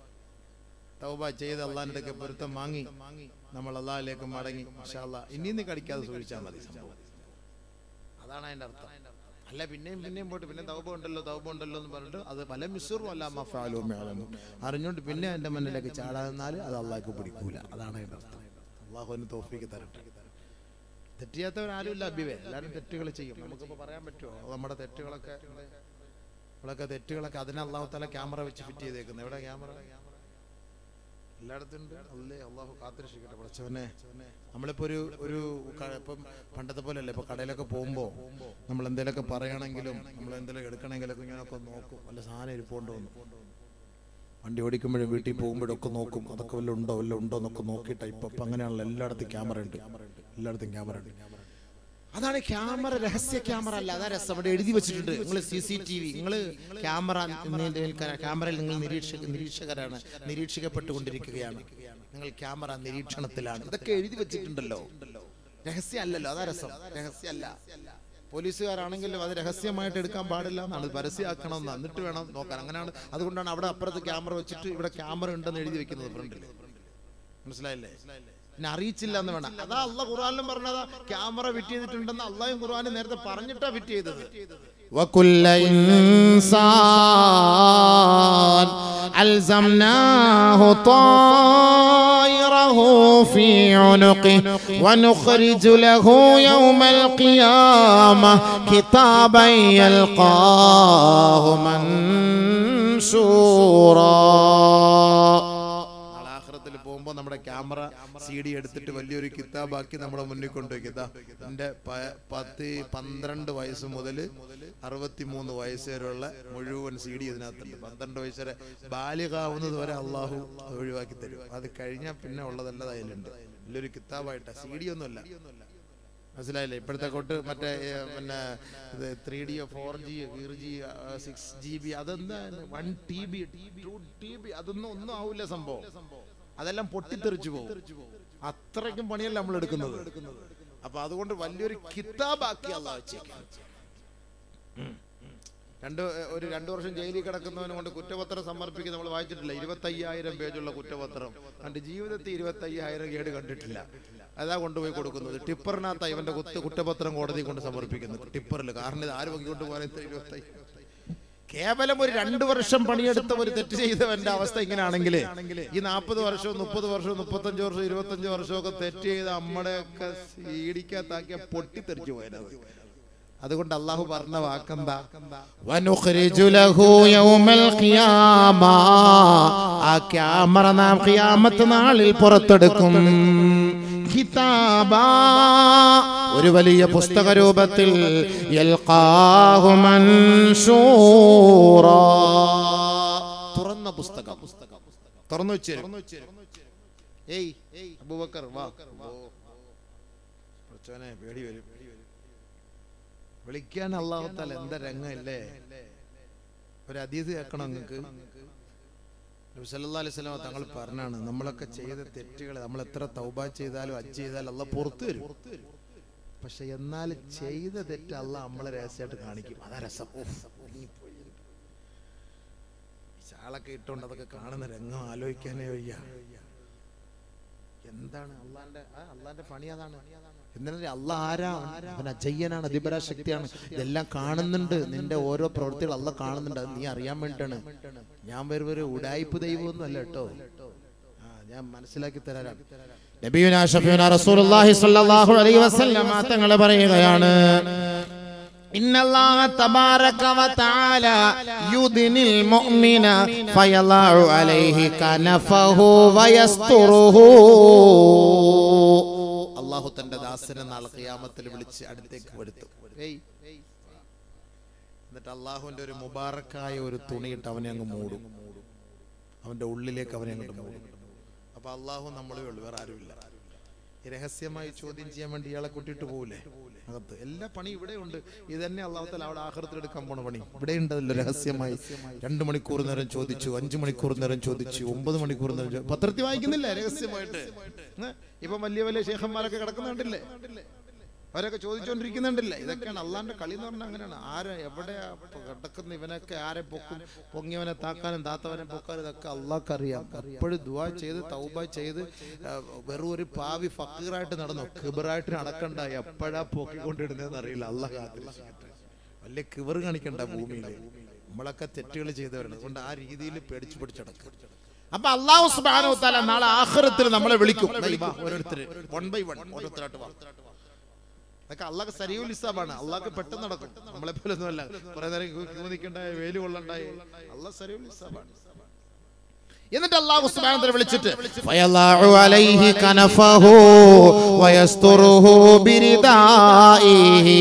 തൗബ ചെയ്ത് അള്ളാഹിന്റെ അടുക്കെ പൊരുത്തം വാങ്ങി നമ്മൾ അള്ളാഹിലേക്ക് മടങ്ങി മാഷാ അല്ലാ ഇനി നീ കടിക്കാതെ സൂക്ഷിച്ചാൽ മതി സംഭവം അതാണ് അതിന്റെ അർത്ഥം അല്ല പിന്നെയും പിന്നെയും പോയിട്ട് പിന്നെ തൗബ ഉണ്ടല്ലോ തൗബ ഉണ്ടല്ലോ എന്ന് പറഞ്ഞിട്ട് അത് പല മിസ്റും അല്ല മഫാലും അറിഞ്ഞുകൊണ്ട് പിന്നെ എന്റെ മുന്നിലേക്ക് ചാടാന്നാൽ അത് അള്ളാഹ്ക്ക് പിടിക്കൂല അതാണ് അതിന്റെ അർത്ഥം അള്ളാഹുവിന് തോഫിക്ക് തരട്ടെ തെറ്റിയാത്തവരാരും ഇല്ല അബിവേ എല്ലാവരും തെറ്റുകൾ ചെയ്യും നമുക്കിപ്പോൾ പറയാൻ പറ്റുമോ നമ്മുടെ തെറ്റുകളൊക്കെ നമ്മളൊക്കെ തെറ്റുകളൊക്കെ അതിനെ അള്ളാഹു തല ക്യാമറ വെച്ച് ഫിറ്റ് ചെയ്തേക്കുന്നത് എവിടെ ക്യാമറ എല്ലായിടത്തും ഉണ്ട് അല്ലേ അള്ളാഹു കാത്തിരക്ഷിക്കട്ടെ പഠിച്ചവനെ നമ്മളിപ്പോ ഒരു ഒരു ക- ഇപ്പം പണ്ടത്തെ പോലെ അല്ലേ ഇപ്പൊ കടയിലൊക്കെ പോകുമ്പോ നമ്മൾ എന്തെങ്കിലുമൊക്കെ പറയണമെങ്കിലും നമ്മൾ എന്തെങ്കിലും എടുക്കണമെങ്കിലൊക്കെ ഇങ്ങനെയൊക്കെ നോക്കും വല്ല സാധനം ഇരിപ്പുണ്ടോ എന്ന് വണ്ടി ഓടിക്കുമ്പോഴും വീട്ടിൽ പോകുമ്പോഴൊക്കെ നോക്കും അതൊക്കെ വല്ല ഉണ്ടോ വല്ല ഉണ്ടോ എന്നൊക്കെ നോക്കിയിട്ട് ഇപ്പൊ ഇപ്പൊ അങ്ങനെയാണല്ലോ എല്ലായിടത്തും ക്യാമറ ഉണ്ട് എല്ലായിടത്തും ക്യാമറ ഉണ്ട് അതാണ് ക്യാമറ രഹസ്യ ക്യാമറ അല്ല അതാ രസം അവിടെ എഴുതി വെച്ചിട്ടുണ്ട് നിങ്ങൾ സി സി ടി വി നിങ്ങൾ ക്യാമറ ക്യാമറയിൽ നിങ്ങൾ നിരീക്ഷക നിരീക്ഷകരാണ് നിരീക്ഷിക്കപ്പെട്ടുകൊണ്ടിരിക്കുകയാണ് നിങ്ങൾ ക്യാമറ നിരീക്ഷണത്തിലാണ് ഇതൊക്കെ എഴുതി വെച്ചിട്ടുണ്ടല്ലോ രഹസ്യം അല്ലല്ലോ അതാ രസം രഹസ്യം അല്ല പോലീസുകാരാണെങ്കിലും അത് രഹസ്യമായിട്ട് എടുക്കാൻ പാടില്ല എന്നാണ് ഇത് പരസ്യമാക്കണം എന്ന് എന്നിട്ട് വേണം നോക്കാൻ അങ്ങനെയാണ് അതുകൊണ്ടാണ് അവിടെ അപ്പുറത്ത് ക്യാമറ വെച്ചിട്ട് ഇവിടെ ക്യാമറ ഉണ്ടെന്ന് എഴുതി വെക്കുന്നത് ഫ്രണ്ടിൽ മനസ്സിലായില്ലേ പിന്നെ അറിയിച്ചില്ല എന്ന് വേണം അതാ അല്ല ഖുറാനിലും പറഞ്ഞതാ ക്യാമറ ഫിറ്റ് ചെയ്തിട്ടുണ്ടെന്ന് അള്ളാഹും ഖുറാനും നേരത്തെ പറഞ്ഞിട്ടാ ഫിറ്റ് ചെയ്തത് وكل إنسان ألزمناه طائره في عنقه ونخرج له يوم القيامة كتابا يلقاه منشورا നാളെ ആഖിറത്തിൽ പോകുമ്പോൾ നമ്മുടെ ക്യാമറ സി ഡി എടുത്തിട്ട് വലിയൊരു കിതാബാക്കി നമ്മുടെ മുന്നിൽ കൊണ്ടുവയ്ക്കും ഇതാ എൻ്റെ പ- പത്ത് പന്ത്രണ്ട് വയസ്സ് മുതൽ അറുപത്തിമൂന്ന് വയസ്സ് വരെയുള്ള മുഴുവൻ സി ഡി ഇതിനകത്തുണ്ട് പന്ത്രണ്ട് വയസ്സ് വരെ ബാലികാവുന്നത് വരെ അള്ളാഹു അത് ഒഴിവാക്കി തരും അത് കഴിഞ്ഞാൽ പിന്നെ ഉള്ളതെല്ലാം അതിലുണ്ട് വലിയൊരു കിതാബായിട്ടാ സി ഡി ഒന്നുമല്ല മനസ്സിലായില്ലേ ഇപ്പോഴത്തെ തൊട്ട് മറ്റേ ഏ, പിന്നെ ഇത് three D four G five G six G B അതെന്താ one T B two T B അതൊന്നും ഒന്നും ആവില്ല സംഭവം അതെല്ലാം പൊട്ടിത്തെറിച്ചു പോകും അത്രയ്ക്കും പണിയല്ല നമ്മൾ എടുക്കുന്നത് അപ്പൊ അതുകൊണ്ട് വലിയൊരു കിതാബാക്കി അല്ല വെച്ചേക്കാം രണ്ട് ഒരു രണ്ടു വർഷം ജയിലിൽ കിടക്കുന്നവനെ കൊണ്ട് കുറ്റപത്രം സമർപ്പിക്കുന്ന നമ്മൾ വായിച്ചിട്ടില്ല ഇരുപത്തയ്യായിരം പേജുള്ള കുറ്റപത്രം കണ്ട് ജീവിതത്തിൽ ഇരുപത്തയ്യായിരം കേട് കണ്ടിട്ടില്ല അതാ കൊണ്ടുപോയി കൊടുക്കുന്നത് ടിപ്പറിനകത്ത് ഇവന്റെ കുത്ത് കുറ്റപത്രം കോടതി കൊണ്ട് സമർപ്പിക്കുന്നത് ടിപ്പറിൽ കാരണം ഇത് ആര് പൊക്കിക്കൊണ്ട് പോകാൻ ഇരുപത്തയ്യായിരം കേവലം ഒരു രണ്ടു വർഷം പണിയെടുത്ത ഒരു തെറ്റ് ചെയ്തവന്റെ അവസ്ഥ ഇങ്ങനെയാണെങ്കിൽ ഈ നാൽപ്പത് വർഷവും മുപ്പത് വർഷവും മുപ്പത്തഞ്ച് വർഷവും ഇരുപത്തഞ്ച് വർഷവും ഒക്കെ തെറ്റ് ചെയ്ത് നമ്മുടെയൊക്കെ സീഡിക്കകത്താക്കിയ പൊട്ടിത്തെറിച്ചു പോയത് അതുകൊണ്ട് അള്ളാഹു പറഞ്ഞ വാക്കെന്താ ونخرج له يوم القيامة ആ ക്യാമറ നാം ഖിയാമത്ത് നാളിൽ പുറത്തെടുക്കും കിതാബാ ഒരു വലിയ പുസ്തക രൂപത്തിൽ യൽഖാഹു മൻശൂറാ തുറന്ന പുസ്തകം തുറന്നു വെച്ചു ഏയ് അബൂബക്കർ വാ കുറച്ചോനെ പേടി വരും വിളിക്കാൻ അള്ളാഹത്താൽ എന്താ രംഗമല്ലേ ഒരു അതീത് കേൾക്കണം നിങ്ങൾക്ക് നബി സല്ലല്ലാഹു അലൈഹി വസല്ലം തങ്ങൾ പറഞ്ഞാണ് നമ്മളൊക്കെ ചെയ്ത തെറ്റുകൾ നമ്മൾ എത്ര തൗബ ചെയ്താലും അജ് ചെയ്താലും അല്ല പുറത്തു വരും പക്ഷെ എന്നാൽ ചെയ്ത തെറ്റ് അല്ല നമ്മളെ രഹസ്യമായിട്ട് കാണിക്കും അതാ രസം ഉഫ്, ഉറങ്ങിപ്പോയി. ഈ ശാളൊക്കെ ഇട്ടുകൊണ്ട് അതൊക്കെ കാണുന്ന രംഗം ആലോചിക്കാനേ വയ്യ എന്താണ് അള്ളാന്റെ ആ, അള്ളാന്റെ പണി അതാണ് എന്തിനാ അല്ല ആരാ അവൻ അജയ്യനാണ് അതിപരാശക്തിയാണ് ഇതെല്ലാം കാണുന്നുണ്ട് നിന്റെ ഓരോ പ്രവൃത്തികൾ അല്ല കാണുന്നുണ്ട് അത് നീ അറിയാൻ വേണ്ടിയിട്ടാണ് ഞാൻ വെറും ഒരു ഉടായ്പ് ദൈവമൊന്നും അല്ല കേട്ടോ ആ ഞാൻ മനസ്സിലാക്കി തരാനാണ് നബിയുനാ ഷഫീന റസൂലുള്ളാഹി സ്വല്ലല്ലാഹു അലൈഹി വസല്ലം തങ്ങൾ പറയുകയാണ് ഇന്നല്ലാഹ തബാരക വതആല യുദ്നിൽ മുഅ്മിന ഫയലാഉ അലൈഹി കനഫഹു വയസ്തുറുഹു അള്ളാഹു തന്റെ ദാസനെ നാളെ ഖിയാമത്തിൽ വിളിച്ച് അടുത്തേക്ക് വരുത്തും ഏയ്. എന്നിട്ട് അള്ളാഹുവിന്റെ ഒരു മുബാറക്കായ ഒരു തുണിയിട്ട് അവനെ അങ്ങ് മൂടും അവന്റെ ഉള്ളിലേക്ക് അവനെ അങ്ങോട്ട് മൂടും അപ്പൊ അള്ളാഹു നമ്മളേ ഉള്ളൂ വേറെ ആരുമില്ല ഈ രഹസ്യമായി ചോദ്യം ചെയ്യാൻ വേണ്ടി ഇയാളെ കൂട്ടിയിട്ട് പോകൂലേ അകത്ത് എല്ലാ പണി ഇവിടെ ഉണ്ട് ഇത് തന്നെ അള്ളാഹുത്തല അവിടെ ആഹൃത്തിൽ എടുക്കാൻ പോണ പണി ഇവിടെ ഉണ്ടല്ലോ രഹസ്യമായി രണ്ട് മണിക്കൂർ നേരം ചോദിച്ചു അഞ്ചു മണിക്കൂർ നേരം ചോദിച്ചു ഒമ്പത് മണിക്കൂർ നേരം ചോ- പത്രത്തിൽ വായിക്കുന്നില്ല രഹസ്യമായിട്ട് ഏ? ഇപ്പൊ വലിയ വലിയ ശേഖന്മാരൊക്കെ കിടക്കുന്നുണ്ടല്ലേ അവരൊക്കെ ചോദിച്ചുകൊണ്ടിരിക്കുന്നുണ്ടല്ലേ ഇതൊക്കെയാണ് അള്ളാന്റെ കളി എന്ന് പറഞ്ഞാൽ അങ്ങനെയാണ് ആരെ എവിടെയാ കിടക്കുന്ന ഇവനൊക്കെ ആരെ പൊക്കും പൊങ്ങിയവനെ താക്കാനും താത്തവനെ പൊക്കാനും ഇതൊക്കെ അള്ളാഹ്ക്ക് അറിയാം എപ്പോഴും ദുവാ ചെയ്ത് തൗബ ചെയ്ത് ആ, വെറും ഒരു പാവി ഫക്കീറായിട്ട് നടന്നു കിബറായിട്ട് നടക്കണ്ട എപ്പോഴാ പൊക്കിക്കൊണ്ടിടുന്നതെന്ന് അറിയില്ല അള്ളാഹ് കാത്തിരക്ഷിക്കട്ടെ വലിയ കിബർ കാണിക്കണ്ട ഭൂമിയിൽ നമ്മളൊക്കെ തെറ്റുകൾ ചെയ്തവരാണ് അതുകൊണ്ട് ആ രീതിയിൽ പേടിച്ചു പിടിച്ചടക്കും അപ്പൊ അല്ലാഹു സുബ്ഹാനഹു വതആല നാളെ ആഖിറത്തിൽ നമ്മളെ വിളിക്കും ഓരോരുത്തർ വൺ ബൈ വൺ ഓരോരുത്തരായിട്ട് വാ അതൊക്കെ അള്ളാഹ് സരിയുൽ ഇസാബാണ് അള്ളാഹ് പെട്ടെന്ന് നടക്കും നമ്മളെ പോലെ ഒന്നുമല്ല കുറെ നേരം ക്യൂ ക്യൂ നിൽക്കണ്ടായി വെയിൽ കൊള്ളണ്ടായി അള്ളാഹ് സരിയുൽ ഇസാബാണ് എന്നിട്ട് അല്ലാഹു സുബ്ഹാനഹു വതആല വിളിച്ചിട്ട് ഫയലാഉ അലൈഹി കനഫഹു വയസ്തുറുഹു ബിരിദാഇഹി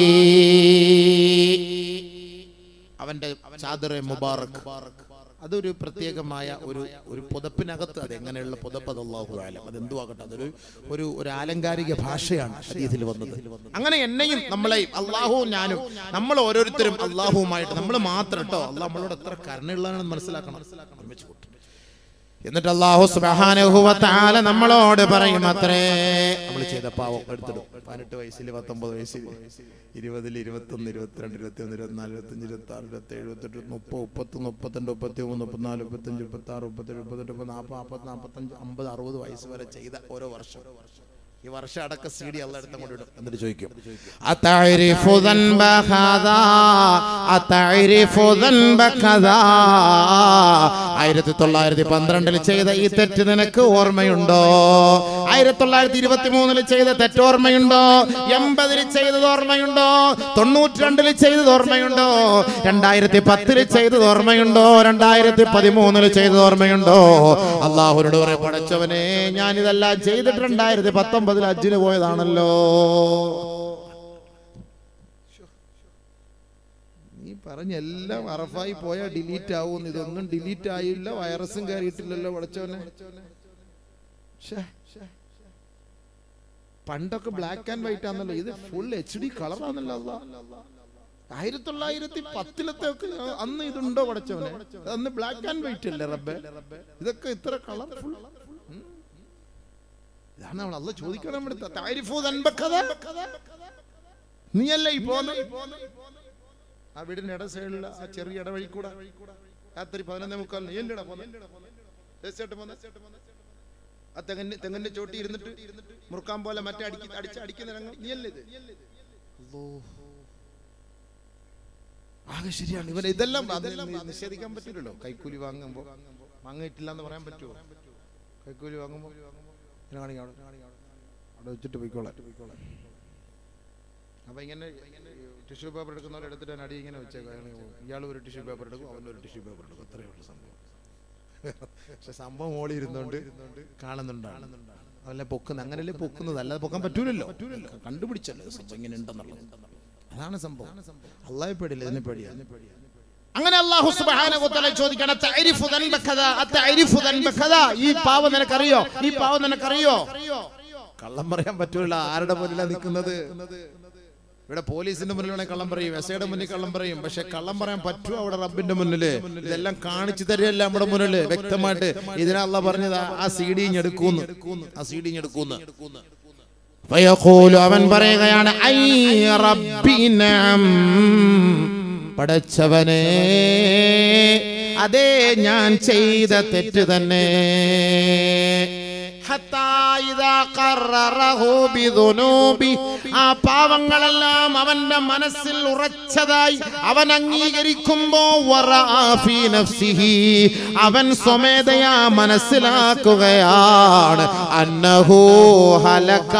അവന്റെ ചാദറെ മുബാറക് അതൊരു പ്രത്യേകമായ ഒരു ഒരു പുതപ്പിനകത്ത് അത് എങ്ങനെയുള്ള പുതപ്പ് അത് അള്ളാഹു ആലം അത് എന്തുവാകട്ടെ അതൊരു ഒരു ഒരു ആലങ്കാരിക ഭാഷയാണ് ഹദീസിൽ വന്നത് അങ്ങനെ എന്നെയും നമ്മളെയും അള്ളാഹുവും ഞാനും നമ്മൾ ഓരോരുത്തരും അള്ളാഹുവുമായിട്ട് നമ്മൾ മാത്രം കേട്ടോ അള്ളാഹ് നമ്മളോട് എത്ര കരുണയുള്ളതാണെന്ന് മനസ്സിലാക്കണം ഒരുമിച്ച് കൂട്ടി. എന്നിട്ട് അല്ലാഹു സുബ്ഹാനഹു വതആല നമ്മളോട് പറയും അത്രേ നമ്മൾ ചെയ്ത പാവം എടുത്തിടും പതിനെട്ട് വയസ്സിൽ പത്തൊമ്പത് വയസ്സിൽ ഇരുപതിൽ ഇരുപത്തൊന്ന് ഇരുപത്തിരണ്ട് ഇരുപത്തിയൊന്ന് ഇരുപത്തിനാല് ഇരുപത്തഞ്ച് ഇരുപത്തി ആറ് ഇരുപത്തി ഏഴ് ഇരുപത്തെട്ട് മുപ്പത് മുപ്പത്തൊന്ന് മുപ്പത്തിരണ്ട് മുപ്പത്തി മൂന്ന് മുപ്പത്തിനാല് മുപ്പത്തഞ്ച് മുപ്പത്തി ആറ് മുപ്പത്തേഴ് മുപ്പത്തെട്ട് മുപ്പത് നാൽപ്പത് നാൽപ്പത് നാൽപ്പത്തഞ്ച് അമ്പത് അറുപത് വയസ്സ് വരെ ചെയ്ത ഓരോ വർഷം ഈ വർഷം അടക്ക സി ഡി അല്ല എടുത്തും കൊണ്ട് ഇടും എന്നിട്ട് ചോദിക്കും أتعرف ذنب هذا أتعرف ذنب كذا ആയിരത്തി തൊള്ളായിരത്തി പന്ത്രണ്ടിൽ ചെയ്ത ഈ തെറ്റ് നിനക്ക് ഓർമ്മയുണ്ടോ ആയിരത്തി തൊള്ളായിരത്തി ഇരുപത്തി മൂന്നിൽ ചെയ്ത തെറ്റ് ഓർമ്മയുണ്ടോ എൺപതിൽ ചെയ്തത് ഓർമ്മയുണ്ടോ തൊണ്ണൂറ്റി രണ്ടിൽ ചെയ്തത് ഓർമ്മയുണ്ടോ രണ്ടായിരത്തി പത്തിൽ ചെയ്തത് ഓർമ്മയുണ്ടോ രണ്ടായിരത്തി പതിമൂന്നിൽ ചെയ്തത് ഓർമ്മയുണ്ടോ അള്ളാഹുനോട് പറയും പടച്ചവനെ ഞാൻ ഇതെല്ലാം ചെയ്തിട്ട് രണ്ടായിരത്തി പത്തൊമ്പതിൽ അജ്ജിന് പോയതാണല്ലോ നീ പറഞ്ഞ എല്ലാം അറഫായി പോയാൽ ഡിലീറ്റ് ആവുമെന്ന് ഇതൊന്നും ഡിലീറ്റ് ആയില്ല വൈറസും കയറിയിട്ടില്ലല്ലോ പഠിച്ചവനെ ശ്ശേ. പണ്ടൊക്കെ ബ്ലാക്ക് ആൻഡ് വൈറ്റ് ആണല്ലോ ഇത് ഫുൾ എച്ച് ഡി കളറാണല്ലോ അല്ല ആയിരത്തി തൊള്ളായിരത്തി പത്തിലത്തെ ഒക്കെ അന്ന് ഇതുണ്ടോ പഠിച്ചവനെ അന്ന് ബ്ലാക്ക് ആൻഡ് വൈറ്റ് അല്ലേ റബ്ബെ ഇതൊക്കെ ഇത്ര കളർഫുൾ ഇതാണ് നമ്മൾ അല്ല ചോദിക്കാൻ നമ്മുടെ താരിഫു തൻപക്കഥ നീയല്ലേ ഈ പോന്നെ ആ വീടിന്റെ ഇട സൈഡിൽ ആ ചെറിയ ഇടവഴി കൂടെ രാത്രി പതിനൊന്നേ മുക്കാൽ നീ എന്റെ ആ തെങ്ങിന്റെ തെങ്ങിന്റെ ചോട്ടി ഇരുന്നിട്ട് മുറുക്കാൻ പോലെ മറ്റേ അടിക്ക് അടിച്ച് അടിക്കുന്ന രംഗം നീയല്ലേ ഇത് അല്ലോ. ആകെ ശരിയാണ് ഇവൻ ഇതെല്ലാം അതെല്ലാം നിഷേധിക്കാൻ പറ്റൂലല്ലോ കൈക്കൂലി വാങ്ങുമ്പോ വാങ്ങിയിട്ടില്ല എന്ന് പറയാൻ പറ്റുമോ കൈക്കൂലി വാങ്ങുമ്പോ ഇങ്ങനെ കാണിക്കാം അവിടെ അവിടെ വെച്ചിട്ട് പോയിക്കോളാം അപ്പൊ ഇങ്ങനെ ടിഷ്യൂ പേപ്പർ എടുക്കുന്നവരെ എടുത്തിട്ട് അടി ഇങ്ങനെ വെച്ചേക്കാം ഇയാൾ ഒരു ടിഷ്യൂ പേപ്പർ എടുക്കും അവൻ ഒരു ടിഷ്യൂ പേപ്പർ എടുക്കും അത്രയേ ഉള്ളൂ സംഭവം പക്ഷെ സംഭവം ഓളി ഇരുന്നോണ്ട് കാണുന്നുണ്ടാണ് അതല്ല പൊക്കുന്നത് അങ്ങനെയല്ലേ പൊക്കുന്നത് അല്ലാതെ പൊക്കാൻ പറ്റൂലല്ലോ കണ്ടുപിടിച്ചല്ലോ ഇത് സംഭവം ഇങ്ങനെ ഉണ്ടെന്നുള്ളത് അതാണ് സംഭവം അള്ളാഹെ പേടില്ല ഇതിനെ പേടിയാണ് അങ്ങനെ അല്ലാഹു സുബ്ഹാനഹു വതആല ചോദിക്കണം തഅരിഫു ദൻബ കദാ അതഅരിഫു ദൻബ കദാ ഈ പാവം നിനക്കറിയോ ഈ പാവം നിനക്കറിയോ കള്ളം പറയാൻ പറ്റൂല ആരുടെ മുന്നിലാണ് നിൽക്കുന്നത് ഇവിടെ പോലീസിന്റെ മുന്നിലാണെങ്കിൽ കള്ളം പറയും എസ് ഐയുടെ മുന്നിൽ കള്ളം പറയും പക്ഷെ കള്ളം പറയാൻ പറ്റുമോ അവിടെ റബ്ബിന്റെ മുന്നില് ഇതെല്ലാം കാണിച്ചു തരികയല്ല നമ്മുടെ മുന്നില് വ്യക്തമായിട്ട് ഇതിനല്ല പറഞ്ഞത് ആ- ആ സി ഡി എടുക്കൂന്ന് ആ സി ഡി എടുക്കൂന്ന് ഫയഖൂലു അവൻ പറയുകയാണ് ഐ റബ്ബി നഅം പടച്ചവനെ അതേ ഞാൻ ചെയ്ത തെറ്റ് തന്നെ ഹത്താ ഇദാ ഖററഹു ബിദുനൂബി. ആ പാവങ്ങളെല്ലാം അവന്റെ മനസ്സിൽ ഉറച്ചതായി അവൻ അംഗീകരിക്കുമ്പോ വറആ ഫീ നഫ്സിഹി. അവൻ സ്വമേധയാ മനസ്സിലാക്കുകയാണ് അന്നഹു ഹലക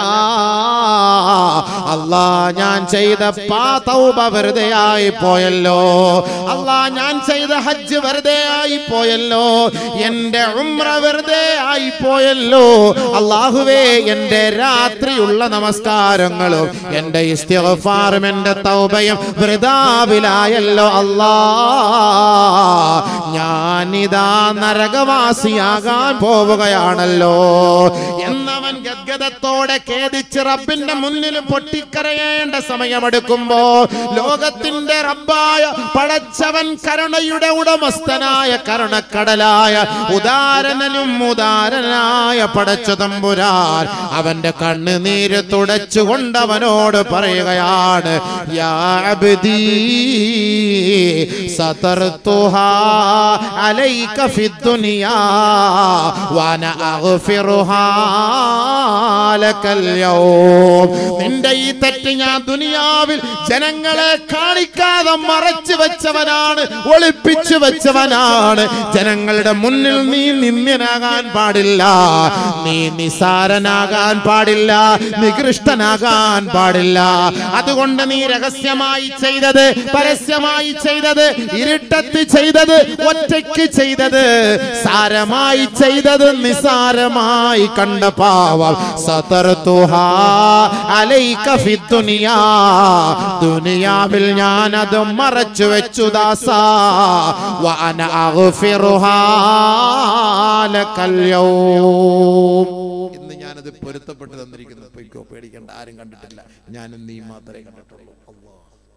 അല്ലാ ഞാൻ ചെയ്ത പാ തൗബ വെറുതെ ആയി പോയല്ലോ അല്ലാ ഞാൻ ചെയ്ത ഹജ്ജ് വെറുതെ ആയി പോയല്ലോ എന്റെ ഉംറ വെറുതെ ആയി പോയല്ലോ അള്ളാഹുവേ എന്റെ രാത്രിയുള്ള നമസ്കാരങ്ങളും എന്റെ ഇസ്തിഗ്ഫാറും എന്റെ തൗബയും വൃതാവിലായല്ലോ അല്ലാ ഞാനിതാ നരകവാസിയാകാൻ പോവുകയാണല്ലോ എന്നവൻ ഗദ്ഗതത്തോടെ ഖേദിച്ച് റബ്ബിന്റെ മുന്നിൽ പൊട്ടിക്കരയേണ്ട സമയമെടുക്കുമ്പോ ലോകത്തിന്റെ റബ്ബായ പടച്ചവൻ കരുണയുടെ ഉടമസ്ഥനായ കരുണക്കടലായ ഉദാരനനും ഉദാരനായ പടച്ച തമ്പുരാൻ അവന്റെ കണ്ണുനീര് തുടച്ചുകൊണ്ടവനോട് പറയുകയാണ് യാ അബ്ദീ സതർത്തുഹാ അലൈക ഫിദ്ദുനിയാ വന അഗ്ഫിറുഹാ ലക്കൽ യൗം നിന്റെ ഈ തെറ്റ് ഞാൻ ദുനിയാവിൽ ജനങ്ങളെ കാണിക്കാതെ മറച്ചു വെച്ചവനാണ് ഒളിപ്പിച്ചു വെച്ചവനാണ് ജനങ്ങളുടെ മുന്നിൽ നീ നിന്ദ്യനാകാൻ പാടില്ല നീ നിസാരനാകാൻ പാടില്ല നികൃഷ്ടനാകാൻ പാടില്ല അതുകൊണ്ട് നീ രഹസ്യമായി ചെയ്തത് പരസ്യമായി ചെയ്തത് ഇരുട്ടത്ത് ചെയ്തത് ഒറ്റയ്ക്ക് ചെയ്തത് സാരമായി ചെയ്തത് നിസാരമായി കണ്ട പാവം സതർത്തുഹാ അലൈക ഫിദ്ദുനിയാ ദുനിയാവിൽ ഞാൻ അത് മറച്ചു വെച്ചു ദാസാ വഅന അഗ്ഫിറുഹാ ലക്കൽ യൗം ഇന്ന് ഞാനത് പൊരുത്തപ്പെട്ട് തന്നിരിക്കുന്നു പൊയ്ക്കോ പേടിക്കണ്ട ആരും കണ്ടിട്ടില്ല ഞാനും നീ മാത്രമേ കണ്ടിട്ടുള്ളൂ അല്ലാ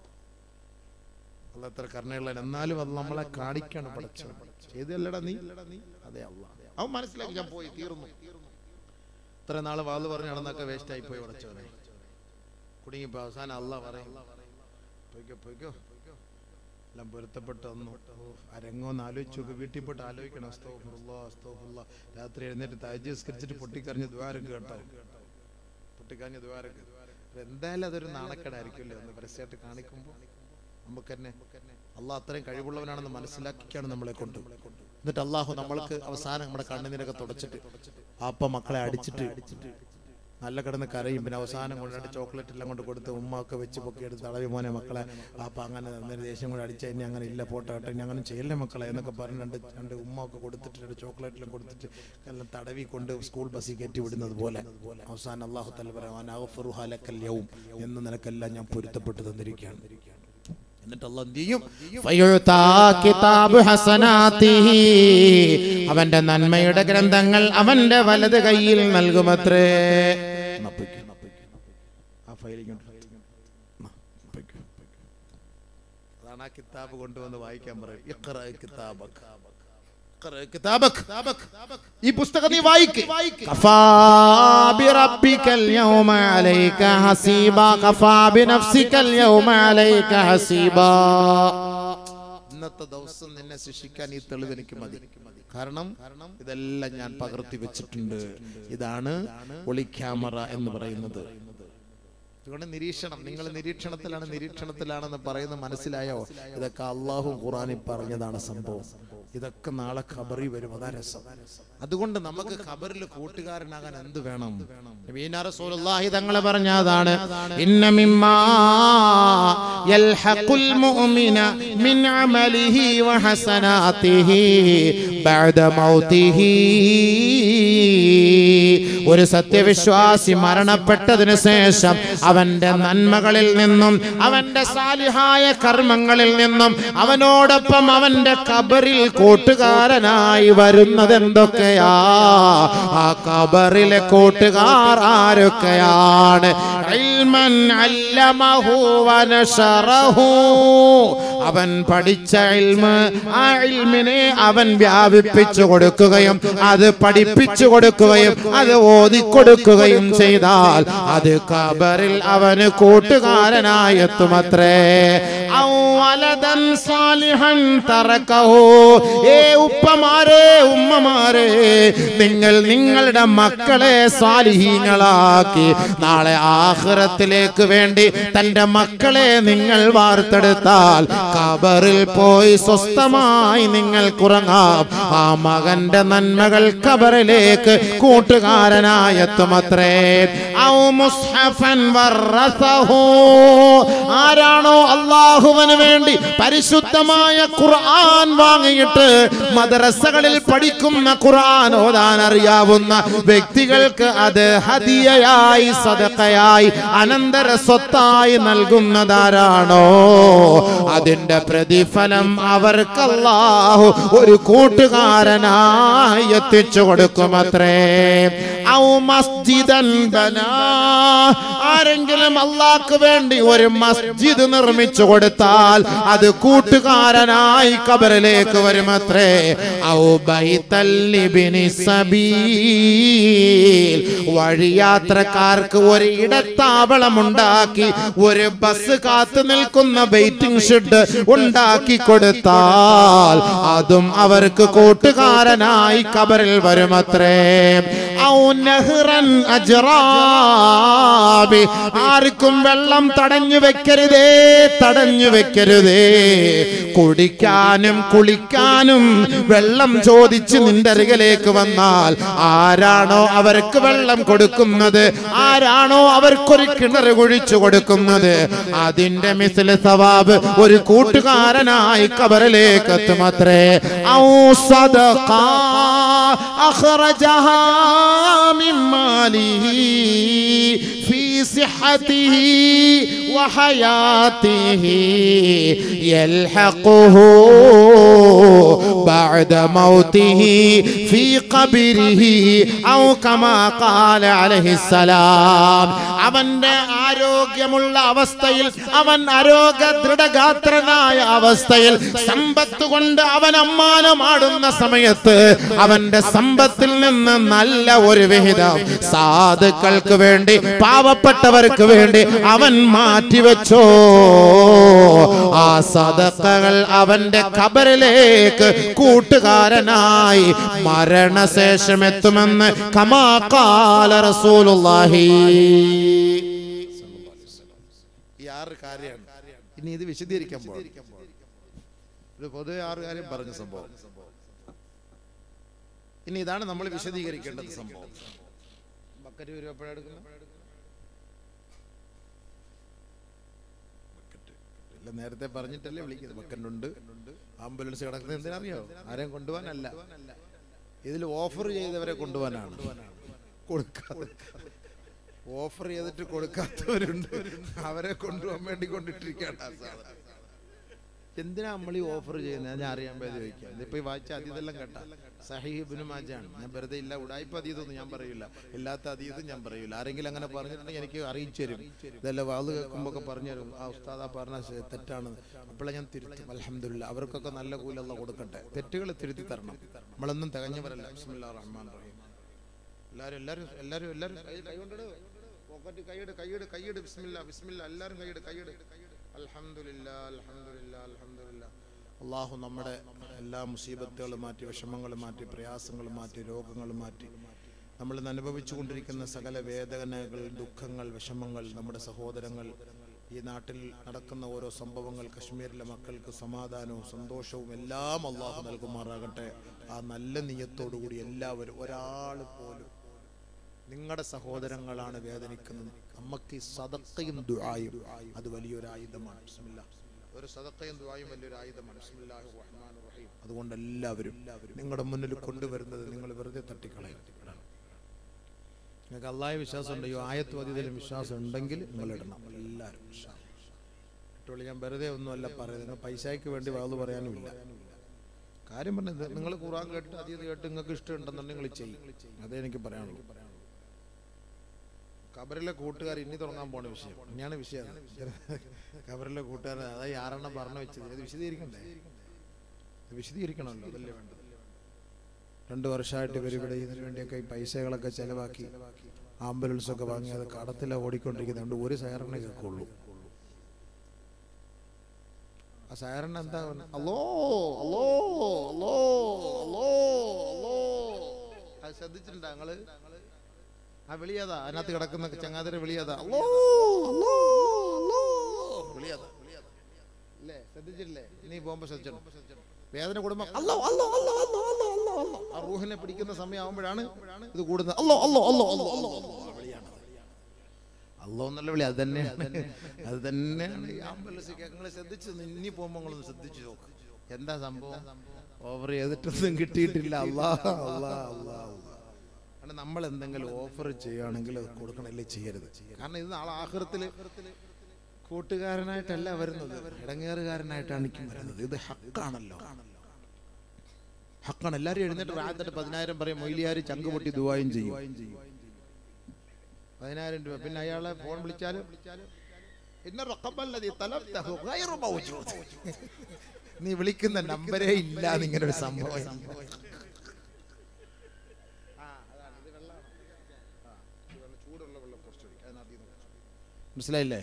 അല്ല എത്ര കരുണയുള്ള എന്നാലും അത് നമ്മളെ കാണിക്കാണ് പഠിച്ചത് ചെയ്തല്ലടാ നീ അതെ അല്ല അവൻ മനസ്സിലാക്കി ഞാൻ പോയി തീർന്നു ഇത്ര നാള് വാത് പറഞ്ഞു നടന്നൊക്കെ വേസ്റ്റ് ആയി പോയി ഉടച്ചവനെ കുടുങ്ങിപ്പോ അവസാനം അല്ല പറയും പൊയ്ക്കോ പൊയ്ക്കോ എല്ലാം പൊരുത്തപ്പെട്ട് വന്നു ഓ, അരങ്ങോന്ന് ആലോചിച്ചു നോക്ക് വീട്ടിൽ പോയിട്ട് ആലോചിക്കണം അസ്തോഫുള്ള അസ്തോഫുള്ള രാത്രി എഴുന്നേറ്റ് താജ്യസ്കരിച്ചിട്ട് പൊട്ടിക്കറിഞ്ഞ് ദ്വാരം കേട്ടോ പൊട്ടിക്കറിഞ്ഞ് ദ്വാരം എന്തായാലും അതൊരു നാണക്കേടായിരിക്കുമല്ലോ ഒന്ന് പരസ്യമായിട്ട് കാണിക്കുമ്പോൾ നമുക്ക് തന്നെ അള്ളാഹ് അത്രയും കഴിവുള്ളവനാണെന്ന് മനസ്സിലാക്കിക്കാണ് നമ്മളെ കൊണ്ട് എന്നിട്ട് അള്ളാഹു നമ്മൾക്ക് അവസാനം നമ്മുടെ കണ്ണുനീരൊക്കെ തുടച്ചിട്ട് ആപ്പ മക്കളെ അടിച്ചിട്ട് നല്ല കിടന്ന് കരയും പിന്നെ അവസാനം കൊണ്ടിട്ട് ചോക്ലേറ്റ് എല്ലാം കൊണ്ട് കൊടുത്ത് ഉമ്മയൊക്കെ വെച്ച് പൊക്കി എടുത്ത് തടവി മോനെ മക്കളെ ആപ്പ അങ്ങനെ അന്നേരം ദേഷ്യം കൂടെ അടിച്ച ഇനി അങ്ങനെ ഇല്ല പോട്ടെ കേട്ടോ ഇനി അങ്ങനെ ചെയ്യല്ലേ മക്കളെ എന്നൊക്കെ പറഞ്ഞ് രണ്ട് രണ്ട് ഉമ്മയൊക്കെ കൊടുത്തിട്ട് രണ്ട് ചോക്ലേറ്റിലും കൊടുത്തിട്ട് എല്ലാം തടവി കൊണ്ട് സ്കൂൾ ബസ്സിൽ കയറ്റി വിടുന്നത് പോലെ അവസാനം അള്ളാഹു തല പറയാൻ എന്ന് നിനക്കെല്ലാം ഞാൻ പൊരുത്തപ്പെട്ട് തന്നിരിക്കുകയാണ് എന്നിട്ട് അള്ളാഹ് എന്ത് ചെയ്യും ഫയുത്താ കിതാബ് ഹസനാത്തിഹി. അവന്റെ നന്മയുടെ ഗ്രന്ഥങ്ങൾ അവന്റെ വലത് കയ്യിൽ നൽകുമത്രേ എന്നാ പൊയ്ക്കോ, എന്നാ പൊയ്ക്കോ. ആ ഫയൽ ഇങ്ങോട്ട് എടുത്ത്. എന്നാ, പൊയ്ക്കോ, പൊയ്ക്കോ. അതാണ് ആ കിതാബ് കൊണ്ടുവന്ന് വായിക്കാൻ പറയും ഇഖ്റ കിതാബക്. ഇഖ്റ കിതാബക്. ഈ പുസ്തകം നീ വായിക്ക് കഫാ ബിറബ്ബിക്കൽ യൗമ അലൈക ഹസീബ കഫാ ബിനഫ്സിക്കൽ യൗമ അലൈക ഹസീബ ഇന്നത്തെ ദിവസം നിന്നെ ശിക്ഷിക്കാൻ ഈ തെളിവ് എനിക്ക് മതി കാരണം ഇതെല്ലാം ഞാൻ പകർത്തി വെച്ചിട്ടുണ്ട് ഇതാണ് ഒളി ക്യാമറ എന്ന് പറയുന്നത് അതുകൊണ്ട് നിരീക്ഷണം നിങ്ങൾ നിരീക്ഷണത്തിലാണ് നിരീക്ഷണത്തിലാണെന്ന് പറയുന്നത് മനസ്സിലായോ ഇതൊക്കെ അള്ളാഹു ഖുറാനിൽ പറഞ്ഞതാണ് സംഭവം ഇതൊക്കെ നാളെ ഖബറി വരും അതാ രസം അതുകൊണ്ട് നമുക്ക് ഖബറിൽ കൂട്ടുകാരനാകാൻ എന്ത് വേണം നബീന റസൂലുള്ളാഹി തങ്ങൾ പറഞ്ഞതാണ് ഇന്ന മിമ്മാ യൽഹഖുൽ മുഅ്മിന മിൻ അമലിഹി വഹസനാതിഹി ബഅദ മൗതിഹി ഒരു സത്യവിശ്വാസി മരണപ്പെട്ടതിന് ശേഷം അവന്റെ നന്മകളിൽ നിന്നും അവന്റെ സാലിഹായ കർമ്മങ്ങളിൽ നിന്നും അവനോടൊപ്പം അവന്റെ കബറിൽ കൂട്ടുകാരനായി വരുന്നത് എന്തൊക്കെയാ ആ കബറിലെ കൂട്ടുകാർ ആരൊക്കെയാണ് ഇൽമൻ അല്ലമഹു വനശറഹു. അവൻ പഠിച്ച ഇൽമ് ആ ഇൽമിനെ അവൻ വ്യാപിപ്പിച്ചു കൊടുക്കുകയും അത് പഠിപ്പിച്ചു കൊടുക്കുകയും അത് ഓതി കൊടുക്കുകയും ചെയ്താൽ അത് കബറിൽ അവന് കൂട്ടുകാരനായി എത്തുമത്രേ ഔ വലദൻ സാലിഹൻ തറക്കഹു ഏ ഉപ്പമാരെ ഉമ്മമാരെ നിങ്ങൾ നിങ്ങളുടെ മക്കളെ സാലിഹീങ്ങളാക്കി നാളെ ആഖിറത്തിലേക്ക് വേണ്ടി തന്റെ മക്കളെ നിങ്ങൾ വാർത്തെടുത്താൽ കബറിൽ പോയി സ്വസ്ഥമായി നിങ്ങൾ കുറങ്ങാം ആ മകന്റെ നന്മകൾ കബറിലേക്ക് കൂട്ടുകാരനായി എത്തുമത്രേ ഔ മുസ്ഹഫൻ വറസഹു ആരാണോ അള്ളാഹുവിന് വേണ്ടി പരിശുദ്ധമായ ഖുർആൻ വാങ്ങിയിട്ട് മദ്രസകളിൽ പഠിക്കുന്ന ഖുർആൻ ഓതാൻ അറിയാവുന്ന വ്യക്തികൾക്ക് അത് ഹദിയയായി സദക്കയായി അനന്തര സ്വത്തായി നൽകുന്നതാരാണോ അതിന്റെ പ്രതിഫലം അവർക്ക് അല്ലാഹു ഒരു കൂട്ടുകാരനായി എത്തിച്ചു കൊടുക്കുമത്രേ ഔ മസ്ജിദൻ ബനാ ആരെങ്കിലും അള്ളാഹ്ക്ക് വേണ്ടി ഒരു മസ്ജിദ് നിർമ്മിച്ചു കൊടുത്താൽ അത് കൂട്ടുകാരനായി കബറിലേക്ക് വരുമത്രേ ഔ ബൈത്തൽ ലിബ്നി സബീൽ വഴിയാത്രക്കാർക്ക് ഒരു ഇടത്താവളം ഉണ്ടാക്കി ഒരു ബസ് കാത്തു നിൽക്കുന്ന വെയിറ്റിംഗ് ഷെഡ് ഉണ്ടാക്കി കൊടുത്താൽ അതും അവർക്ക് കൂട്ടുകാരനായി കബറിൽ വരുമത്രേ ഔ നഹ്റൻ അജ്റാബി ആർക്കും വെള്ളം തടഞ്ഞു വെക്കരുതേ തടഞ്ഞു വെക്കരുതേ കുടിക്കാനും കുളിക്കാനും വെള്ളം ചോദിച്ച് നിന്റെ അരികിലേക്ക് വന്നാൽ ആരാണോ അവർക്ക് വെള്ളം കൊടുക്കുന്നത് ആരാണോ അവർക്കൊരു കിണർ കുഴിച്ചു കൊടുക്കുന്നത് അതിന്റെ മിസിൽ സവാബ് ഒരു കൂട്ടുകാരനായി കബറിലേക്ക് എത്തുമത്രേ ഔ സദഖ അഖ്റജഹാ മിൻ മാലിഹി في صحته وحياته يلحقه بعد موته في قبره أو كما قال عليه السلام അവന്റെ ആരോഗ്യമുള്ള അവസ്ഥയിൽ അവൻ ആരോഗ്യ ദൃഢഗാത്രനായ അവസ്ഥയിൽ സമ്പത്ത് കൊണ്ട് അവൻ അമ്മാനമാടുന്ന സമയത്ത് അവന്റെ സമ്പത്തിൽ നിന്ന് നല്ല ഒരു വിഹിതം സാധുക്കൾക്ക് വേണ്ടി പാവപ്പെട്ടവർക്ക് വേണ്ടി അവൻ മാറ്റിവെച്ചോ ആ സദക്കകൾ അവന്റെ ഖബറിലേക്ക് കൂട്ടുകാരനായി മരണശേഷം എത്തുമെന്ന് കമാകാല റസൂലുള്ളാഹി ഈ ആറ് കാര്യമാണ് ഇനി ഇത് വിശദീകരിക്കാൻ പോകാം ഒരു പൊതുവെ ആറ് കാര്യം പറഞ്ഞ സംഭവം ഇനി ഇതാണ് നമ്മൾ വിശദീകരിക്കേണ്ടത് സംഭവം ബക്കറ്റ് വരും എപ്പോഴെടുക്കുന്നത് ഇല്ല നേരത്തെ പറഞ്ഞിട്ടല്ലേ വിളിക്കുന്നത് ബക്കറ്റുണ്ട് ആംബുലൻസ് കിടക്കുന്നത് എന്തിനറിയോ ആരെയും കൊണ്ടുപോകാനല്ല ഇതിൽ ഓഫർ ചെയ്തവരെ കൊണ്ടുപോകാനാണ് കൊടുക്കാതെ ഓഫർ ചെയ്തിട്ട് കൊടുക്കാത്തവരുണ്ട് അവരെ കൊണ്ടുപോകാൻ വേണ്ടി കൊണ്ടിട്ടിരിക്കുകയാണ് ആ സാധനം എന്തിനാ നമ്മൾ ഈ ഓഫർ ചെയ്യുന്നത് ഞാൻ അറിയാൻ വേണ്ടി ചോദിക്കാം ഇതിപ്പോ ഈ വായിച്ച അതീതെല്ലാം കേട്ട സഹീബിന് മാജാണ് ഞാൻ വെറുതെ ഇല്ല ഉടായ്പ അതീതൊന്നും ഞാൻ പറയില്ല ഇല്ലാത്ത അതീതും ഞാൻ പറയില്ല ആരെങ്കിലും അങ്ങനെ പറഞ്ഞിട്ടുണ്ടെങ്കിൽ എനിക്ക് അറിയിച്ചു തരും ഇതെല്ലാം വാത് കേൾക്കുമ്പോൾ ഒക്കെ പറഞ്ഞു തരും ആ ഉസ്താദ് ആ പറഞ്ഞ ശ- തെറ്റാണ് അപ്പോഴേ ഞാൻ തിരുത്തും അലഹമില്ല അവർക്കൊക്കെ നല്ല കൂലുള്ള കൊടുക്കട്ടെ തെറ്റുകൾ തിരുത്തി തരണം നമ്മളൊന്നും തികഞ്ഞവരല്ല ബിസ്മില്ലാ റഹ്മാൻ റഹീം എല്ലാരും എല്ലാരും എല്ലാരും എല്ലാരും കൈ കൈ കൊണ്ടിട് പോക്കറ്റ് കൈയിട് കൈയിട് കൈയിട് ബിസ്മില്ല ബിസ്മില്ല എല്ലാരും കൈയിട് കൈയിട് അൽഹംദുലില്ലാ അൽഹംദുലില്ലാ അൽഹംദുലില്ലാ അള്ളാഹു നമ്മുടെ എല്ലാ മുസീബത്തുകളും മാറ്റി വിഷമങ്ങളും മാറ്റി പ്രയാസങ്ങളും മാറ്റി രോഗങ്ങളും മാറ്റി നമ്മൾ ഇന്ന് അനുഭവിച്ചുകൊണ്ടിരിക്കുന്ന സകല വേദനകൾ ദുഃഖങ്ങൾ വിഷമങ്ങൾ നമ്മുടെ സഹോദരങ്ങൾ ഈ നാട്ടിൽ നടക്കുന്ന ഓരോ സംഭവങ്ങൾ കശ്മീരിലെ മക്കൾക്ക് സമാധാനവും സന്തോഷവും എല്ലാം അള്ളാഹു നൽകുമാറാകട്ടെ ആ നല്ല നീയത്തോടുകൂടി എല്ലാവരും ഒരാൾ പോലും നിങ്ങളുടെ സഹോദരങ്ങളാണ് വേദനിക്കുന്നത് നമുക്ക് ഈ സദക്കയും ദുആയും അത് വലിയൊരു ആയുധമാണ് ബിസ്മില്ലാ. ഒരു സദക്കയും ദുആയും വലിയൊരു ആയുധമാണ് ബിസ്മില്ലാഹിർ റഹ്മാനിർ റഹീം. അതുകൊണ്ട് എല്ലാവരും നിങ്ങളുടെ മുന്നിൽ കൊണ്ടുവരുന്നത് നിങ്ങൾ വെറുതെ തട്ടിക്കളയും നിങ്ങൾക്ക് അള്ളാഹ് വിശ്വാസം ഉണ്ട് ഈ ആയത്തും അതീതിലും വിശ്വാസം ഉണ്ടെങ്കിൽ നിങ്ങൾ ഇടണം എല്ലാവരും ഇട്ടോളി ഞാൻ വെറുതെ ഒന്നുമല്ല പറയുന്നത് നിങ്ങൾ പൈസയ്ക്ക് വേണ്ടി വാത് പറയാനുമില്ല കാര്യം പറഞ്ഞത് നിങ്ങൾ ഖുറാൻ കേട്ട് അതീത് കേട്ട് നിങ്ങൾക്ക് ഇഷ്ടമുണ്ടെന്നുണ്ടെങ്കിൽ നിങ്ങൾ ചെയ്യും അതേ എനിക്ക് പറയാനുള്ളൂ കബറിലെ കൂട്ടുകാർ ഇനി തുടങ്ങാൻ പോണ വിഷയം ഇനിയാണ് വിഷയം കബറിലെ കൂട്ടുകാരൻ അതാ ഈ ആറെണ്ണം പറഞ്ഞു വെച്ചത് ഇത് വിശദീകരിക്കണ്ടേ ഇത് വിശദീകരിക്കണമല്ലോ അതല്ലേ വേണ്ടത് രണ്ട് വർഷമായിട്ട് ഇവർ ഇവിടെ ഇതിനു വേണ്ടിയൊക്കെ ഈ പൈസകളൊക്കെ ചെലവാക്കി ആംബുലൻസ് ഒക്കെ വാങ്ങി അത് കടത്തില ഓടിക്കൊണ്ടിരിക്കുന്നുണ്ട് ഒരു സൈറനെ കേൾക്കുള്ളൂ ആ സൈറൻ എന്താ പറഞ്ഞെ? അല്ലോ അല്ലോ അല്ലോ അല്ലോ അല്ലോ അത് ശ്രദ്ധിച്ചിട്ടുണ്ടോ ഞങ്ങള് ആ വിളിയതാ അതിനകത്ത് കിടക്കുന്ന ചങ്ങാതിരെ വിളിയതാ അല്ലോ അല്ലോ അല്ലോ വിളിയതാ ഇല്ലേ ശ്രദ്ധിച്ചില്ലേ ഇനി പോകുമ്പോ ശ്രദ്ധിച്ചോ വേദന കൂടുമ്പോ അല്ലോ അല്ലോ അല്ലോ അല്ലോ അല്ലോ അല്ലോ അല്ലോ ആ റൂഹിനെ പിടിക്കുന്ന സമയമാകുമ്പോഴാണ് ഇത് കൂടുന്നത് അല്ലോ അല്ലോ അല്ലോ അല്ലോ അല്ലോ അല്ലോ ആ വിളിയാണ് അല്ലോ എന്നുള്ള വിളി അത് തന്നെയാണ് അത് തന്നെയാണ് ഈ ആംബുലൻസ് നിങ്ങൾ ശ്രദ്ധിച്ചു ഇനി പോകുമ്പോൾ നിങ്ങളൊന്ന് ശ്രദ്ധിച്ചു നോക്ക് എന്താ സംഭവം ഓഫർ ചെയ്തിട്ടൊന്നും കിട്ടിയിട്ടില്ല അല്ലാ അല്ലാ അല്ലാ കാരണം നമ്മൾ എന്തെങ്കിലും ഓഫർ ചെയ്യുകയാണെങ്കിൽ അത് കൊടുക്കണല്ലേ ചെയ്യരുത് കാരണം ഇത് നാളെ ആഹൃത്തില് കൂട്ടുകാരനായിട്ടല്ല വരുന്നത് ഇടങ്ങേറുകാരനായിട്ടാണ് എനിക്ക് വരുന്നത് ഇത് ഹക്കാണല്ലോ ഹക്കാണ് എല്ലാവരും എഴുന്നേറ്റ് റാത്തിട്ട് പതിനായിരം പറയും മൊയിലിയാർ ചങ്ക് പൊട്ടി ദുവായും ചെയ്യും പതിനായിരം രൂപ പിന്നെ അയാളെ ഫോൺ വിളിച്ചാലും ഇന്ന റഖബല്ലദീ തലബ്തഹു ഗൈറു മൗജൂദ്. നീ വിളിക്കുന്ന നമ്പരേ ഇല്ല എന്നിങ്ങനെ ഒരു സംഭവം മനസ്സിലായില്ലേ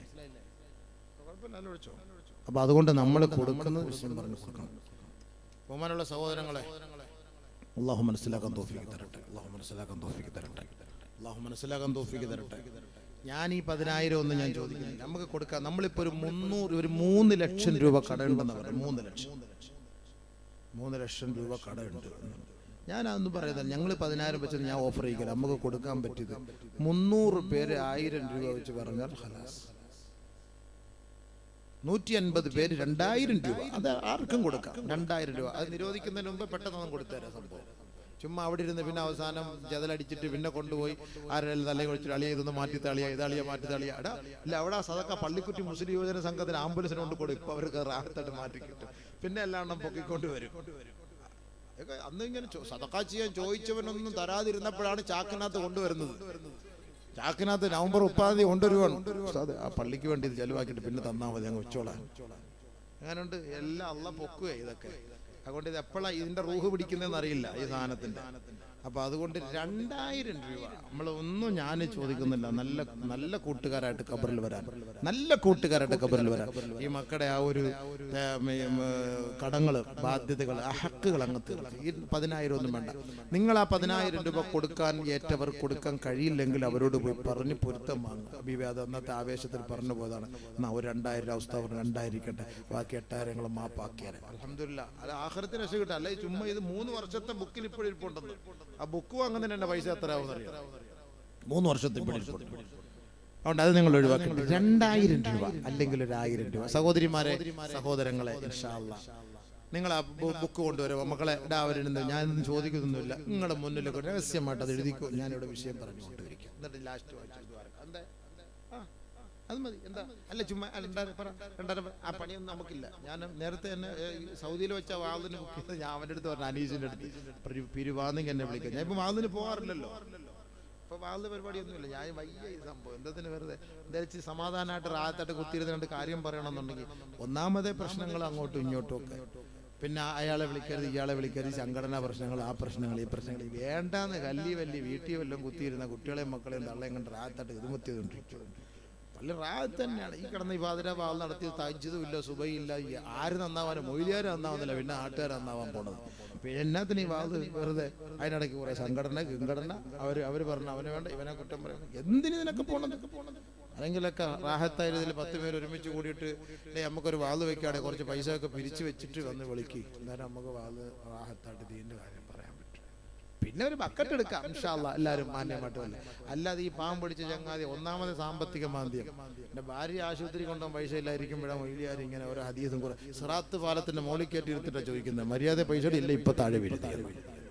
അപ്പൊ അതുകൊണ്ട് നമ്മൾ കൊടുക്കുന്ന വിഷയം പറഞ്ഞു കൊടുക്കണം ബഹുമാനുള്ള സഹോദരങ്ങളെ അള്ളാഹു മനസ്സിലാക്കാൻ തോഫിക്ക് തരട്ടെ അള്ളാഹു മനസ്സിലാക്കാൻ തോഫിക്ക് തരട്ടെ അള്ളാഹു മനസ്സിലാക്കാൻ തോഫിക്ക് തരട്ടെ ഞാൻ ഈ പതിനായിരം ഒന്നും ഞാൻ ചോദിക്കുന്നില്ല നമുക്ക് കൊടുക്കാം നമ്മളിപ്പോ ഒരു മുന്നൂറ് ഒരു മൂന്ന് ലക്ഷം രൂപ കടയുണ്ടെന്ന് പറഞ്ഞു മൂന്ന് ലക്ഷം മൂന്ന് ലക്ഷം രൂപ കടയുണ്ട് ഞാൻ അതൊന്നും പറയുന്നില്ല ഞങ്ങൾ പതിനായിരം വെച്ചിട്ട് ഞാൻ ഓഫർ ചെയ്യിക്കില്ല നമുക്ക് കൊടുക്കാൻ പറ്റിയത് മുന്നൂറ് പേര് ആയിരം രൂപ വെച്ച് പറഞ്ഞാൽ ഹലാസ് നൂറ്റി അൻപത് പേര് രണ്ടായിരം രൂപ അത് ആർക്കും കൊടുക്കാം രണ്ടായിരം രൂപ അത് നിരോധിക്കുന്നതിന് മുമ്പ് പെട്ടെന്ന് കൊടുത്തുതരാം സംഭവം ചുമ്മാ അവിടെ ഇരുന്ന് പിന്നെ അവസാനം ജതലടിച്ചിട്ട് പിന്നെ കൊണ്ടുപോയി ആരെല്ലാം തലയിൽ കുളിച്ചിട്ട് അളിയ ഇതൊന്ന് മാറ്റി തളിയ ഇതളിയ മാറ്റി തളിയ എടാ ഇല്ല അവിടെ ആ സദക്ക പള്ളിക്കുറ്റി മുസ്ലിം യുവജന സംഘത്തിന് ആംബുലൻസിന് കൊണ്ട് കൊടുക്കും ഇപ്പൊ അവർക്ക് റാഹത്തായിട്ട് മാറ്റി കിട്ടും പിന്നെ എല്ലാം പൊക്കിക്കൊണ്ട് വരും ഇതൊക്കെ അന്ന് ഇങ്ങനെ ചോ- സദക്ക ചെയ്യാൻ ചോദിച്ചവനൊന്നും തരാതിരുന്നപ്പോഴാണ് ചാക്കിനകത്ത് കൊണ്ടുവരുന്നത് ചാക്കിനകത്ത് നവംബർ മുപ്പതാം തീയതി കൊണ്ടുവരുവാണ് ഉസ്താദ്, ആ പള്ളിക്ക് വേണ്ടി ഇത് ചെലവാക്കിയിട്ട് പിന്നെ തന്നാ മതി അങ്ങ് വെച്ചോളാം അങ്ങനെയുണ്ട് എല്ലാം അള്ള പൊക്കുക ഇതൊക്കെ അതുകൊണ്ട് ഇത് എപ്പോഴാണ് ഇതിന്റെ റൂഹ് പിടിക്കുന്നതെന്ന് അറിയില്ല ഈ സാധനത്തിന്റെ അപ്പൊ അതുകൊണ്ട് രണ്ടായിരം രൂപ നമ്മൾ ഒന്നും ഞാൻ ചോദിക്കുന്നില്ല നല്ല നല്ല കൂട്ടുകാരായിട്ട് കബറിൽ വരാൻ നല്ല കൂട്ടുകാരായിട്ട് കബറിൽ വരാൻ ഈ മക്കളുടെ ആ ഒരു കടങ്ങള് ബാധ്യതകൾ ആ ഹക്കുകൾ അങ്ങ് തീർക്കും ഈ പതിനായിരം ഒന്നും വേണ്ട നിങ്ങൾ ആ പതിനായിരം രൂപ കൊടുക്കാൻ ഏറ്റവർ കൊടുക്കാൻ കഴിയില്ലെങ്കിൽ അവരോട് പോയി പറഞ്ഞ് പൊരുത്തം വാങ്ങുക അബീബെ അത് അന്നത്തെ ആവേശത്തിൽ പറഞ്ഞു പോയതാണ് എന്നാ ഒരു രണ്ടായിരം രൂപ അവസ്ഥ പറഞ്ഞു രണ്ടായിരിക്കട്ടെ ബാക്കി എട്ടായിരങ്ങളും മാപ്പാക്കിയാൽ അലഹമില്ല അത് ആഹ്റത്തിന് രക്ഷ കിട്ടും അല്ലെ ചുമ്മാ ഇത് മൂന്ന് വർഷത്തെ ബുക്കിൽ ഇപ്പോഴും ഇരിപ്പുണ്ടെന്ന് ആ ബുക്ക് വാങ്ങുന്നതിന് എന്റെ പൈസ എത്ര ആവും അറിയാം മൂന്ന് വർഷത്തെ ഇപ്പോഴും ഇരിപ്പുണ്ട് അതുകൊണ്ട് അത് നിങ്ങൾ ഒഴിവാക്കി രണ്ടായിരം രൂപ അല്ലെങ്കിൽ ഒരു ആയിരം രൂപ സഹോദരിമാരെ സഹോദരങ്ങളെ ഇൻഷാ അല്ലാ നിങ്ങൾ ആ ബു- ബുക്ക് കൊണ്ടുവരുമോ മക്കളെ ഇടാവരുന്നത് ഞാനൊന്നും ചോദിക്കുന്നൊന്നുമില്ല നിങ്ങളുടെ മുന്നിലൊക്കെ രഹസ്യമായിട്ട് അത് എഴുതിക്കോ ഞാനിവിടെ വിഷയം പറഞ്ഞു കൊണ്ടുവരിക്കാം എന്നിട്ട് ലാസ്റ്റ് എന്താ ആ, അത് മതി എന്താ അല്ല ചുമ്മാ അല്ല, രണ്ടായിരം പറ രണ്ടായിരം പറ. ആ പണിയൊന്നും നമുക്കില്ല ഞാൻ നേരത്തെ തന്നെ ഏ, ഈ സൗദിയിൽ വെച്ച വാതിന് ബുക്ക് ചെയ്ത് ഞാൻ അവൻ്റെ അടുത്ത് പറഞ്ഞു അനീസിൻ്റെ അടുത്ത് പിരി- പിരിവാന്നെങ്കിൽ എന്നെ വിളിക്കാം ഞാൻ ഇപ്പൊ വാതിന് പോകാറില്ലല്ലോ ഇപ്പൊ വാതിൽ പരിപാടിയൊന്നുമില്ല ഞാൻ വയ്യ ഈ സംഭവം എന്തത്തിന് വെറുതെ എന്താ സമാധാനമായിട്ട് റാത്തായിട്ട് കുത്തിയിരുന്ന് കണ്ട് കാര്യം പറയണമെന്നുണ്ടെങ്കിൽ ഒന്നാമതേ പ്രശ്നങ്ങൾ അങ്ങോട്ടും ഇങ്ങോട്ടും ഒക്കെ പിന്നെ അയാളെ വിളിക്കരുത് ഇയാളെ വിളിക്കരുത് സംഘടനാ പ്രശ്നങ്ങൾ ആ പ്രശ്നങ്ങൾ ഈ പ്രശ്നങ്ങൾ വേണ്ടാന്ന് കല്ലി വല്ലി വീട്ടിൽ വല്ലതും കുത്തിയിരുന്ന കുട്ടികളെയും മക്കളെയും തള്ളയും കണ്ട് റാത്തായിട്ട് ഇത് കുത്തിയതുകൊണ്ടിരിക്കും പള്ളി റാത്ത് തന്നെയാണ് ഈ കിടന്ന് ഈ പാതിര പാൽ നടത്തി തജ്ജതും ഇല്ല സുബയില്ല ഈ ആര് നന്നാവാനും മൊയിലിയാർ നന്നാവുന്നില്ല പിന്നെ നാട്ടുകാർ നന്നാവാൻ പോണത് പിന്നെ എന്നാത്തിന് ഈ വാത് വെറുതെ അതിനിടയ്ക്ക് കുറെ സംഘടന കിങ്കടന അവർ അവർ പറഞ്ഞു അവന് വേണ്ട ഇവനെ കുറ്റം പറയും എന്തിനു ഇതിനൊക്കെ പോണത് അല്ലെങ്കിലൊക്കെ റാഹത്തായ ഇതിൽ പത്ത് പേര് ഒരുമിച്ച് കൂടിയിട്ട് "ഡേ, നമുക്കൊരു വാത് വെക്കുകയാണെങ്കിൽ കുറച്ച് പൈസ ഒക്കെ പിരിച്ചു വെച്ചിട്ട് വന്ന് വിളിക്കും എന്നാലും നമുക്ക് വാത് റാഹത്തായിട്ട് ദീൻ്റെ കാര്യം പറയാൻ പറ്റും പിന്നെ ഒരു ബക്കറ്റ് എടുക്കാം ഇൻഷാല്ല എല്ലാവരും മാന്യമായിട്ട് വല്ല അല്ലാതെ ഈ പാമ്പ് പിടിച്ച ചങ്ങാതി ഒന്നാമത് സാമ്പത്തിക മാന്ദ്യം എന്റെ ഭാര്യ ആശുപത്രി കൊണ്ടുപോകാൻ പൈസ ഇല്ലായിരിക്കുമ്പോഴാണ് മൊയിലിയാർ ഇങ്ങനെ ഓരോ ഹദീസും കുറെ സിറാത്ത് പാലത്തിന്റെ മോളിൽ കയറ്റി എടുത്തിട്ടാണ് ചോദിക്കുന്നത് മര്യാദ പൈസ ഇല്ല ഇപ്പൊ താഴെ വീഴുന്നത്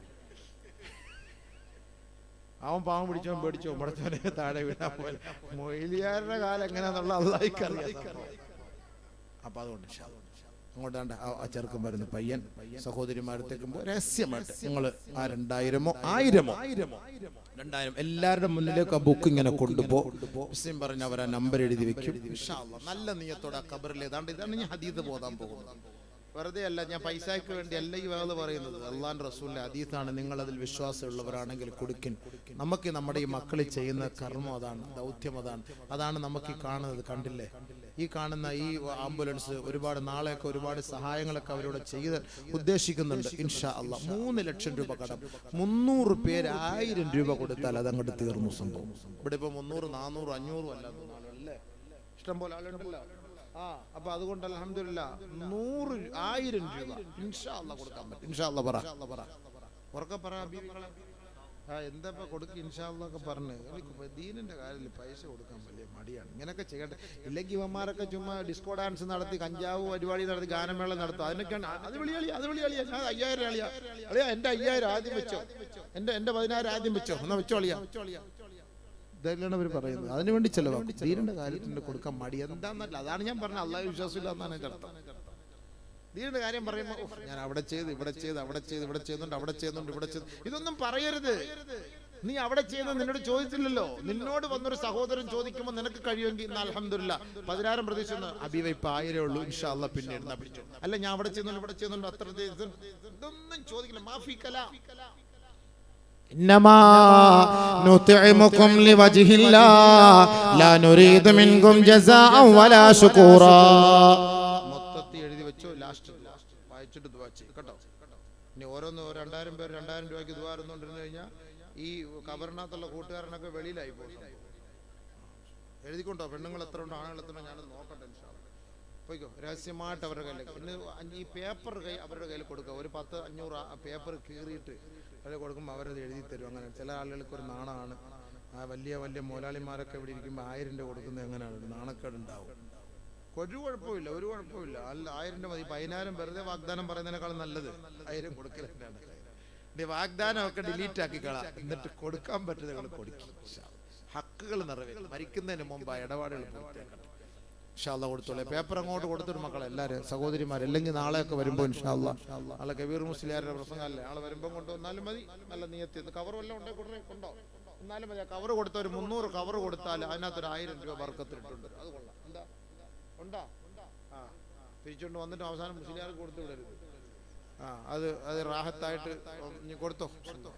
അവൻ പാവം പിടിച്ചോ പേടിച്ചോ മുടച്ചോനെ താഴെ വീണാൻ പോലെ മൊയിലിയാരുടെ കാലം എങ്ങനെയാന്നുള്ള അള്ളാഹിക്കറിയാം അപ്പൊ അതുകൊണ്ട് ഇൻഷാ അല്ലാ. അങ്ങോട്ടാണ്ട് ആ ആ ചെറുക്കൻ വരുന്നു പയ്യൻ സഹോദരിമാരത്തേക്കുമ്പോൾ രഹസ്യമായിട്ട് നിങ്ങൾ ആ രണ്ടായിരമോ ആയിരമോ രണ്ടായിരം എല്ലാവരുടെ മുന്നിലേക്ക് ആ ബുക്ക് ഇങ്ങനെ കൊണ്ടുപോ മുസ്ലിം പറഞ്ഞ അവർ ആ നമ്പർ എഴുതി വെക്കും ഇൻഷാ അല്ലാ, നല്ല നീയത്തോടെ ആ കബറിൽ ഏതാണ്ട് ഇതാണ് ഞാൻ ഹദീദ് പോകാൻ പോകുന്നത് വെറുതെ അല്ല ഞാൻ പൈസയ്ക്ക് വേണ്ടി അല്ല ഈ വേള പറയുന്നത് അള്ളാൻ റസൂലിന്റെ ഹദീസാണ് നിങ്ങൾ അതിൽ വിശ്വാസമുള്ളവരാണെങ്കിൽ കൊടുക്കിൻ നമുക്ക് നമ്മുടെ ഈ മക്കളിൽ ചെയ്യുന്ന കർമ്മം അതാണ് ദൗത്യം അതാണ് അതാണ് നമുക്ക് ഈ കാണുന്നത് കണ്ടില്ലേ ഈ കാണുന്ന ഈ ആംബുലൻസ് ഒരുപാട് നാളെയൊക്കെ ഒരുപാട് സഹായങ്ങളൊക്കെ അവരോട് ചെയ്ത് ഉദ്ദേശിക്കുന്നുണ്ട് ഇൻഷാ അല്ല മൂന്ന് ലക്ഷം രൂപ കടം മുന്നൂറ് പേര് ആയിരം രൂപ കൊടുത്താൽ അതങ്ങോട്ട് തീർന്നു സംഭവം ഇവിടെ ഇപ്പൊ മുന്നൂറ് നാനൂറ് അഞ്ഞൂറും അല്ലാത്ത നാളല്ലേ ഇഷ്ടം പോലെ ആളുണ്ടല്ലോ ആ അപ്പൊ അതുകൊണ്ട് അലഹമില്ല നൂറ് ആയിരം രൂപ ഇൻഷാ അല്ലാ കൊടുക്കാൻ പറ്റും ഇൻഷാ അല്ലാ പറ ഉറക്കെ പറ ഹബീബിങ്ങളെ. ആ എന്താ ഇപ്പൊ കൊടുക്കുക ഇൻഷാല്ലൊക്കെ പറഞ്ഞ് എനിക്ക് ദീനിന്റെ കാര്യത്തിൽ പൈസ കൊടുക്കാൻ വലിയ മടിയാണ് ഇങ്ങനെയൊക്കെ ചെയ്യട്ടെ ഇല്ലെങ്കിൽ ഇവന്മാരൊക്കെ ചുമ്മാ ഡിസ്കോ ഡാൻസ് നടത്തി കഞ്ചാവ് പരിപാടി നടത്തി ഗാനമേള നടത്തും അതിനൊക്കെയാണ് അത് വിളി കളിയാ അത് വിളി കളിയാ ഞാൻ അയ്യായിരം അളിയാ അളിയാ എന്റെ അയ്യായിരം ആദ്യം വെച്ചോ എന്റെ എന്റെ പതിനായിരം ആദ്യം വെച്ചോ എന്നാ വെച്ചോ അളിയാ ഇതെല്ലാം അവർ പറയുന്നത് അതിനുവേണ്ടി ചെലവാക്കും ദീനിന്റെ കാര്യത്തിന് കൊടുക്കാൻ മടി എന്താന്നല്ല അതാണ് ഞാൻ പറഞ്ഞത് അള്ളാഹ് വിശ്വാസമില്ല എന്നാണ് എൻ്റെ അർത്ഥം ദീനിന്റെ കാര്യം പറയുമ്പോൾ "ഉഫ്, ഞാൻ അവിടെ ചെയ്ത് ഇവിടെ ചെയ്ത് അവിടെ ചെയ്ത് ഇവിടെ ചെയ്യുന്നുണ്ട് അവിടെ ചെയ്യുന്നുണ്ട് ഇവിടെ ചെയ്തു ഇതൊന്നും പറയരുത് നീ അവിടെ ചെയ്യുന്നത് നിന്നോട് ചോദിച്ചില്ലല്ലോ നിന്നോട് വന്നൊരു സഹോദരൻ ചോദിക്കുമ്പോൾ നിനക്ക് കഴിയുമെങ്കിൽ ഇന്ന് അലഹമില്ല പതിനായിരം പ്രതീക്ഷ അബീവ ഇപ്പൊ ആയിരം ഉള്ളൂ ഇൻഷാ അല്ലാ പിന്നെ എന്നാ പിടിച്ചു അല്ല ഞാൻ അവിടെ ചെയ്യുന്നുണ്ട് ഇവിടെ ചെയ്യുന്നുണ്ട് അത്ര ചെയ്ത് ഇതൊന്നും ചോദിക്കില്ല മാഫി കല إنما نطعمكم لوجه الله لا نريد منكم جزاء ولا شكورا മൊത്തത്തിൽ എഴുതി വെച്ചോ ലാസ്റ്റ് വായിച്ചിട്ട് ദുവാ ചെയ്യും കേട്ടോ ഇനി ഓരോന്ന് രണ്ടായിരം പേര് രണ്ടായിരം രൂപയ്ക്ക് ദുവാ ഇരുന്നുകൊണ്ടിരുന്നു കഴിഞ്ഞാൽ ഈ കബറിനകത്തുള്ള കൂട്ടുകാരനൊക്കെ വെളിയിലായി പോകും എഴുതിക്കൊണ്ടോ പെണ്ണുങ്ങൾ എത്ര ഉണ്ടോ ആണുങ്ങൾ എത്ര ഉണ്ടോ ഞാനത് നോക്കട്ടെ ഇൻഷാ അല്ലാ. പോയിക്കോ രഹസ്യമായിട്ട് അവരുടെ കയ്യിൽ പിന്നെ അഞ്ച് ഈ പേപ്പർ കൈ അവരുടെ കയ്യിൽ കൊടുക്കുക ഒരു പത്ത് അഞ്ഞൂറ് ആ പേപ്പർ കീറിയിട്ട് അവരെ കൊടുക്കുമ്പോൾ അവരത് എഴുതി തരും അങ്ങനെ ചില ആളുകൾക്ക് ഒരു നാണമാണ് ആ വലിയ വലിയ മുതലാളിമാരൊക്കെ ഇവിടെ ഇരിക്കുമ്പോൾ ആയിരം രൂപ കൊടുക്കുന്നത് എങ്ങനെയാണ് ഒരു നാണക്കേട് ഉണ്ടാവും ഒരു കുഴപ്പമില്ല ഒരു കുഴപ്പമില്ല അല്ല ആയിരം രൂപ മതി പതിനായിരം വെറുതെ വാഗ്ദാനം പറയുന്നതിനേക്കാളും നല്ലത് ആയിരം കൊടുക്കലാണ് ഇനി വാഗ്ദാനം ഒക്കെ ഡിലീറ്റ് ആക്കി കളാം എന്നിട്ട് കൊടുക്കാൻ പറ്റുന്നകൾ കൊടുക്കും ഹക്കുകൾ നിറവേറ്റും മരിക്കുന്നതിന് മുമ്പ് ആ ഇടപാടുകൾ പൂർത്തിയാക്കണം ഇൻഷാല്ല കൊടുത്തോളെ പേപ്പർ അങ്ങോട്ട് കൊടുത്തിട്ട് മക്കളെ എല്ലാവരും സഹോദരിമാർ അല്ലെങ്കിൽ നാളെയൊക്കെ വരുമ്പോൾ ഇൻഷാല്ല നാളെ കബീർ മുസ്ലിയാരുടെ പ്രസംഗമല്ലേ ആളെ വരുമ്പോൾ കൊണ്ടുവന്നാലും മതി നല്ല നീയത്തി കവർ വല്ലതും ഉണ്ടേ കൊണ്ടേ കൊണ്ടോ എന്നാലും മതി കവർ കൊടുത്ത ഒരു മുന്നൂറ് കവർ കൊടുത്താൽ അതിനകത്തൊരു ആയിരം രൂപ വർക്കത്തിലിട്ടുണ്ട് അത് കൊള്ളാം എന്താ ഉണ്ടാ ആ പിരിച്ചുകൊണ്ട് വന്നിട്ട് അവസാനം മുസ്ലിയാർക്ക് കൊടുത്തു വിടരുത് ആ അത് അത് റാഹത്തായിട്ട് നീ കൊടുത്തോ കൊടുത്തോ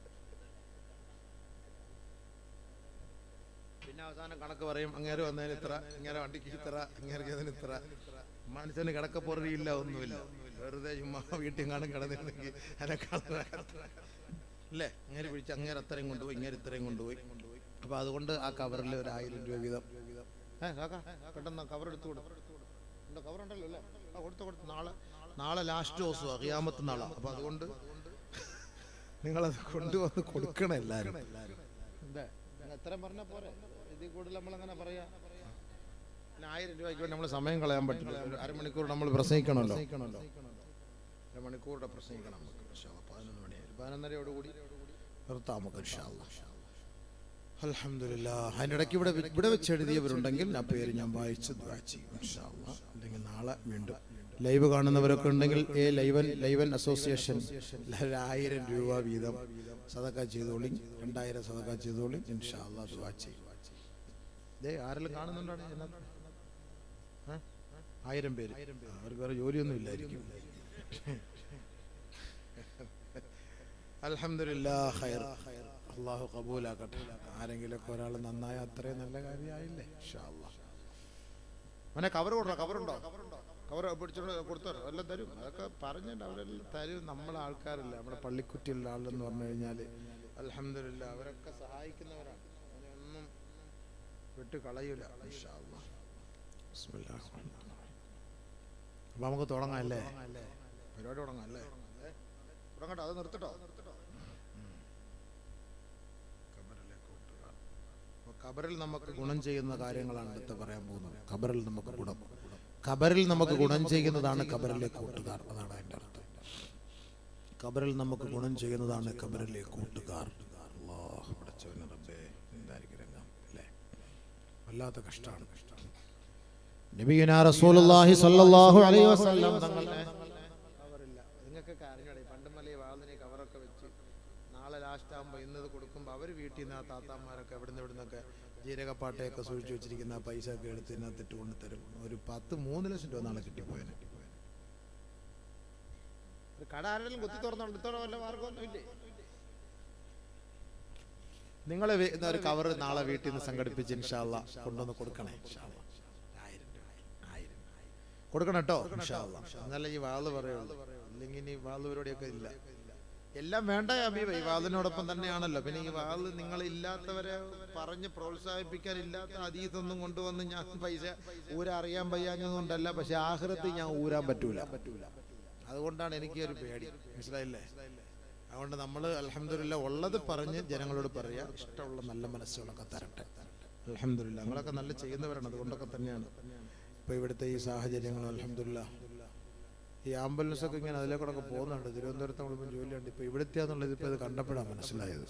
പിന്നെ അവസാനം കണക്ക് പറയും അങ്ങേര് വന്നതിന് ഇത്ര ഇങ്ങനെ വണ്ടിക്ക് ഇത്ര അങ്ങേർക്ക് ഇതിന് ഇത്ര മനസ്സിന് കിടക്കപ്പൊറിയില്ല ഒന്നുമില്ല വെറുതെ ചുമ്മാ വീട്ടിൽ കാണും കിടന്നിരുന്നെങ്കിൽ അതിനേക്കാൾ അല്ലേ അങ്ങേര് പിടിച്ച് അങ്ങേര് അത്രയും കൊണ്ടുപോയി ഇങ്ങേര് ഇത്രയും കൊണ്ടുപോയി അപ്പൊ അതുകൊണ്ട് ആ കവറിൽ ഒരു ആയിരം രൂപ വീതം ഏ കാക്ക പെട്ടെന്ന് കവർ എടുത്തു കൊടുത്തു കവർ ഉണ്ടല്ലോ അല്ലേ ആ കൊടുത്തു കൊടുത്തു നാളെ നാളെ ലാസ്റ്റ് ദിവസം അറിയാമത്ത നാളാ അപ്പൊ അതുകൊണ്ട് നിങ്ങളത് കൊണ്ടുവന്ന് കൊടുക്കണം എല്ലാരും എന്താ നിങ്ങൾ എത്രയും പറഞ്ഞാൽ പോരെ ഇതിൽ കൂടുതൽ നമ്മളങ്ങനെ പറയാ പിന്നെ ആയിരം രൂപയ്ക്ക് വേണ്ടി നമ്മൾ സമയം കളയാൻ പറ്റില്ല ഒരു അരമണിക്കൂർ നമ്മൾ പ്രസംഗിക്കണമല്ലോ അരമണിക്കൂറുടെ പ്രസംഗിക്കണം നമുക്ക് ഇൻഷാ അല്ലാ. പതിനൊന്ന് മണിയായി പതിനൊന്നരയോടുകൂടി നിർത്താം നമുക്ക് ഇൻഷാ അല്ലാ. അൽഹംദുലില്ലാ അതിൻ്റെ ഇടയ്ക്ക് ഇവിടെ വെ- ഇവിടെ വെച്ച് എഴുതിയവരുണ്ടെങ്കിൽ ആ പേര് ഞാൻ വായിച്ച് ദ്വാ ചെയ്യും ഇൻഷാ അല്ലാ. അല്ലെങ്കിൽ നാളെ വീണ്ടും ലൈവ് കാണുന്നവരൊക്കെ ഉണ്ടെങ്കിൽ എ ലൈവൻ ലൈവൻ അസോസിയേഷൻ ഒരു ആയിരം രൂപ വീതം സദക്ക ചെയ്തോളി രണ്ടായിരം സദക്ക ചെയ്തോളി ഇൻഷാ അല്ലാ ദ്വാ ചെയ്യും ദേ ആരെല്ലാം കാണുന്നുണ്ടാണ് ഇതിനകത്ത്? ഏ? ആയിരം പേര് ആ, അവർക്ക് വേറെ ജോലിയൊന്നും ഇല്ലായിരിക്കും അൽഹംദുലില്ലാ ഖൈർ അള്ളാഹു കബൂലാക്കട്ടെ ആരെങ്കിലൊക്കെ ഒരാൾ നന്നായ അത്രയും നല്ല കാര്യമായില്ലേ ഇൻഷാ അല്ലാ. മോനെ കവർ കൊടുക്കോ കവറുണ്ടോ കവർ പിടിച്ചോണ്ട് കൊടുത്തോ എല്ലാം തരും അതൊക്കെ പറഞ്ഞിട്ട് അവരെല്ലാം തരും നമ്മളെ ആൾക്കാരല്ല നമ്മുടെ പള്ളിക്കുറ്റിയുള്ള ആളെന്ന് പറഞ്ഞു കഴിഞ്ഞാൽ അൽഹംദുലില്ലാ അവരൊക്കെ സഹായിക്കുന്നവരാണ് അതിനൊന്നും വിട്ട് കളയൂല ഇൻഷാ അല്ലാ. ബിസ്മില്ലാഹിർ റഹ്മാനിർ റഹീം. അപ്പൊ നമുക്ക് തുടങ്ങാം അല്ലേ പരിപാടി തുടങ്ങാം അല്ലേ ഏ? തുടങ്ങട്ടോ അത് നിർത്തട്ടോ ഖബറിലെ കൂട്ടുകാർ. അപ്പൊ ഖബറിൽ നമുക്ക് ഗുണം ചെയ്യുന്ന കാര്യങ്ങളാണ് അടുത്ത് പറയാൻ പോകുന്നത് ഖബറിൽ നമുക്ക് ഗുണം ഖബറിൽ നമുക്ക് ഗുണം ചെയ്യുന്നതാണ് ഖബറിലെ കൂട്ടുകാർ അതാണ് അതിൻ്റെ അർത്ഥം ഖബറിൽ നമുക്ക് ഗുണം ചെയ്യുന്നതാണ് ഖബറിലെ കൂട്ടുകാർ അല്ലാഹ് പടച്ചവനെ റബ്ബേ എന്തായിരിക്കും രംഗം അല്ലേ വല്ലാത്ത കഷ്ടമാണ് കഷ്ടം നബിയുനാ റസൂലുള്ളാഹി സ്വല്ലല്ലാഹു അലൈഹി വസല്ലം തങ്ങൾ നിങ്ങൾക്ക് കാര്യങ്ങളെ പണ്ടും വലിയ വാതിനെ കവറൊക്കെ വെച്ച് നാളെ ലാസ്റ്റ് ആകുമ്പോൾ ഇന്നത് കൊടുക്കുമ്പോൾ അവർ വീട്ടിൽ നിന്ന് ആ താത്താന്മാരൊക്കെ എവിടുന്ന് ഇവിടുന്നൊക്കെ ജീരകപ്പാട്ടയൊക്കെ സൂക്ഷിച്ചു വെച്ചിരിക്കുന്ന ആ പൈസ ഒക്കെ എടുത്ത് ഇതിനകത്തിട്ട് കൊണ്ട് തരും ഒരു പത്ത് മൂന്ന് ലക്ഷം രൂപ നാളെ കിട്ടിപ്പോയതിന് ഒരു കട ആരെങ്കിലും കുത്തി തുറന്നുണ്ട് ഇത്തോടെ വല്ല മാർഗമൊന്നും ഇല്ലേ നിങ്ങൾ ഒരു കവർ നാളെ വീട്ടിൽ നിന്ന് സംഘടിപ്പിച്ച് ഇൻഷാല്ല കൊണ്ടുവന്ന് കൊടുക്കണേ ഇൻഷാല്ലാ. ആയിരം രൂപ, ആയിരം. കൊടുക്കണം കേട്ടോ ഇൻഷാല്ല എന്നല്ല ഈ വാള് പറയുള്ളൂ ഇല്ലെങ്കിൽ ഇനി വാള് പരിപാടിയൊക്കെ ഇല്ല എല്ലാം വേണ്ട അബീബ ഈ വാളിനോടൊപ്പം തന്നെയാണല്ലോ പിന്നെ ഈ വാള് നിങ്ങൾ ഇല്ലാത്തവരെ പറഞ്ഞ് പ്രോത്സാഹിപ്പിക്കാൻ ഇല്ലാത്ത അതീതൊന്നും കൊണ്ടുവന്ന് ഞാൻ പൈസ ഊരാ അറിയാൻ വയ്യാഞ്ഞതുകൊണ്ടല്ല പക്ഷെ ആഹ്റത്ത് ഞാൻ ഊരാൻ പറ്റൂല പറ്റൂല അതുകൊണ്ടാണ് എനിക്ക് ഒരു പേടി മനസ്സിലായില്ലേ അതുകൊണ്ട് നമ്മൾ അലഹമില്ല ഉള്ളത് പറഞ്ഞ് ജനങ്ങളോട് പറയുക ഇഷ്ടമുള്ള നല്ല മനസ്സുകളൊക്കെ തരട്ടെ അലഹമില്ല നമ്മളൊക്കെ നല്ല ചെയ്യുന്നവരാണ് അതുകൊണ്ടൊക്കെ തന്നെയാണ് ഇപ്പൊ ഇവിടുത്തെ ഈ സാഹചര്യങ്ങൾ അലഹമില്ല ഈ ആംബുലൻസ് ഒക്കെ ഇങ്ങനെ അതിലേക്കൂടെ പോകുന്നുണ്ട് തിരുവനന്തപുരത്ത് നമ്മളിപ്പം ജോലിയുണ്ട് ഇപ്പൊ ഇവിടുത്തെയാന്നുള്ളത് ഇപ്പൊ ഇത് കണ്ടപ്പോഴാണ് മനസ്സിലായത്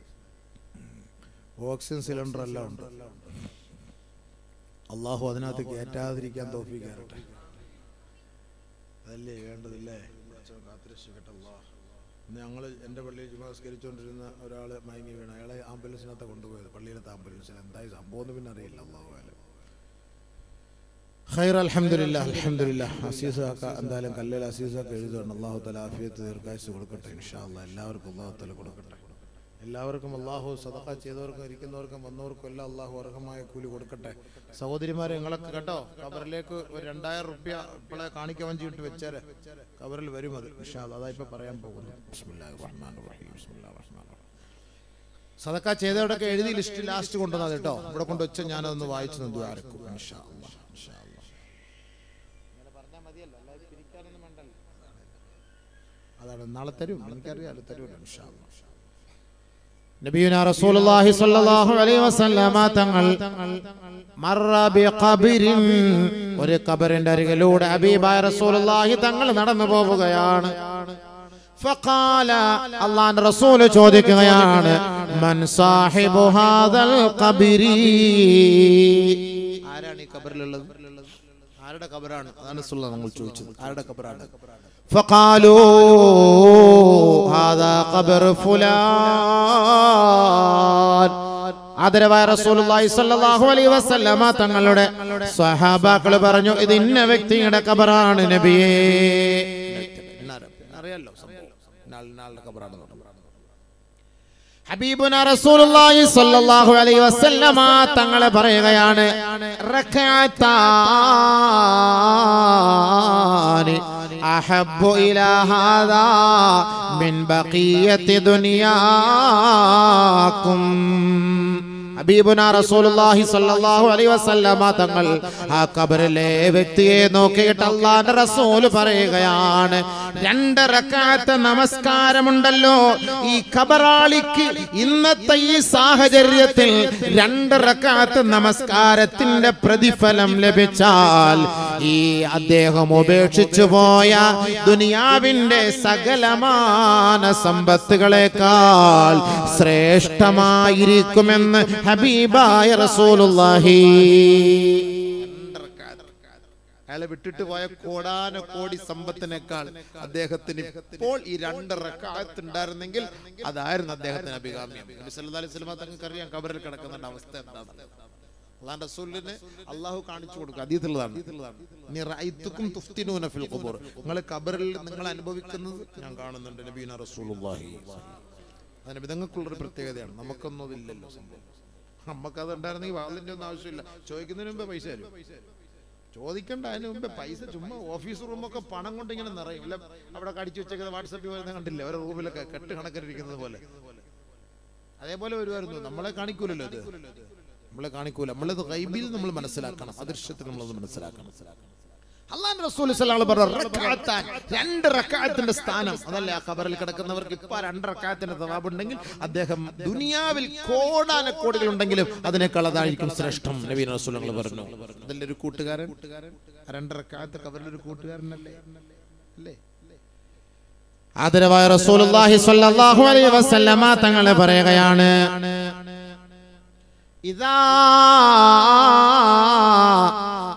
ഓക്സിജൻ സിലിണ്ടർ എല്ലാം ഉണ്ട് അള്ളാഹു അതിനകത്ത് കയറ്റാതിരിക്കാൻ തോപ്പിക്കാറട്ടെ അതല്ലേ വേണ്ടതില്ലേ കാത്തിരക്ഷിക്കട്ടെ അള്ളാഹ് ഞങ്ങൾ എൻ്റെ പള്ളിയിൽ ചുമ്മാ സ്കരിച്ചുകൊണ്ടിരുന്ന ഒരാൾ മയങ്ങി വീണ അയാളെ ആംബുലൻസിനകത്ത് കൊണ്ടുപോയത് പള്ളിയിലത്തെ ആംബുലൻസിൽ എന്തായി സംഭവം എന്ന് പിന്നെ അറിയില്ല അള്ളാഹു ആലം ഖൈർ അൽഹംദുലില്ലാ അൽഹംദുലില്ലാ അസീസ് ആക്ക എന്തായാലും കല്ലിൽ അസീസ് ആക്ക എഴുതുകയാണ് അള്ളാഹു തല ആഫിയത്ത് ദീർഘായുസ് കൊടുക്കട്ടെ ഇൻഷാ അല്ലാ എല്ലാവർക്കും അള്ളാഹു തല കൊടുക്കട്ടെ എല്ലാവർക്കും അള്ളാഹു സദക്ക ചെയ്തവർക്കും ഇരിക്കുന്നവർക്കും വന്നവർക്കും എല്ലാം അള്ളാഹു അർഹമായ കൂലി കൊടുക്കട്ടെ സഹോദരിമാരെ നിങ്ങളൊക്കെ കേട്ടോ കബറിലേക്ക് ഒരു രണ്ടായിരം റുപ്യ ഇപ്പോഴെ കാണിക്ക വഞ്ചി ഇട്ട് വെച്ചാല് കബറിൽ വരും അത് ഇൻഷാ അല്ലാ അതാ ഇപ്പൊ പറയാൻ പോകുന്നു ബിസ്മില്ലാഹിർ റഹ്മാനിർ റഹീം ബിസ്മില്ലാഹിർ റഹ്മാനിർ റഹീം സദക്ക ചെയ്തവരൊക്കെ എഴുതി ലിസ്റ്റ് ലാസ്റ്റ് കൊണ്ടുവന്നത് കേട്ടോ ഇവിടെ കൊണ്ടുവച്ച് ഞാനതൊന്ന് വായിച്ചു നിന്ന് ദ്വാരക്കും ഇൻഷാ അല്ലാ ഇൻഷാ അല്ലാ അതാണ് നാളെ തരും എനിക്കറിയാലോ തരൂല ഇൻഷാ അല്ലാ നബിയുനാ റസൂലുള്ളാഹി സ്വല്ലല്ലാഹു അലൈഹി വസല്ലമ തങ്ങൾ മറ ബിഖബരിൻ ഒരു ഖബറിന്റെ അരികിലൂടെ ഹബീബായ റസൂലുള്ളാഹി തങ്ങൾ നടന്നു പോവുകയാണ് ഫഖാല അല്ലാഹുവിന്റെ റസൂൽ ചോദിക്കുകയാണ് മൻ സാഹിബു ഹാദൽ ഖബരി ആരാണ് ഈ കബറിലുള്ളത് ആരുടെ കബറാണ് അതാണ് സുള്ള നമ്മൾ ചോദിച്ചത് ആരുടെ കബറാണ് فقالوا هذا قبر فلان ആദരവായ റസൂലുള്ളാഹി സ്വല്ലല്ലാഹു അലൈഹി വസല്ലമ തങ്ങളുടെ സ്വഹാബാക്കൾ പറഞ്ഞു ഇത് ഇന്ന വ്യക്തിയുടെ ഖബറാണ് നബിയേ അറിയാലോ സംഭവം ഇന്നാൾ- ഇന്നാളുടെ കബറാണ് എന്ന് പറഞ്ഞു. ഹബീബുന റസൂലുള്ളാഹി സ്വല്ലല്ലാഹു അലൈഹി വസല്ലമ തങ്ങളെ പറയുകയാണ് റക്അത്താനി അഹബ്ബു ഇലാ ഹാദാ മിൻ ബഖിയത്തി ദുനിയാക്കും ഹബീബുന റസൂലുള്ളാഹി സ്വല്ലല്ലാഹു അലൈഹി വസല്ലമ തങ്ങൾ ആ ഖബറിലെ വ്യക്തിയെ നോക്കിയിട്ട് അള്ളാഹുവിന്റെ റസൂൽ പറയുകയാണ് രണ്ട് റക്അത്ത് നമസ്കാരമുണ്ടല്ലോ ഈ ഖബറാളിക്ക് ഇന്നത്തെ ഈ സാഹചര്യത്തിൽ രണ്ട് റക്അത്ത് നമസ്കാരത്തിന്റെ പ്രതിഫലം ലഭിച്ചാൽ ഈ അദ്ദേഹം ഉപേക്ഷിച്ചു പോയ ദുനിയാവിന്റെ സകലമാന സമ്പത്തുകളെക്കാൾ ശ്രേഷ്ഠമായിരിക്കുമെന്ന് ഹബീബായ റസൂലുള്ളാഹി അയാളെ വിട്ടിട്ട് പോയ കോടാന കോടി സമ്പത്തിനേക്കാൾ അദ്ദേഹത്തിന് ഇപ്പോൾ ഈ രണ്ട് റക്കായത്ത് ഉണ്ടായിരുന്നെങ്കിൽ അതായിരുന്നു അദ്ദേഹത്തിന് അഭികാമ്യം നബി സല്ലല്ലാഹു അലൈഹി വസല്ലം തങ്ങൾക്ക് അറിയാം കബറിൽ കിടക്കുന്ന അവസ്ഥ എന്താണ് അള്ളാഹ് റസൂലിന് അള്ളാഹു കാണിച്ചു കൊടുക്കും അതീതുള്ളതാണ് നീ റഅയ്തുക്കും തുഫ്തിനൂന ഫിൽ ഖുബൂർ നിങ്ങൾ കബറിൽ നിങ്ങൾ അനുഭവിക്കുന്നത് ഞാൻ കാണുന്നുണ്ട് നബീന റസൂലുള്ളാഹി അതിന് വിധങ്ങൾക്കുള്ളൊരു പ്രത്യേകതയാണ് നമുക്കൊന്നും അതില്ലല്ലോ സംഭവം നമുക്കത് ഉണ്ടായിരുന്നെങ്കിൽ വാളിന്റെ ഒന്നും ആവശ്യമില്ല ചോദിക്കുന്നതിന് മുമ്പേ പൈസ തരും ചോദിക്കണ്ട അതിന് മുമ്പേ പൈസ ചുമ്മാ ഓഫീസ് റൂമൊക്കെ പണം കൊണ്ട് ഇങ്ങനെ നിറയും ഇല്ല അവിടെ കടിച്ചു വെച്ചേക്കുന്ന വാട്സപ്പിൽ വരുന്ന കണ്ടില്ലേ ഓരോ റൂമിലൊക്കെ കെട്ട് കണക്കിരിക്കുന്നത് പോലെ അതേപോലെ വരുമായിരുന്നു നമ്മളെ കാണിക്കൂലല്ലോ ഇത് നമ്മളെ കാണിക്കൂല നമ്മളത് ഗൈബിൽ നമ്മൾ മനസ്സിലാക്കണം അദൃശ്യത്തിൽ നമ്മളത് മനസ്സിലാക്കണം അള്ളാഹ് റസൂൽ സല്ലല്ലാഹു അലൈഹി വസല്ലം റക്അത്താൻ രണ്ട് റക്അത്തിന്റെ സ്ഥാനം അതല്ലേ ആ ഖബറിൽ കിടക്കുന്നവർക്ക് ഇപ്പൊ രണ്ട് റക്അത്തിന്റെ തവാബ് ഉണ്ടെങ്കിൽ അദ്ദേഹം ദുനിയാവിൽ കോടാന കോടികൾ ഉണ്ടെങ്കിലും അതിനേക്കാൾ അതായിരിക്കും ശ്രേഷ്ഠം നബീൻ റസൂൽ ഞങ്ങൾ പറഞ്ഞു അതല്ലേ ഒരു കൂട്ടുകാരൻ ആ രണ്ട് റക്അത്ത് ഖബറിൽ ഒരു കൂട്ടുകാരനല്ലേ അല്ലേ ആദരവായ റസൂലുള്ളാഹി സ്വല്ലല്ലാഹു അലൈഹി വസല്ലമ തങ്ങളെ പറയുകയാണ് ഇദാ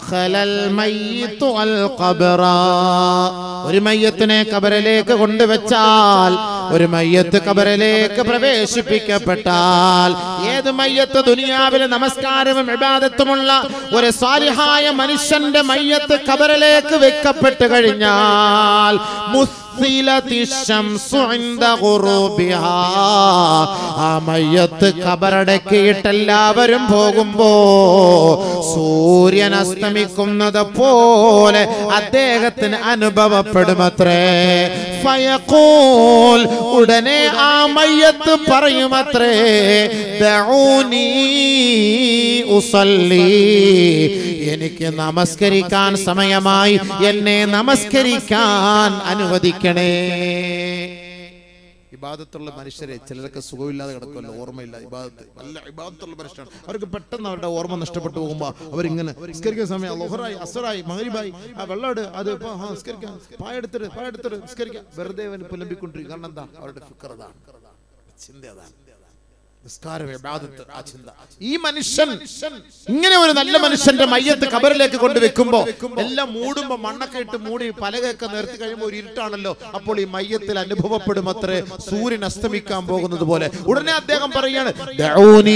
ദഖലൽ മയ്യിത്തു അൽ ഖബ്റ ഒരു മയ്യത്തിനെ കബറിലേക്ക് കൊണ്ടുവച്ചാൽ ഒരു മയ്യത്ത് കബറിലേക്ക് പ്രവേശിപ്പിക്കപ്പെട്ടാൽ ഏത് മയ്യത്ത് ദുനിയാവിലെ നമസ്കാരവും ഇബാദത്തുമുള്ള ഒരു സാലിഹായ മനുഷ്യന്റെ മയ്യത്ത് കബറിലേക്ക് വെക്കപ്പെട്ട് കഴിഞ്ഞാൽ മുസ്സിലത്തി ശംസു ഇൻദ ഖുറൂബിഹാ. ആ മയ്യത്ത് കബറടക്കിയിട്ട് എല്ലാവരും പോകുമ്പോ സൂര്യൻ അസ്തമിക്കുന്നത് പോലെ അദ്ദേഹത്തിന് അനുഭവപ്പെടുമത്രേ ഫയഖൂൽ ഉടനെ ആ മയ്യത്ത് പറയുമത്രേ ദഊനി ഉസല്ലി എനിക്ക് നമസ്കരിക്കാൻ സമയമായി എന്നെ നമസ്കരിക്കാൻ അനുവദിക്കണേ ഇബാദത്തുള്ള മനുഷ്യരെ ചിലരൊക്കെ സുഖമില്ലാതെ കിടക്കുമല്ലോ ഓർമ്മയില്ല ഇബാദത്ത് നല്ല ഇബാദത്തുള്ള മനുഷ്യരാണ് അവർക്ക് പെട്ടെന്ന് അവരുടെ ഓർമ്മ നഷ്ടപ്പെട്ടു പോകുമ്പോൾ അവരിങ്ങനെ നിസ്കരിക്കുന്ന സമയം ലൊഹറായി അസറായി മകരിബായി ആ വെള്ളം ഇട് അത് ഇപ്പൊ ആ നിസ്കരിക്കാം പായെടുത്തിട്ട് പായെടുത്തിട്ട് നിസ്കരിക്കാം വെറുതെ അവന് പുലമ്പിക്കൊണ്ടിരിക്കും കാരണം എന്താ അവരുടെ ഫിക്കർ അതാണ് ചിന്ത അതാണ് നിസ്കാരം ഇബാദത്ത് ആ ചിന്ത ഈ മനുഷ്യൻ ഇങ്ങനെ ഒരു നല്ല മനുഷ്യന്റെ മയ്യത്ത് കബറിലേക്ക് കൊണ്ടുവെക്കുമ്പോ എല്ലാം മൂടുമ്പോ മണ്ണൊക്കെ ഇട്ട് മൂടി പലകയൊക്കെ നിർത്തി കഴിയുമ്പോൾ ഒരു ഇരുട്ടാണല്ലോ അപ്പോൾ ഈ മയ്യത്തിൽ അനുഭവപ്പെടും അത്രേ സൂര്യൻ അസ്തമിക്കാൻ പോകുന്നത് പോലെ ഉടനെ അദ്ദേഹം പറയാണ് "ദഊനി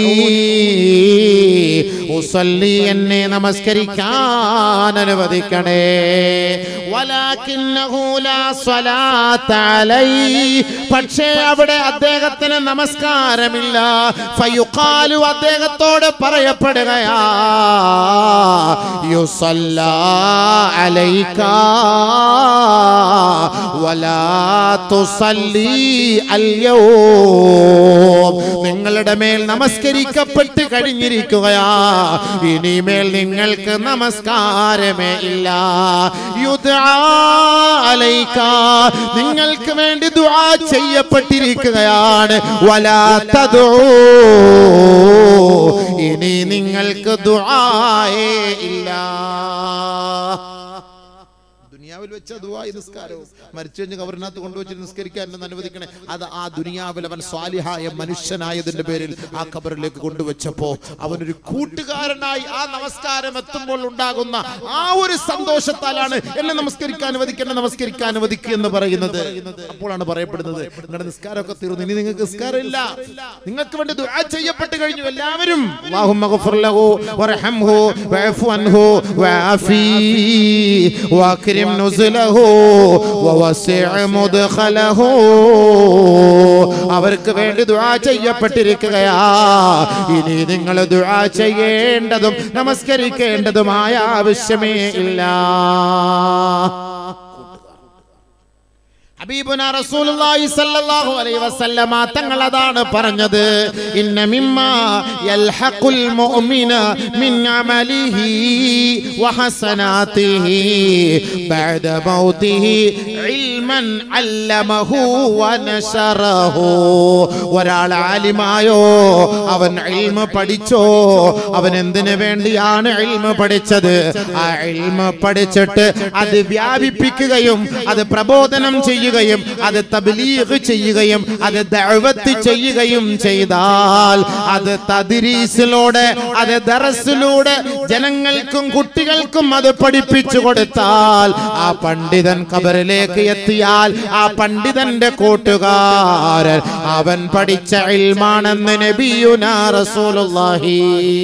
ഉസല്ലി എന്നെ നമസ്കരിക്കാൻ അനുവദിക്കണേ വലാകിന്നഹു ലാ സ്വലാത്ത അലൈഹി പക്ഷേ അവിടെ അദ്ദേഹത്തിന് നമസ്കാരമില്ല ഫയുഖാലു അദ്ദേഹത്തോട് പറയപ്പെടുകയാ യുസല്ലാ അലൈക വലാ തുസല്ലി അൽയൗം നിങ്ങളുടെ മേൽ നമസ്കരിക്കപ്പെട്ട് കഴിഞ്ഞിരിക്കുകയാ ഇനിമേൽ നിങ്ങൾക്ക് നമസ്കാരമേ ഇല്ല യുദ്ആ അലൈക നിങ്ങൾക്ക് വേണ്ടി ദുആ ചെയ്യപ്പെട്ടിരിക്കുകയാണ് വലാ തദ്ഊ ഇനി നിങ്ങൾക്ക് ദുആയേ ഇല്ല ദുനിയാവിൽ വെച്ച ദുആ നിസ്കാരവും മരിച്ചു കഴിഞ്ഞ് കവറിനകത്ത് കൊണ്ടുവച്ച് നിസ്കരിക്കാൻ എന്നെ അനുവദിക്കണേ അത് ആ ദുനിയാവിൽ അവൻ സ്വാലിഹായ മനുഷ്യനായതിന്റെ പേരിൽ ആ കബറിലേക്ക് കൊണ്ടുവച്ചപ്പോ അവനൊരു കൂട്ടുകാരനായി ആ നമസ്കാരം എത്തുമ്പോൾ ഉണ്ടാകുന്ന ആ ഒരു സന്തോഷത്താലാണ് എന്നെ നമസ്കരിക്കാൻ അനുവദിക്കണം നമസ്കരിക്കാൻ അനുവദിക്കുക എന്ന് പറയുന്നത് അപ്പോഴാണ് പറയപ്പെടുന്നത് നിങ്ങളുടെ നിസ്കാരമൊക്കെ തീർന്നു ഇനി നിങ്ങൾക്ക് നിസ്കാരമില്ല നിങ്ങൾക്ക് വേണ്ടി ദുആ ചെയ്യപ്പെട്ട് കഴിഞ്ഞു എല്ലാവരും അല്ലാഹുമ്മ ഗഫർ ലഹു വർഹംഹു വഅഫു അൻഹു വഅഫി വഅക്രിം നുസുലഹു വവസിഅ മുദ്ഖലഹു അവർക്ക് വേണ്ടി ദുആ ചെയ്യപ്പെട്ടിരിക്കുകയാ ഇനി നിങ്ങൾ ദുആ ചെയ്യേണ്ടതും നമസ്കരിക്കേണ്ടതുമായ ആവശ്യമേ ഇല്ല ഹബീബുന റസൂലുള്ളാഹി സ്വല്ലല്ലാഹു അലൈഹി വസല്ലമ തങ്ങൾ അതാണ് പറഞ്ഞത് ഇന്ന മിമ്മ യൽഹഖുൽ മുഅ്മിന മിൻ അമലിഹി വഹസനാതിഹി ബഅദ മൗതിഹി ഇൽമൻ അല്ലമഹു വനശറഹു ഒരാൾ ആലിമായോ അവൻ ഇൽമ പഠിച്ചോ അവൻ എന്തിനു വേണ്ടിയാണ് ഇൽമ പഠിച്ചത് ആ ഇൽമ പഠിച്ചിട്ട് അത് വ്യാപിപ്പിക്കുകയും അത് പ്രബോധനം ചെയ്യുകയും അത് തബ്ലീഗ് ചെയ്യുകയും അത് ദഅവത്ത് ചെയ്യുകയും ചെയ്താൽ അത് തദ്രീസിലൂടെ അത് ദറസിലൂടെ ജനങ്ങൾക്കും കുട്ടികൾക്കും അത് പഠിപ്പിച്ചു കൊടുത്താൽ ആ പണ്ഡിതൻ കബറിലേക്ക് എത്തിയാൽ ആ പണ്ഡിതന്റെ കൂട്ടുകാരൻ അവൻ പഠിച്ച ഇൽമാണെന്ന് നബിയുനാ റസൂലുള്ളാഹി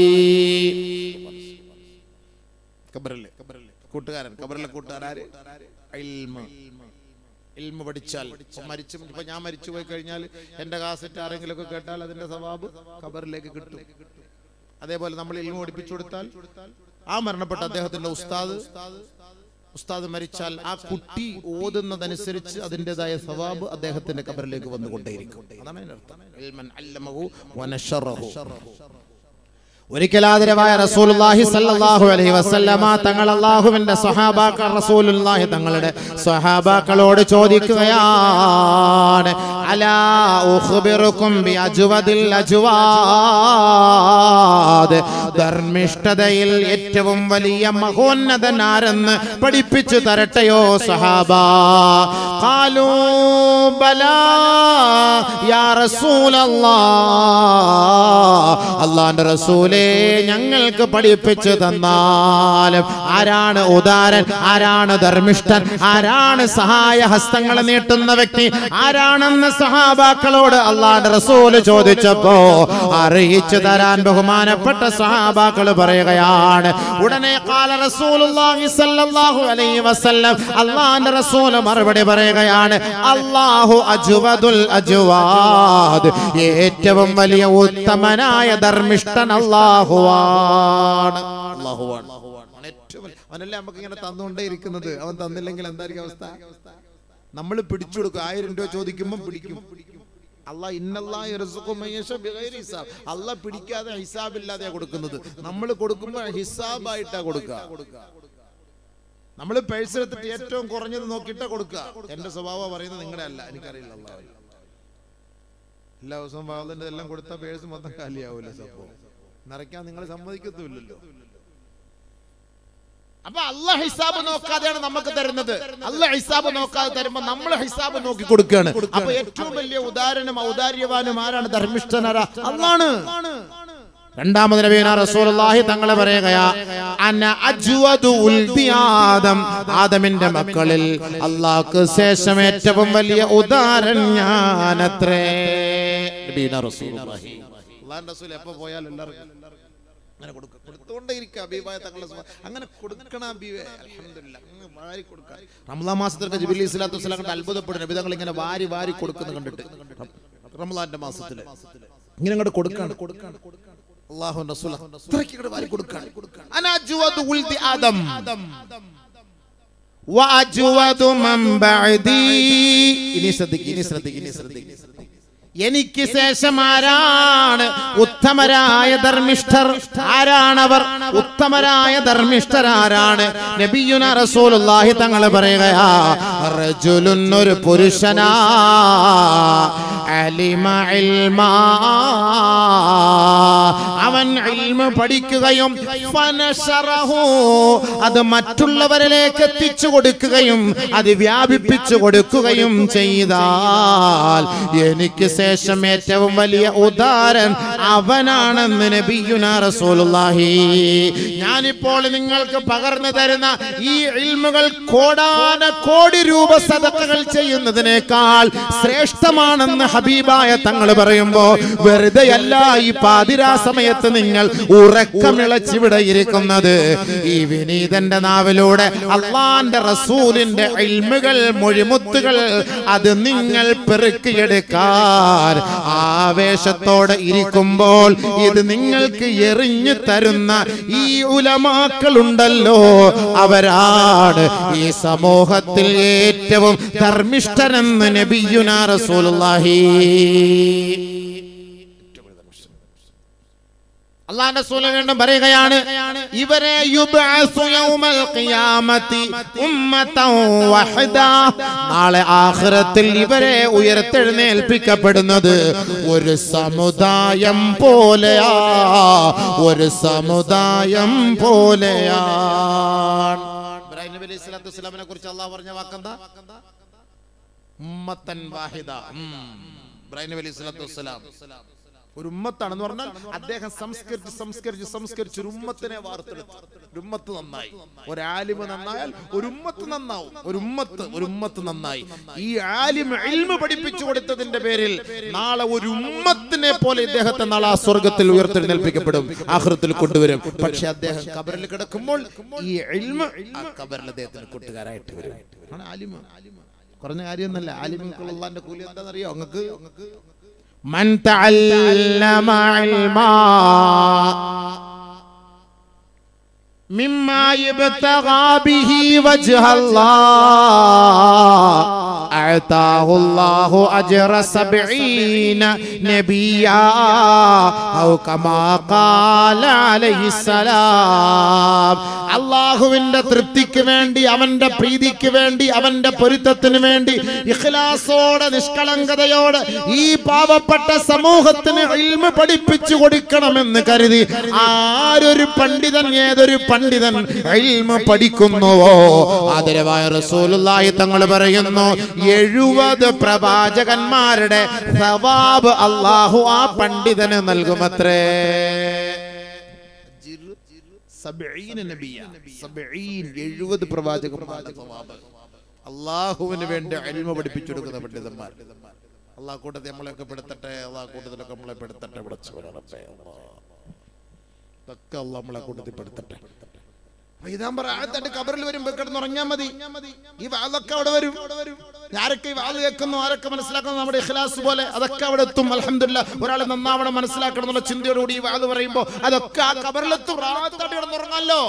കബറിലെ കൂട്ടുകാരൻ കബറിലെ കൂട്ടുകാരാര് ഇൽമ ഇൽമ പഠിച്ചാൽ ഇപ്പൊ മരിച്ചു ഇപ്പൊ ഞാൻ മരിച്ചു പോയി കഴിഞ്ഞാൽ എന്റെ കാസറ്റ് ആരെങ്കിലും ഒക്കെ കേട്ടാൽ അതിന്റെ സ്വഭാബ് ഖബറിലേക്ക് കിട്ടും അതേപോലെ നമ്മൾ ഇൽമ പഠിപ്പിച്ചു കൊടുത്താൽ ആ മരണപ്പെട്ട അദ്ദേഹത്തിന്റെ ഉസ്താദ് ഉസ്താദ് മരിച്ചാൽ ആ കുട്ടി ഓതുന്നതനുസരിച്ച് അതിൻ്റെതായ സവാബ് അദ്ദേഹത്തിന്റെ കബറിലേക്ക് വന്നുകൊണ്ടേയിരിക്കും അതാണ് അതിന്റെ അർത്ഥം ഇൽമൻ അല്ലമഹു വനശറഹു ഒരിക്കലാതിരവായ റസൂലുള്ളാഹി സല്ലല്ലാഹു അലൈഹി വസല്ലമ തങ്ങൾ അല്ലാഹുവിന്റെ സ്വഹാബാക്കൾ റസൂലുള്ളാഹി തങ്ങളുടെ സ്വഹാബാക്കളോട് ചോദിക്കുകയാണ് അലാ ഉഖ്ബിറുക്കും ബി അജ്വദിൽ അജ്വാദ് ധർമ്മിഷ്ഠതയിൽ ഏറ്റവും വലിയ മഹോന്നതൻ ആരെന്ന് പഠിപ്പിച്ചു തരട്ടെയോ സഹാബ ഖാലൂ ബലാ യാ റസൂലല്ലാഹ് അല്ലാഹുവിന്റെ റസൂലേ ഞങ്ങൾക്ക് പഠിപ്പിച്ചു തന്നാലും ആരാണ് ഉദാരൻ ആരാണ് ധർമ്മിഷ്ഠൻ ആരാണ് സഹായ ഹസ്തങ്ങൾ നീട്ടുന്ന വ്യക്തി ആരാണെന്ന് സഹാബാക്കളോട് അള്ളാന്റെ റസൂല് ചോദിച്ചപ്പോ അറിയിച്ചു തരാൻ ബഹുമാനപ്പെട്ട സഹാബാക്കൾ പറയുകയാണ് ഉടനെ കാല റസൂലുള്ളാഹി സ്വല്ലല്ലാഹു അലൈഹി വസല്ലം അള്ളാന്റെ റസൂല് മറുപടി പറയുകയാണ് അല്ലാഹു അജ്വദുൽ അജ്വാദ് ഏറ്റവും വലിയ ഉത്തമനായ ധർമ്മിഷ്ഠൻ അല്ലാഹുവാണ് അല്ലാഹുവാണ് അവൻ ഏറ്റവും വലിയ- അവനല്ലേ നമുക്ക് ഇങ്ങനെ തന്നുകൊണ്ടേ ഇരിക്കുന്നത് അവൻ തന്നില്ലെങ്കിൽ എന്തായിരിക്കും അവസ്ഥ നമ്മൾ പിടിച്ചു കൊടുക്കും ആയിരം രൂപ ചോദിക്കുമ്പോൾ പിടിക്കും അള്ളാഹ് ഇന്നല്ലാഹ് യർസുഖു മൻ യശാ ബിഗൈരി ഹിസാബ്. അള്ളാഹ് പിടിക്കാതെ ഹിസാബില്ലാതെയാ കൊടുക്കുന്നത് നമ്മൾ കൊടുക്കുമ്പോൾ ഹിസാബായിട്ടാ കൊടുക്കുക നമ്മൾ പേഴ്സ് എടുത്തിട്ട് ഏറ്റവും കുറഞ്ഞത് നോക്കിയിട്ടാ കൊടുക്കുക എന്റെ സ്വഭാവം പറയുന്നത് നിങ്ങളുടെ അല്ല എനിക്കറിയില്ല അള്ളാഹ് എല്ലാ ദിവസവും വാതിന്റെ എല്ലാം കൊടുത്താൽ പേഴ്സ് മൊത്തം കാലിയാവൂല സംഭവം നിറയ്ക്കാൻ നിങ്ങൾ സമ്മതിക്കത്തുമില്ലല്ലോ അപ്പൊ അല്ല ഹിസാബ് നോക്കാതെയാണ് നമുക്ക് തരുന്നത് അല്ല ഹിസാബ് നോക്കാതെ തരുമ്പോ നമ്മൾ ഹിസാബ് നോക്കി കൊടുക്കുകയാണ് അപ്പൊ ഏറ്റവും വലിയ ഉദാഹരണം ഔദാര്യവാനും ആരാണ് ധർമ്മിഷ്ഠനാരാ അല്ലാണ് രണ്ടാമത് നബീന റസൂലുള്ളാഹി തങ്ങളെ പറയുകയാ അന അജ്വദു ഉൽദി ആദം ആദമിന്റെ മക്കളിൽ അള്ളാഹ്ക്ക് ശേഷം ഏറ്റവും വലിയ ഉദാരൻ ഞാനത്രേ നബീന റസൂലുള്ളാഹി അള്ളാന്റെ റസൂൽ എപ്പോ പോയാലും എല്ലാവർക്കും അങ്ങനെ കൊടുക്കുക കൊടുത്തുകൊണ്ടേ ഇരിക്കുക അബീബായ തങ്ങളുടെ സ്വഭാവം. അങ്ങനെ കൊടുക്കണം അബീബേ അൽഹംദുലില്ലാ അങ്ങ് വാരി കൊടുക്കുക റമദാൻ മാസത്തിലൊക്കെ ജിബിലി ഇസ്ലാത്തു വസ്സലാം കണ്ട് അത്ഭുതപ്പെടും നബിതങ്ങൾ ഇങ്ങനെ വാരി വാരി കൊടുക്കുന്നത് കണ്ടിട്ട് റമദാന്റെ മാസത്തില് ഇങ്ങനെ അങ്ങോട്ട് കൊടുക്കാണ് കൊടുക്കാണ് അള്ളാഹു റസൂൽ അത്രയ്ക്ക് ഇങ്ങോട്ട് വാരി കൊടുക്കാണ് അനജ്വദു ഉൽദി ആദം വഅജ്വദു മൻ ബഅദി ഇനി ശ്രദ്ധിക്കുക ഇനി ശ്രദ്ധിക്കുക ഇനി ശ്രദ്ധിക്കുക എനിക്ക് ശേഷം ആരാണ് ഉത്തമരായ ധർമ്മിഷ്ഠർ ആരാണവർ ഉത്തമരായ ധർമ്മിഷ്ഠർ ആരാണ് നബിയുന റസൂലുള്ളാഹി തങ്ങൾ പറയുകയാ റജുലുൻ ഒരു പുരുഷനാ അലിമ ഇൽമാ അവൻ ഇൽമ പഠിക്കുകയും ഫനശറഹു അത് മറ്റുള്ളവരിലേക്ക് എത്തിച്ചു കൊടുക്കുകയും അത് വ്യാപിപ്പിച്ചു കൊടുക്കുകയും ചെയ്താൽ എനിക്ക് ശേഷം ഏറ്റവും വലിയ ഉദാരൻ അവനാണെന്ന് നബിയുന റസൂലുള്ളാഹി ഞാനിപ്പോൾ നിങ്ങൾക്ക് പകർന്നു തരുന്ന ഈ ഇൽമുകൾ കോടാന കോടി രൂപ സദക്കകൾ ചെയ്യുന്നതിനേക്കാൾ ശ്രേഷ്ഠമാണെന്ന് ഹബീബായ തങ്ങൾ പറയുമ്പോ വെറുതെ അല്ല ഈ പാതിരാ സമയത്ത് നിങ്ങൾ ഉറക്കമിളച്ചിവിടെ ഇരിക്കുന്നത് ഈ വിനീതന്റെ നാവിലൂടെ അള്ളാന്റെ റസൂലിന്റെ ഇൽമുകൾ മൊഴിമുത്തുകൾ അത് നിങ്ങൾ പെറുക്കിയെടുക്കാൻ ആവേശത്തോടെ ഇരിക്കുമ്പോൾ ഇത് നിങ്ങൾക്ക് എറിഞ്ഞു തരുന്ന ഈ ഉലമാക്കളുണ്ടല്ലോ അവരാണ് ഈ സമൂഹത്തിൽ ഏറ്റവും ധർമ്മിഷ്ഠരെന്ന് നബിയുന റസൂലുള്ളാഹി അള്ളാന്റെ റസൂൽ വീണ്ടും പറയുകയാണ് ഇവരെ യുബ്അസു യൗമൽ ഖിയാമത്തി ഉമ്മതൻ വഹദ നാളെ ആഖിറത്തിൽ ഇവരെ ഉയർത്തെഴുന്നേൽപ്പിക്കപ്പെടുന്നത് ഒരു സമുദായം പോലെയാ ഒരു സമുദായം പോലെയാണ് ഇബ്രാഹിം നബി അലൈഹി സ്വലാത്തു വസ്സലാമിനെ കുറിച്ച് അള്ളാഹ് പറഞ്ഞ വാക്കെന്താ ഉമ്മത്തൻ വാഹിദ ഉം. ഇബ്രാഹിം നബി അലൈഹി സ്വലാത്തു വസ്സലാം ഒരു ഉമ്മത്താണെന്ന് പറഞ്ഞാൽ അദ്ദേഹം സംസ്കരിച്ച് സംസ്കരിച്ച് സംസ്കരിച്ച് ഒരു ഉമ്മത്തിനെ വാർത്തെടുത്തു ഒരു ഉമ്മത്ത് നന്നായി ഒരു ആലിമ് നന്നായാൽ ഒരു ഉമ്മത്ത് നന്നാവും ഒരു ഉമ്മത്ത് ഒരു ഉമ്മത്ത് നന്നായി ഈ ആലിമ് ഇൽമ പഠിപ്പിച്ചു കൊടുത്തതിന്റെ പേരിൽ നാളെ ഒരു ഉമ്മത്തിനെ പോലെ ഇദ്ദേഹത്തെ നാളെ ആ സ്വർഗത്തിൽ ഉയർത്തെഴുന്നേൽപ്പിക്കപ്പെടും ആഹൃത്തിൽ കൊണ്ടുവരും പക്ഷെ അദ്ദേഹം കബറിൽ കിടക്കുമ്പോൾ ഈ ഇൽമ ആ കബറിൽ അദ്ദേഹത്തിന് കൂട്ടുകാരായിട്ട് വരും ആണ് ആലിമ കുറഞ്ഞ കാര്യമൊന്നല്ല ആലിമിക്കുള്ള കൂലി എന്താണെന്നറിയോ നിങ്ങൾക്ക് من تعلم علما مما يبتغى به وجه الله أعطاه الله أجر سبعين نبيا أو كما قال عليه السلام അള്ളാഹുവിന്റെ തൃപ്തിക്ക് വേണ്ടി അവന്റെ പ്രീതിക്ക് വേണ്ടി അവന്റെ പൊരുത്തത്തിന് വേണ്ടി ഇഖ്ലാസോടെ നിഷ്കളങ്കതയോടെ ഈ പാവപ്പെട്ട സമൂഹത്തിന് ഇൽമ പഠിപ്പിച്ചു കൊടുക്കണമെന്ന് കരുതി ആരൊരു പണ്ഡിതൻ ഏതൊരു പണ്ഡിതൻ ഇൽമ പഠിക്കുന്നുവോ ആദരവായ റസൂലുള്ളാഹി തങ്ങൾ പറയുന്നു എഴുപത് പ്രവാചകന്മാരുടെ സവാബ് അള്ളാഹു ആ പണ്ഡിതന് നൽകുമത്രേ എഴുപത് പ്രവാചകന്മാരുടെ സ്വഭാവം അള്ളാഹുവിന് വേണ്ടി അരിമ പഠിപ്പിച്ചു കൊടുക്കുന്ന പണ്ഡിതന്മാർ അള്ളാഹ് കൂട്ടത്തിൽ നമ്മളെയൊക്കെ പെടുത്തട്ടെ അള്ളാഹ് കൂട്ടത്തിലൊക്കെ നമ്മളെ പെടുത്തട്ടെ വിളച്ചവരപ്പേ ഇതൊക്കെ അള്ളാഹ് നമ്മളെ കൂട്ടത്തിൽ പെടുത്തട്ടെ കബറിൽ വരുമ്പോ കിടന്നുറങ്ങാൻ മതി ഈ വാതൊക്കെ അവിടെ വരും ആരൊക്കെ ഈ വാത് കേൾക്കുന്നു ആരൊക്കെ മനസ്സിലാക്കുന്നു നമ്മുടെ ഇഖ്ലാസ് പോലെ അതൊക്കെ അവിടെ എത്തും അലഹമില്ല ഒരാൾ നന്നാവണം മനസ്സിലാക്കണം എന്നുള്ള ചിന്തയോടുകൂടി ഈ വാത് പറയുമ്പോ അതൊക്കെ ആ കബറിലെത്തും റാത്തായിട്ട് കിടന്നുറങ്ങാലോ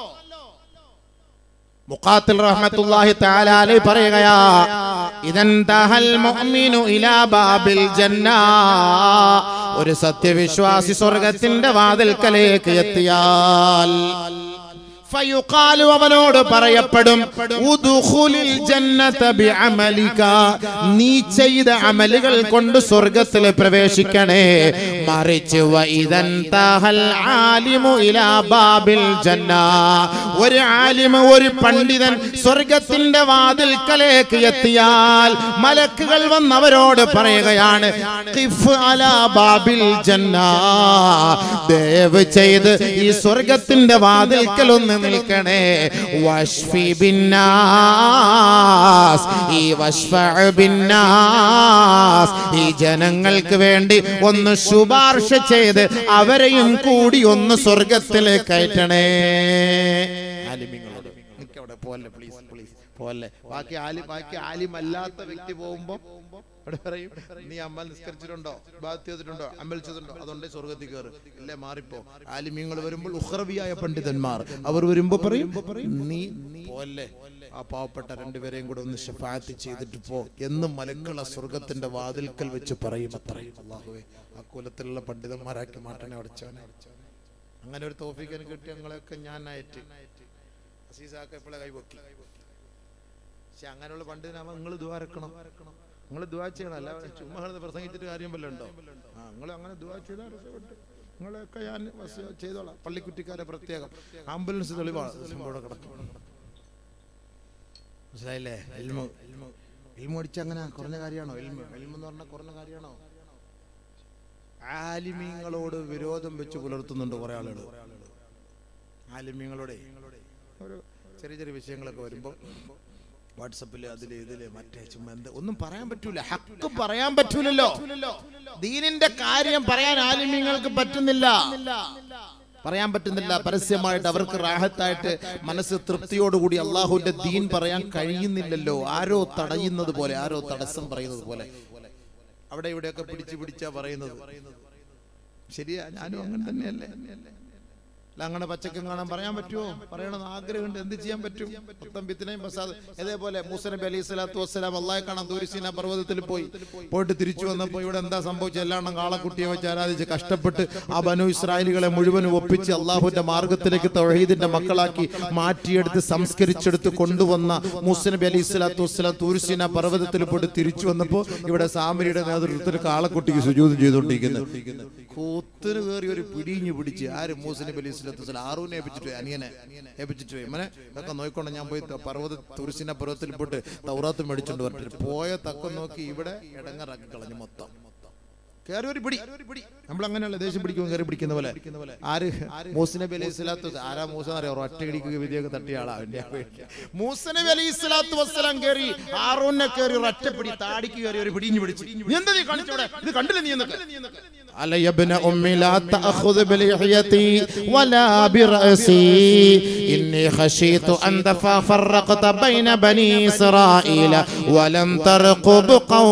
മുഖാത്തിൽ റഹ്മത്തുള്ളാഹി തആല അലൈഹി പറയുകയാ ഇദൻ തഹൽ മുഅ്മിനു ഇലാ ബാബിൽ ജന്ന ഒരു സത്യവിശ്വാസി സ്വർഗത്തിന്റെ വാതിൽക്കലേക്ക് എത്തിയാൽ ഫയുഖാലു അവനോട് പറയപ്പെടും ഉദ്ഖുലിൽ ജന്നത ബിഅമലിക നീ ചെയ്ത അമലുകൾ കൊണ്ട് സ്വർഗ്ഗത്തിൽ പ്രവേശിക്കണേ മറിച്ച് വഇദൻ തഹൽ ആലിമു ഇലാ ബാബിൽ ജന്ന ഒരു ആലിമ ഒരു പണ്ഡിതൻ സ്വർഗത്തിന്റെ വാതിൽക്കലേക്ക് എത്തിയാൽ മലക്കുകൾ വന്ന് അവരോട് പറയുകയാണ് ഖിഫ് അലാ ബാബിൽ ജന്ന ദയവ് ചെയ്ത് ഈ സ്വർഗത്തിന്റെ വാതിൽക്കൽ ഒന്ന് നിൽക്കണേ വഷ്ഫി ബിന്നാസ് ഈ വഷ്ഫഅ ബിന്നാസ് ഈ ജനങ്ങൾക്ക് വേണ്ടി ഒന്ന് ശുപാർശ ചെയ്ത് അവരെയും കൂടി ഒന്ന് സ്വർഗത്തിലേക്ക് കയറ്റണേ ആലിമ്യങ്ങളോട് നിനക്ക് അവിടെ പോലെ പ്ലീസ് പ്ലീസ് പോലെ ബാക്കി ആലിം ബാക്കി ആലിം അല്ലാത്ത വ്യക്തി പോകുമ്പോ അവിടെ പറയും നീ അമ്മൽ നിസ്കരിച്ചിട്ടുണ്ടോ ബാത്ത് ചെയ്തിട്ടുണ്ടോ അമ്പൽ ചെയ്തിട്ടുണ്ടോ അതുകൊണ്ട് സ്വർഗത്തിൽ കയറ് ഇല്ലേ മാറിപ്പോ ആലിമ്യങ്ങൾ വരുമ്പോൾ ഉഹ്റവിയായ പണ്ഡിതന്മാർ അവർ വരുമ്പോ പറയും നീ പോലെ ആ പാവപ്പെട്ട രണ്ടുപേരെയും കൂടെ ഒന്ന് ഷഫാത്ത് ചെയ്തിട്ട് പോ എന്നും മലക്കുള്ള സ്വർഗത്തിന്റെ വാതിൽക്കൽ വെച്ച് പറയും അത്രയും അള്ളാഹുവേ ആ കുലത്തിലുള്ള പണ്ഡിതന്മാരാക്കി മാറ്റണേ അടച്ചവനെ അങ്ങനെ ഒരു തോഫിക്കന് കിട്ടി ഞങ്ങളെയൊക്കെ ഞാൻ അയറ്റ് അസീസാക്ക എപ്പോഴെ കൈപൊക്കി പക്ഷെ അങ്ങനെയുള്ള പണ്ഡിതനാവുമ്പോൾ നിങ്ങൾ ദ്വാരക്കണം നിങ്ങൾ ദ്വാ ചെയ്യണം അല്ല ചുമ്മാ കിടന്ന് പ്രസംഗിച്ചിട്ട് കാര്യം വല്ലതും ഉണ്ടോ ആ നിങ്ങൾ അങ്ങനെ ദ്വാ ചെയ്താൽ രക്ഷപ്പെട്ടു നിങ്ങളെയൊക്കെ ഞാൻ വസ- ചെയ്തോളാം പള്ളിക്കുറ്റിക്കാരെ പ്രത്യേകം ആംബുലൻസ് തെളിവാണ് സംഭവം ഇവിടെ കിടക്കും മനസ്സിലായില്ലേ എൽമു എൽമു അടിച്ച അങ്ങനെ കുറഞ്ഞ കാര്യമാണോ എൽമു എൽമു എന്ന് പറഞ്ഞാൽ കുറഞ്ഞ കാര്യമാണോ ആലിമീങ്ങളോട് വിരോധം വെച്ച് പുലർത്തുന്നുണ്ട് കുറെ ആളുകൾ ആലിമ്യങ്ങളുടെ ഒരു ചെറിയ ചെറിയ വിഷയങ്ങളൊക്കെ വരുമ്പോൾ വാട്സപ്പില് അതില് ഇതില് മറ്റേ ചുമ്മാ എന്ത് ഒന്നും പറയാൻ പറ്റൂല ഹക്ക് പറയാൻ പറ്റൂലല്ലോ ദീനിന്റെ കാര്യം പറയാൻ ആലിമ്യങ്ങൾക്ക് പറ്റുന്നില്ല പറയാൻ പറ്റുന്നില്ല പരസ്യമായിട്ട് അവർക്ക് റാഹത്തായിട്ട് മനസ്സ് തൃപ്തിയോടുകൂടി അള്ളാഹുവിന്റെ ദീൻ പറയാൻ കഴിയുന്നില്ലല്ലോ ആരോ തടയുന്നത് പോലെ ആരോ തടസ്സം പറയുന്നത് പോലെ അവിടെ ഇവിടെയൊക്കെ പിടിച്ച് പിടിച്ചാ പറയുന്നത് ശരിയാ ഞാനും അങ്ങനെ തന്നെയല്ലേ അല്ല അങ്ങനെ പച്ചക്കും കാണാൻ പറയാൻ പറ്റുമോ പറയണമെന്ന് ആഗ്രഹമുണ്ട് എന്ത് ചെയ്യാൻ പറ്റും മൊത്തം ബിത്തിനെയും പ്രസാദ് ഇതേപോലെ മൂസ നബി അലൈഹി സ്വലാത്തു വസ്സലാം അള്ളാഹെ കാണാൻ ദൂരിസീന പർവ്വതത്തിൽ പോയി പോയിട്ട് തിരിച്ചു വന്നപ്പോൾ ഇവിടെ എന്താ സംഭവിച്ചത് എല്ലാണ്ണം കാളക്കുട്ടിയെ വെച്ച് ആരാധിച്ച് കഷ്ടപ്പെട്ട് ആ ബനു ഇസ്രായേലികളെ മുഴുവനും ഒപ്പിച്ച് അള്ളാഹുവിന്റെ മാർഗത്തിലേക്ക് തൗഹീദിന്റെ മക്കളാക്കി മാറ്റിയെടുത്ത് സംസ്കരിച്ചെടുത്ത് കൊണ്ടുവന്ന മൂസ നബി അലൈഹി സ്വലാത്തു വസ്സലാം തൂരിസീന പർവ്വതത്തിൽ പോയിട്ട് തിരിച്ചു വന്നപ്പോൾ ഇവിടെ സാമരിയുടെ നേതൃത്വത്തിൽ കാളക്കുട്ടിക്ക് സുജൂതം ചെയ്തുകൊണ്ടിരിക്കുന്നത് കൂത്തിന് കയറി ഒരു പിടിഞ്ഞു പിടിച്ച് ആര് മൂസ നബി അലൈഹി സ്വലാത്തു വസ്സലാം ആറൂനെ ഏൽപ്പിച്ചിട്ട് പോയി അനിയനെ ഏൽപ്പിച്ചിട്ട് പോയി മനെ ഇതൊക്കെ നോക്കിക്കൊണ്ട് ഞാൻ പോയി ത- പർവ്വത തുറിസിന്റെ പർവ്വതത്തിൽ പോയിട്ട് തൗറാത്ത് മേടിച്ചോണ്ട് വരട്ടെ പോയ തക്കം നോക്കി ഇവിടെ ഇടങ്ങറാക്കി കളഞ്ഞു മൊത്തം കയറി ഒരു പിടി നമ്മൾ അങ്ങനെയല്ല ദേഷ്യം പിടിക്കും കയറി പിടിക്കുന്ന പോലെ ആര് മൂസ നബി അലൈഹി സ്വലാത്തു വസ്സ- ആരാ മൂസ അറിയാം ഒറ്റ ഇടിക്കുക വിധിയൊക്കെ തട്ടിയ ആളാ അവന്റെ മൂസ നബി അലൈഹി സ്വലാത്തു വസ്സലാം കയറി ആറൂനെ കയറി ഒരു ഒറ്റപ്പിടി താടിക്ക് കയറി ഒരു പിടിഞ്ഞു പിടിച്ച് നീ എന്താ നീ കാണിച്ചോടെ ഇത് കണ്ടില്ല നീ എന്നൊക്കെ على يا ابن أمي لا تأخذ بلحيتي ولا برأسي إني خشيت أن تفرقت بين بني إسرائيل ولم ترقب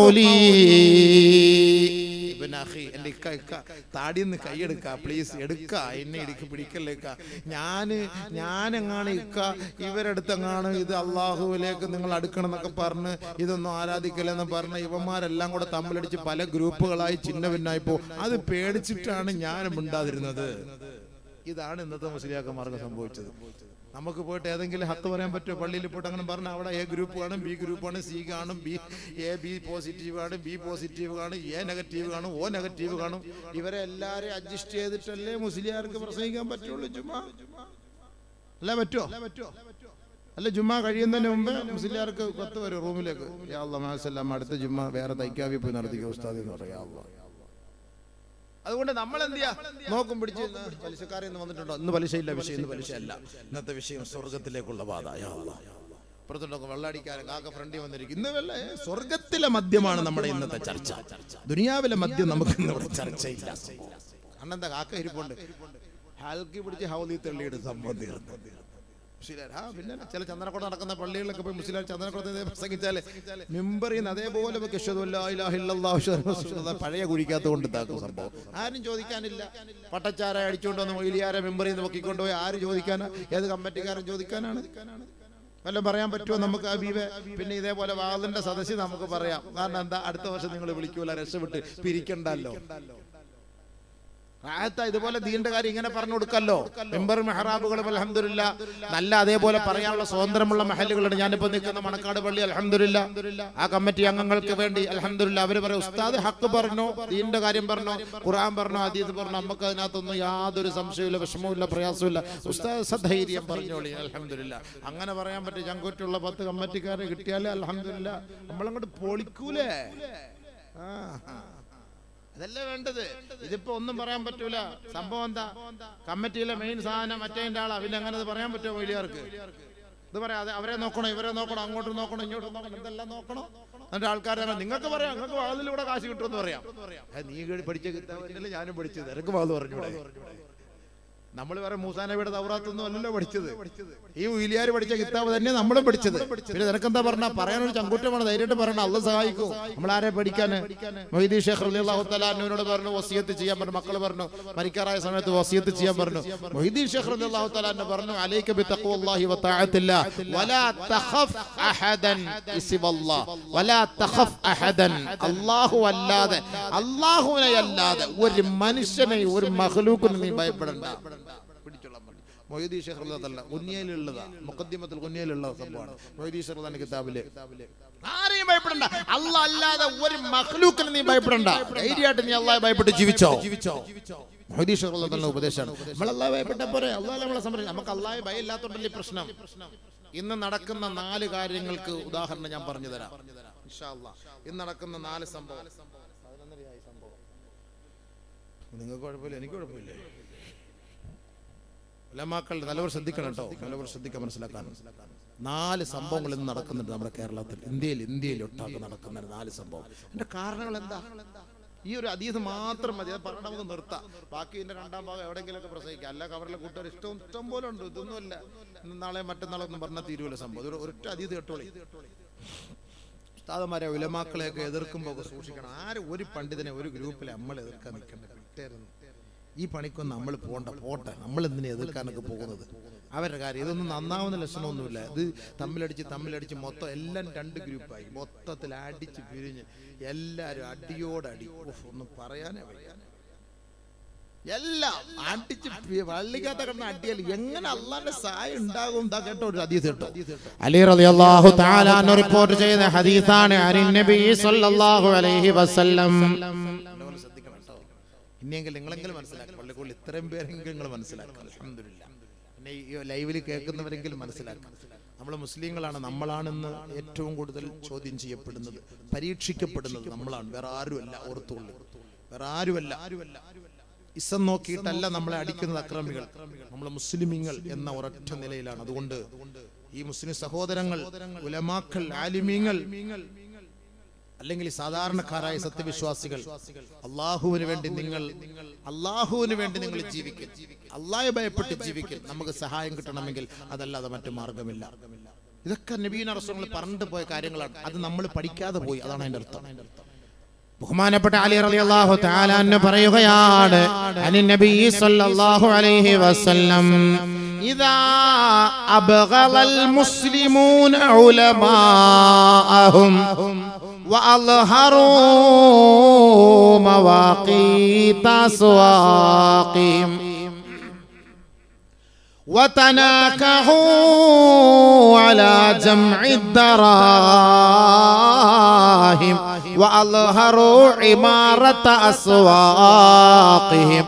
قولي ഇബ്നാഖി, എൻ്റെ ഇക്ക, ഇക്ക, താടിന്ന് കൈയെടുക്ക പ്ലീസ് എടുക്ക എന്നെ ഇടിക്ക് പിടിക്കല്ലേക്ക ഞാന് ഞാനെങ്ങാണ് ഇക്ക ഇവരടുത്തെങ്ങാണ് ഇത് അള്ളാഹുവിലേക്ക് നിങ്ങൾ അടുക്കണം എന്നൊക്കെ പറഞ്ഞ് ഇതൊന്നും ആരാധിക്കലെന്ന് പറഞ്ഞ് ഇവന്മാരെല്ലാം കൂടെ തമ്മിലടിച്ച് പല ഗ്രൂപ്പുകളായി ചിന്ന ഭിന്നായിപ്പോ അത് പേടിച്ചിട്ടാണ് ഞാൻ മിണ്ടാതിരുന്നത് ഇതാണ് ഇന്നത്തെ മുസ്ലിയാക്കന്മാർക്ക് സംഭവിച്ചത് നമുക്ക് പോയിട്ട് ഏതെങ്കിലും ഹത്ത് പറയാൻ പറ്റുമോ പള്ളിയിൽ പോയിട്ട് അങ്ങനെ പറഞ്ഞാൽ അവിടെ എ ഗ്രൂപ്പ് കാണും ബി ഗ്രൂപ്പ് കാണും സി കാണും ബി എ ബി പോസിറ്റീവ് കാണും ബി പോസിറ്റീവ് കാണും എ നെഗറ്റീവ് കാണും ഓ നെഗറ്റീവ് കാണും ഇവരെ എല്ലാവരെയും അഡ്ജസ്റ്റ് ചെയ്തിട്ടല്ലേ മുസ്ലിയാർക്ക് പ്രസംഗിക്കാൻ പറ്റുള്ളൂ ചുമ്മാ അല്ല പറ്റുമോ അല്ല ജുമ്മ കഴിയുന്നതിന് മുമ്പ് മുസ്ലിയാർക്ക് കത്ത് വരും റൂമിലേക്ക് യാ അല്ലാ മാസല്ലാം അടുത്ത ജുമ്മ വേറെ തൈക്കാവി പോയി നടത്തിക്കുക ഉസ്താദ് എന്ന് പറയാം അല്ലാ അതുകൊണ്ട് നമ്മൾ എന്ത് ചെയ്യാ നോക്കും പിടിച്ച് ഇന്ന് പലിശക്കാരെ ഇന്ന് വന്നിട്ടുണ്ടോ ഇന്ന് പലിശയില്ല വിഷയം ഇന്ന് പലിശയല്ല ഇന്നത്തെ വിഷയം സ്വർഗത്തിലേക്കുള്ള പാത യാ അല്ലാ. പുറത്തുണ്ടോ വെള്ളടിക്കാരൻ കാക്ക ഫ്രണ്ടി വന്നിരിക്കും ഇന്ന് വല്ല സ്വർഗത്തിലെ മദ്യമാണ് നമ്മുടെ ഇന്നത്തെ ചർച്ച ദുനിയാവിലെ മദ്യം നമുക്ക് ഇന്ന് ഇവിടെ ചർച്ചയില്ല കാരണം എന്താ കാക്ക ഇരിപ്പുണ്ട് ഹൽക്കി പിടിച്ച് ഹൗലി തള്ളിയിട്ട് സംഭവം തീർന്നു മുസ്ലിയാർ, ആ പിന്നെ ചില ചന്ദനക്കുട നടക്കുന്ന പള്ളികളിലൊക്കെ പോയി മുസ്ലിം ചന്ദനക്കുടത്തെ പ്രസംഗിച്ചാല് മെമ്പറിൽ നിന്ന് അതേപോലെ നമുക്ക് അഷ്ഹദു അല്ലാ ഇലാഹ ഇല്ലല്ലാഹു അഷ്ഹദു അന്ന റസൂലുള്ളാഹ് പഴയ കുഴിക്കാത്ത കൊണ്ട് താക്കും സംഭവം ആരും ചോദിക്കാനില്ല പട്ടച്ചാര അടിച്ചുകൊണ്ട് വന്ന് മൊയിലിയാരെ മെമ്പറിൽ നിന്ന് പൊക്കിക്കൊണ്ടുപോയി ആര് ചോദിക്കാനാ ഏത് കമ്മിറ്റിക്കാരൻ ചോദിക്കാനാണ് വല്ലതും പറയാൻ പറ്റുമോ നമുക്ക് അബീബെ പിന്നെ ഇതേപോലെ വാതിന്റെ സദസ്സിൽ നമുക്ക് പറയാം കാരണം എന്താ അടുത്ത വർഷം നിങ്ങൾ വിളിക്കൂല രക്ഷപ്പെട്ട് പിരിക്കണ്ടല്ലോ ആയത്ത ഇതുപോലെ ദീന്റെ കാര്യം ഇങ്ങനെ പറഞ്ഞു കൊടുക്കല്ലോ മെമ്പർ മെഹറാബുകളും അലഹമില്ല നല്ല അതേപോലെ പറയാനുള്ള സ്വാതന്ത്ര്യമുള്ള മഹലുകളുണ്ട് ഞാനിപ്പോ നിൽക്കുന്ന മണക്കാട് പള്ളി അലഹമില്ല ആ കമ്മിറ്റി അംഗങ്ങൾക്ക് വേണ്ടി അലഹമില്ല അവര് പറയും ഉസ്താദ് ഹക്ക് പറഞ്ഞു ദീന്റെ കാര്യം പറഞ്ഞു ഖുർആൻ പറഞ്ഞു അതീത് പറഞ്ഞു നമുക്ക് അതിനകത്തൊന്നും യാതൊരു സംശയമില്ല വിഷമവുമില്ല പ്രയാസമില്ല ഉസ്താദ് സധൈര്യം പറഞ്ഞോളി അലഹമില്ല അങ്ങനെ പറയാൻ പറ്റും ചങ്കൂറ്റുള്ള പത്ത് കമ്മിറ്റിക്കാരെ കിട്ടിയാലേ അലഹമില്ല നമ്മളങ്ങോട്ട് പൊളിക്കൂലേ ആ ആ. അതല്ലേ വേണ്ടത് ഇതിപ്പോ ഒന്നും പറയാൻ പറ്റൂല സംഭവം എന്താ കമ്മിറ്റിയിലെ മെയിൻ സാധനം മറ്റേ ആളാ പിന്നെ അങ്ങനെ അത് പറയാൻ പറ്റുമോ വലിയവർക്ക് ഇത് പറയാം അത് അവരെ നോക്കണം ഇവരെ നോക്കണം അങ്ങോട്ടും നോക്കണം ഇങ്ങോട്ടും നോക്കണം എന്തെല്ലാം നോക്കണം എന്നിട്ട് ആൾക്കാരെ നിങ്ങൾക്ക് പറയാം നിങ്ങൾക്ക് വാതിലൂടെ കാശ് കിട്ടുമെന്ന് പറയാം ഏ, നീ കേടി പഠിച്ച കിട്ടാവില്ല ഞാനും പഠിച്ചത് എനിക്ക് വാത് പറഞ്ഞൂടെ നമ്മൾ വേറെ മൂസാനബിയുടെ തൗറാത്തൊന്നും അല്ലല്ലോ പഠിച്ചത് ഈ ഉയിലിയാർ പഠിച്ച കിതാബ് തന്നെ നമ്മളും പഠിച്ചത് പിന്നെ നിനക്കെന്താ പറഞ്ഞ പറയാനൊരു ചങ്കൂറ്റമാണ് ധൈര്യമായിട്ട് പറയണം അല്ല സഹായിക്കും നമ്മൾ ആരെ പഠിക്കാന് മൊയ്തീ ഷേഖ് റളിയല്ലാഹു തആല അന്നുവിനോട് പറഞ്ഞു വസിയത്ത് ചെയ്യാൻ പറഞ്ഞു മക്കൾ പറഞ്ഞു മരിക്കാറായ സമയത്ത് വസിയത്ത് ചെയ്യാൻ പറഞ്ഞു മൊയ്തീൻ ഷേഖ് റളിയല്ലാഹു തആല അന്നു പറഞ്ഞു അലൈക ബി തഖ്വല്ലാഹി വ തആത്തില്ല വലാ തഖഫ് അഹദൻ ഇസിവല്ലാഹ് വലാ തഖഫ് അഹദൻ അല്ലാഹു അല്ലാതെ അല്ലാഹുവിനെ അല്ലാതെ ഒരു മനുഷ്യനെ ഒരു മഖ്ലൂക്കിനെ നീ ഭയപ്പെടണ്ട പിടിച്ചോളാൻ വേണ്ടി. മൊയ്തീൻ ഷേഖ് റളിയല്ലാഹു ഉന്നിയയിലുള്ളതാ മുഖദ്ദിമത്തുൽ ഉന്നിയയിലുള്ള സംഭവമാണ് മൊയ്തീൻ ഷേഖ് റളിയല്ലാഹു കിതാബില് ആരെയും ഭയപ്പെടണ്ട അല്ല അല്ലാതെ ഒരു മഖ്ലൂക്കിനെ നീ ഭയപ്പെടണ്ട ധൈര്യമായിട്ട് നീ അള്ളാഹെ ഭയപ്പെട്ട് ജീവിച്ചോ ജീവിച്ചോ മൊയ്തീൻ ഷേഖ് റളിയല്ലാഹു ഉപദേശമാണ് നമ്മൾ അള്ളാഹെ ഭയപ്പെട്ട പോരെ അള്ളാഹ് നമ്മളെ സംരക്ഷിക്കും നമുക്ക് അള്ളാഹെ ഭയം ഇല്ലാത്തോണ്ടല്ലേ ഈ പ്രശ്നം ഇന്ന് നടക്കുന്ന നാല് കാര്യങ്ങൾക്ക് ഉദാഹരണം ഞാൻ പറഞ്ഞു തരാം ഇൻഷാ അല്ലാഹ്. ഇന്ന് നടക്കുന്ന നാല് സംഭവം നിങ്ങൾക്ക് കുഴപ്പമില്ല എനിക്ക് കുഴപ്പമില്ല ഉലമാക്കൾ നല്ലവർ ശ്രദ്ധിക്കണം കേട്ടോ നല്ലവർ ശ്രദ്ധിക്കാൻ മനസ്സിലാക്കാൻ നാല് സംഭവങ്ങൾ ഇന്ന് നടക്കുന്നുണ്ട് നമ്മുടെ കേരളത്തിൽ ഇന്ത്യയിൽ ഇന്ത്യയിൽ ഒട്ടാകെ നടക്കുന്ന നാല് സംഭവം എന്റെ കാരണങ്ങൾ എന്താ ഈ ഒരു അതീത് മാത്രം മതി അത് പറഞ്ഞ നമുക്ക് നിർത്താം ബാക്കി ഇതിന്റെ രണ്ടാം ഭാഗം എവിടെയെങ്കിലുമൊക്കെ പ്രസംഗിക്കാം അല്ല കവറിലെ കൂട്ടുകാർ ഇഷ്ടം ഇഷ്ടം പോലെ ഉണ്ട് ഇതൊന്നുമല്ല ഇന്ന് നാളെ മറ്റന്നാളെ ഒന്നും പറഞ്ഞാൽ തീരുവല്ല സംഭവം ഇതൊരു ഒരൊറ്റ അതീത് കേട്ടോളി ഉസ്താദന്മാരെ ഉലമാക്കളെയൊക്കെ എതിർക്കുമ്പോൾ ഒക്കെ സൂക്ഷിക്കണം ആരും ഒരു പണ്ഡിതനെ ഒരു ഗ്രൂപ്പിൽ നമ്മൾ എതിർക്കാൻ നിൽക്കേണ്ട വിട്ടേരുന്നു ഈ പണിക്കൊന്നും നമ്മൾ പോണ്ട പോട്ടെ നമ്മൾ എന്തിനാ എതിർക്കാനൊക്കെ പോകുന്നത് അവരുടെ കാര്യം ഇതൊന്നും നന്നാവുന്ന ലക്ഷണമൊന്നുമില്ല ഇത് തമ്മിലടിച്ച് തമ്മിലടിച്ച് മൊത്തം എല്ലാം രണ്ട് ഗ്രൂപ്പായി മൊത്തത്തിൽ അടിച്ച് പിരിഞ്ഞ് എല്ലാവരും അടിയോടടി ഉഫ്, ഒന്നും പറയാനേ വയ്യ എല്ലാം അടിച്ച് പി- വള്ളിക്കകത്ത് കിടന്ന അടിയൽ എങ്ങനെ അള്ളാന്റെ സഹായം ഉണ്ടാകും ഇതാ കേട്ടോ ഒരു അതീത് കേട്ടോ അലി റളിയല്ലാഹു തആല അൻഹു റിപ്പോർട്ട് ചെയ്ത ഹദീസാണ് അനിൻ നബി സല്ലല്ലാഹു അലൈഹി വസല്ലം നല്ലപോലെ ശ്രദ്ധിക്കണം കേട്ടോ ഇനിയെങ്കിലും നിങ്ങളെങ്കിലും മനസ്സിലാക്കണം പള്ളിക്കുള്ളിൽ ഇത്രയും പേരെങ്കിലും നിങ്ങൾ മനസ്സിലാക്കണം അൽഹംദുലില്ലാ പിന്നെ ഈ ലൈവിൽ കേൾക്കുന്നവരെങ്കിലും മനസ്സിലാക്കണം നമ്മൾ മുസ്ലിങ്ങളാണ് നമ്മളാണെന്ന് ഏറ്റവും കൂടുതൽ ചോദ്യം ചെയ്യപ്പെടുന്നത് പരീക്ഷിക്കപ്പെടുന്നത് നമ്മളാണ് വേറെ ആരുമല്ല ഓർത്തുള്ളൂ വേറെ ആരുമല്ല ഇസം നോക്കിയിട്ടല്ല നമ്മളെ അടിക്കുന്നത് അക്രമികൾ നമ്മൾ മുസ്ലിമീങ്ങൾ എന്ന ഒരൊറ്റ നിലയിലാണ് അതുകൊണ്ട് ഈ മുസ്ലിം സഹോദരങ്ങൾ ഉലമാക്കൾ ആലിമീങ്ങൾ അല്ലെങ്കിൽ ഈ സാധാരണക്കാരായ സത്യവിശ്വാസികൾ അള്ളാഹുവിന് വേണ്ടി നിങ്ങൾ അള്ളാഹുവിന് വേണ്ടി നിങ്ങൾ ജീവിക്കും അള്ളാഹെ ഭയപ്പെട്ട് ജീവിക്കും നമുക്ക് സഹായം കിട്ടണമെങ്കിൽ അതല്ലാതെ മറ്റു മാർഗമില്ല ഇതൊക്കെ നബീന റസൂൽ പറഞ്ഞിട്ട് പോയ കാര്യങ്ങളാണ് അത് നമ്മൾ പഠിക്കാതെ പോയി അതാണ് അതിന്റെ അർത്ഥം ബഹുമാനപ്പെട്ട അലി റളിയല്ലാഹു തആല അൻഹു പറയുകയാണ് അനിൻ നബി സല്ലല്ലാഹു അലൈഹി വസല്ലം ഇദാ അബ്ഗളൽ മുസ്ലിമൂന ഉലമാഅഹും وأظهروا مواقيت أسواقهم وتناكحوا على جمع الدراهم وأظهروا عمارة أسواقهم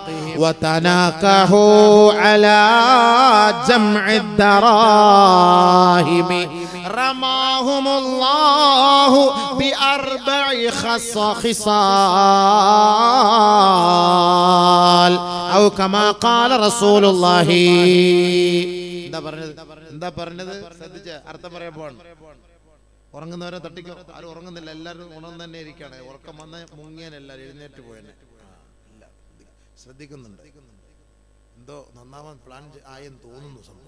وتناكحوا على جمع الدراهم റമാഹുമുല്ലാഹു ബിഅർബഇ ഖസ ഖിസാൽ ഔ കമാ ഖാല റസൂലുള്ളാഹി എന്താ പറഞ്ഞത് എന്താ പറഞ്ഞത് ശ്രദ്ധിച്ച് അർത്ഥം പറയാൻ പോവാണ് ഉറങ്ങുന്നവരെ തട്ടിക്കോ ആരും ഉറങ്ങുന്നില്ല എല്ലാവരും ഉണർന്ന് തന്നെ ഇരിക്കുകയാണ് ഉറക്കം വന്ന് മുങ്ങിയാൻ എല്ലാവരും എഴുന്നേറ്റ് പോയനെ ഇല്ല ശ്രദ്ധിക്കുന്നുണ്ട് എന്തോ നന്നാവാൻ പ്ലാൻ ആയെന്ന് തോന്നുന്നു സംഭവം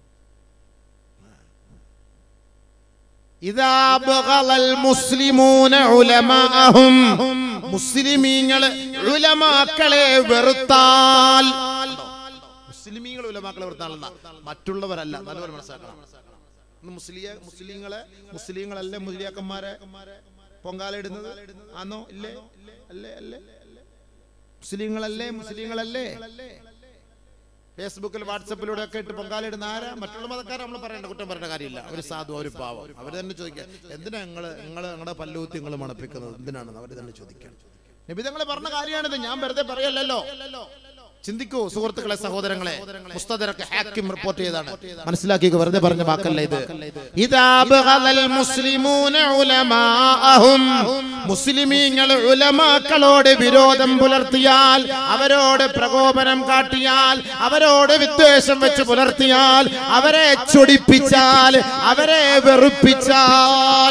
ഇതാ ബഗളൽ മുസ്ലിമൂന ഉലമാഅഹും മുസ്ലിമീങ്ങൾ ഉലമാക്കളെ വെറുത്താൽ മുസ്ലിമീങ്ങൾ ഉലമാക്കളെ വെറുത്താൽ മറ്റുള്ളവരല്ല നല്ലവർ മനസ്സിലാക്കണം ഇന്ന് മുസ്ലിയ മുസ്ലിങ്ങളെ മുസ്ലിങ്ങളല്ല മുസ്ലിയാക്കന്മാരെ പൊങ്കാലിടുന്നത് ആണോ ഇല്ലേ അല്ലേ അല്ലേ മുസ്ലിങ്ങളല്ലേ മുസ്ലിങ്ങളല്ലേ ഫേസ്ബുക്കിൽ വാട്സപ്പിലൂടെ ഒക്കെ ഇട്ട് പൊങ്കാലിടുന്ന ആരാ മറ്റുള്ള മതക്കാരെ നമ്മൾ പറയേണ്ട കുറ്റം പറയേണ്ട കാര്യമില്ല ഒരു സാധു ഒരു പാവം അവർ തന്നെ ചോദിക്കുക എന്തിനാ നിങ്ങൾ നിങ്ങൾ നിങ്ങളുടെ പല്ലൂത്തി നിങ്ങൾ മണപ്പിക്കുന്നത് എന്തിനാണെന്ന് അവർ തന്നെ ചോദിക്കാൻ നബി തങ്ങൾ പറഞ്ഞ കാര്യമാണിത് ഞാൻ വെറുതെ പറയല്ലോ ചിന്തിക്കൂ സുഹൃത്തുക്കളെ സഹോദരങ്ങളെ മുസ്തദരക്ക് ഹാക്കിം റിപ്പോർട്ട് ചെയ്താണ് മനസ്സിലാക്കി വെറുതെ പറഞ്ഞ വാക്കല്ല ഇത് ഇദാ ബഗലൽ മുസ്ലിമൂന ഉലമാഅഹും മുസ്ലിമീങ്ങൾ ഉലമാക്കളോട് വിരോധം പുലർത്തിയാൽ അവരോട് പ്രകോപനം കാട്ടിയാൽ അവരോട് വിദ്വേഷം വെച്ച് പുലർത്തിയാൽ അവരെ ചൊടിപ്പിച്ചാൽ അവരെ വെറുപ്പിച്ചാൽ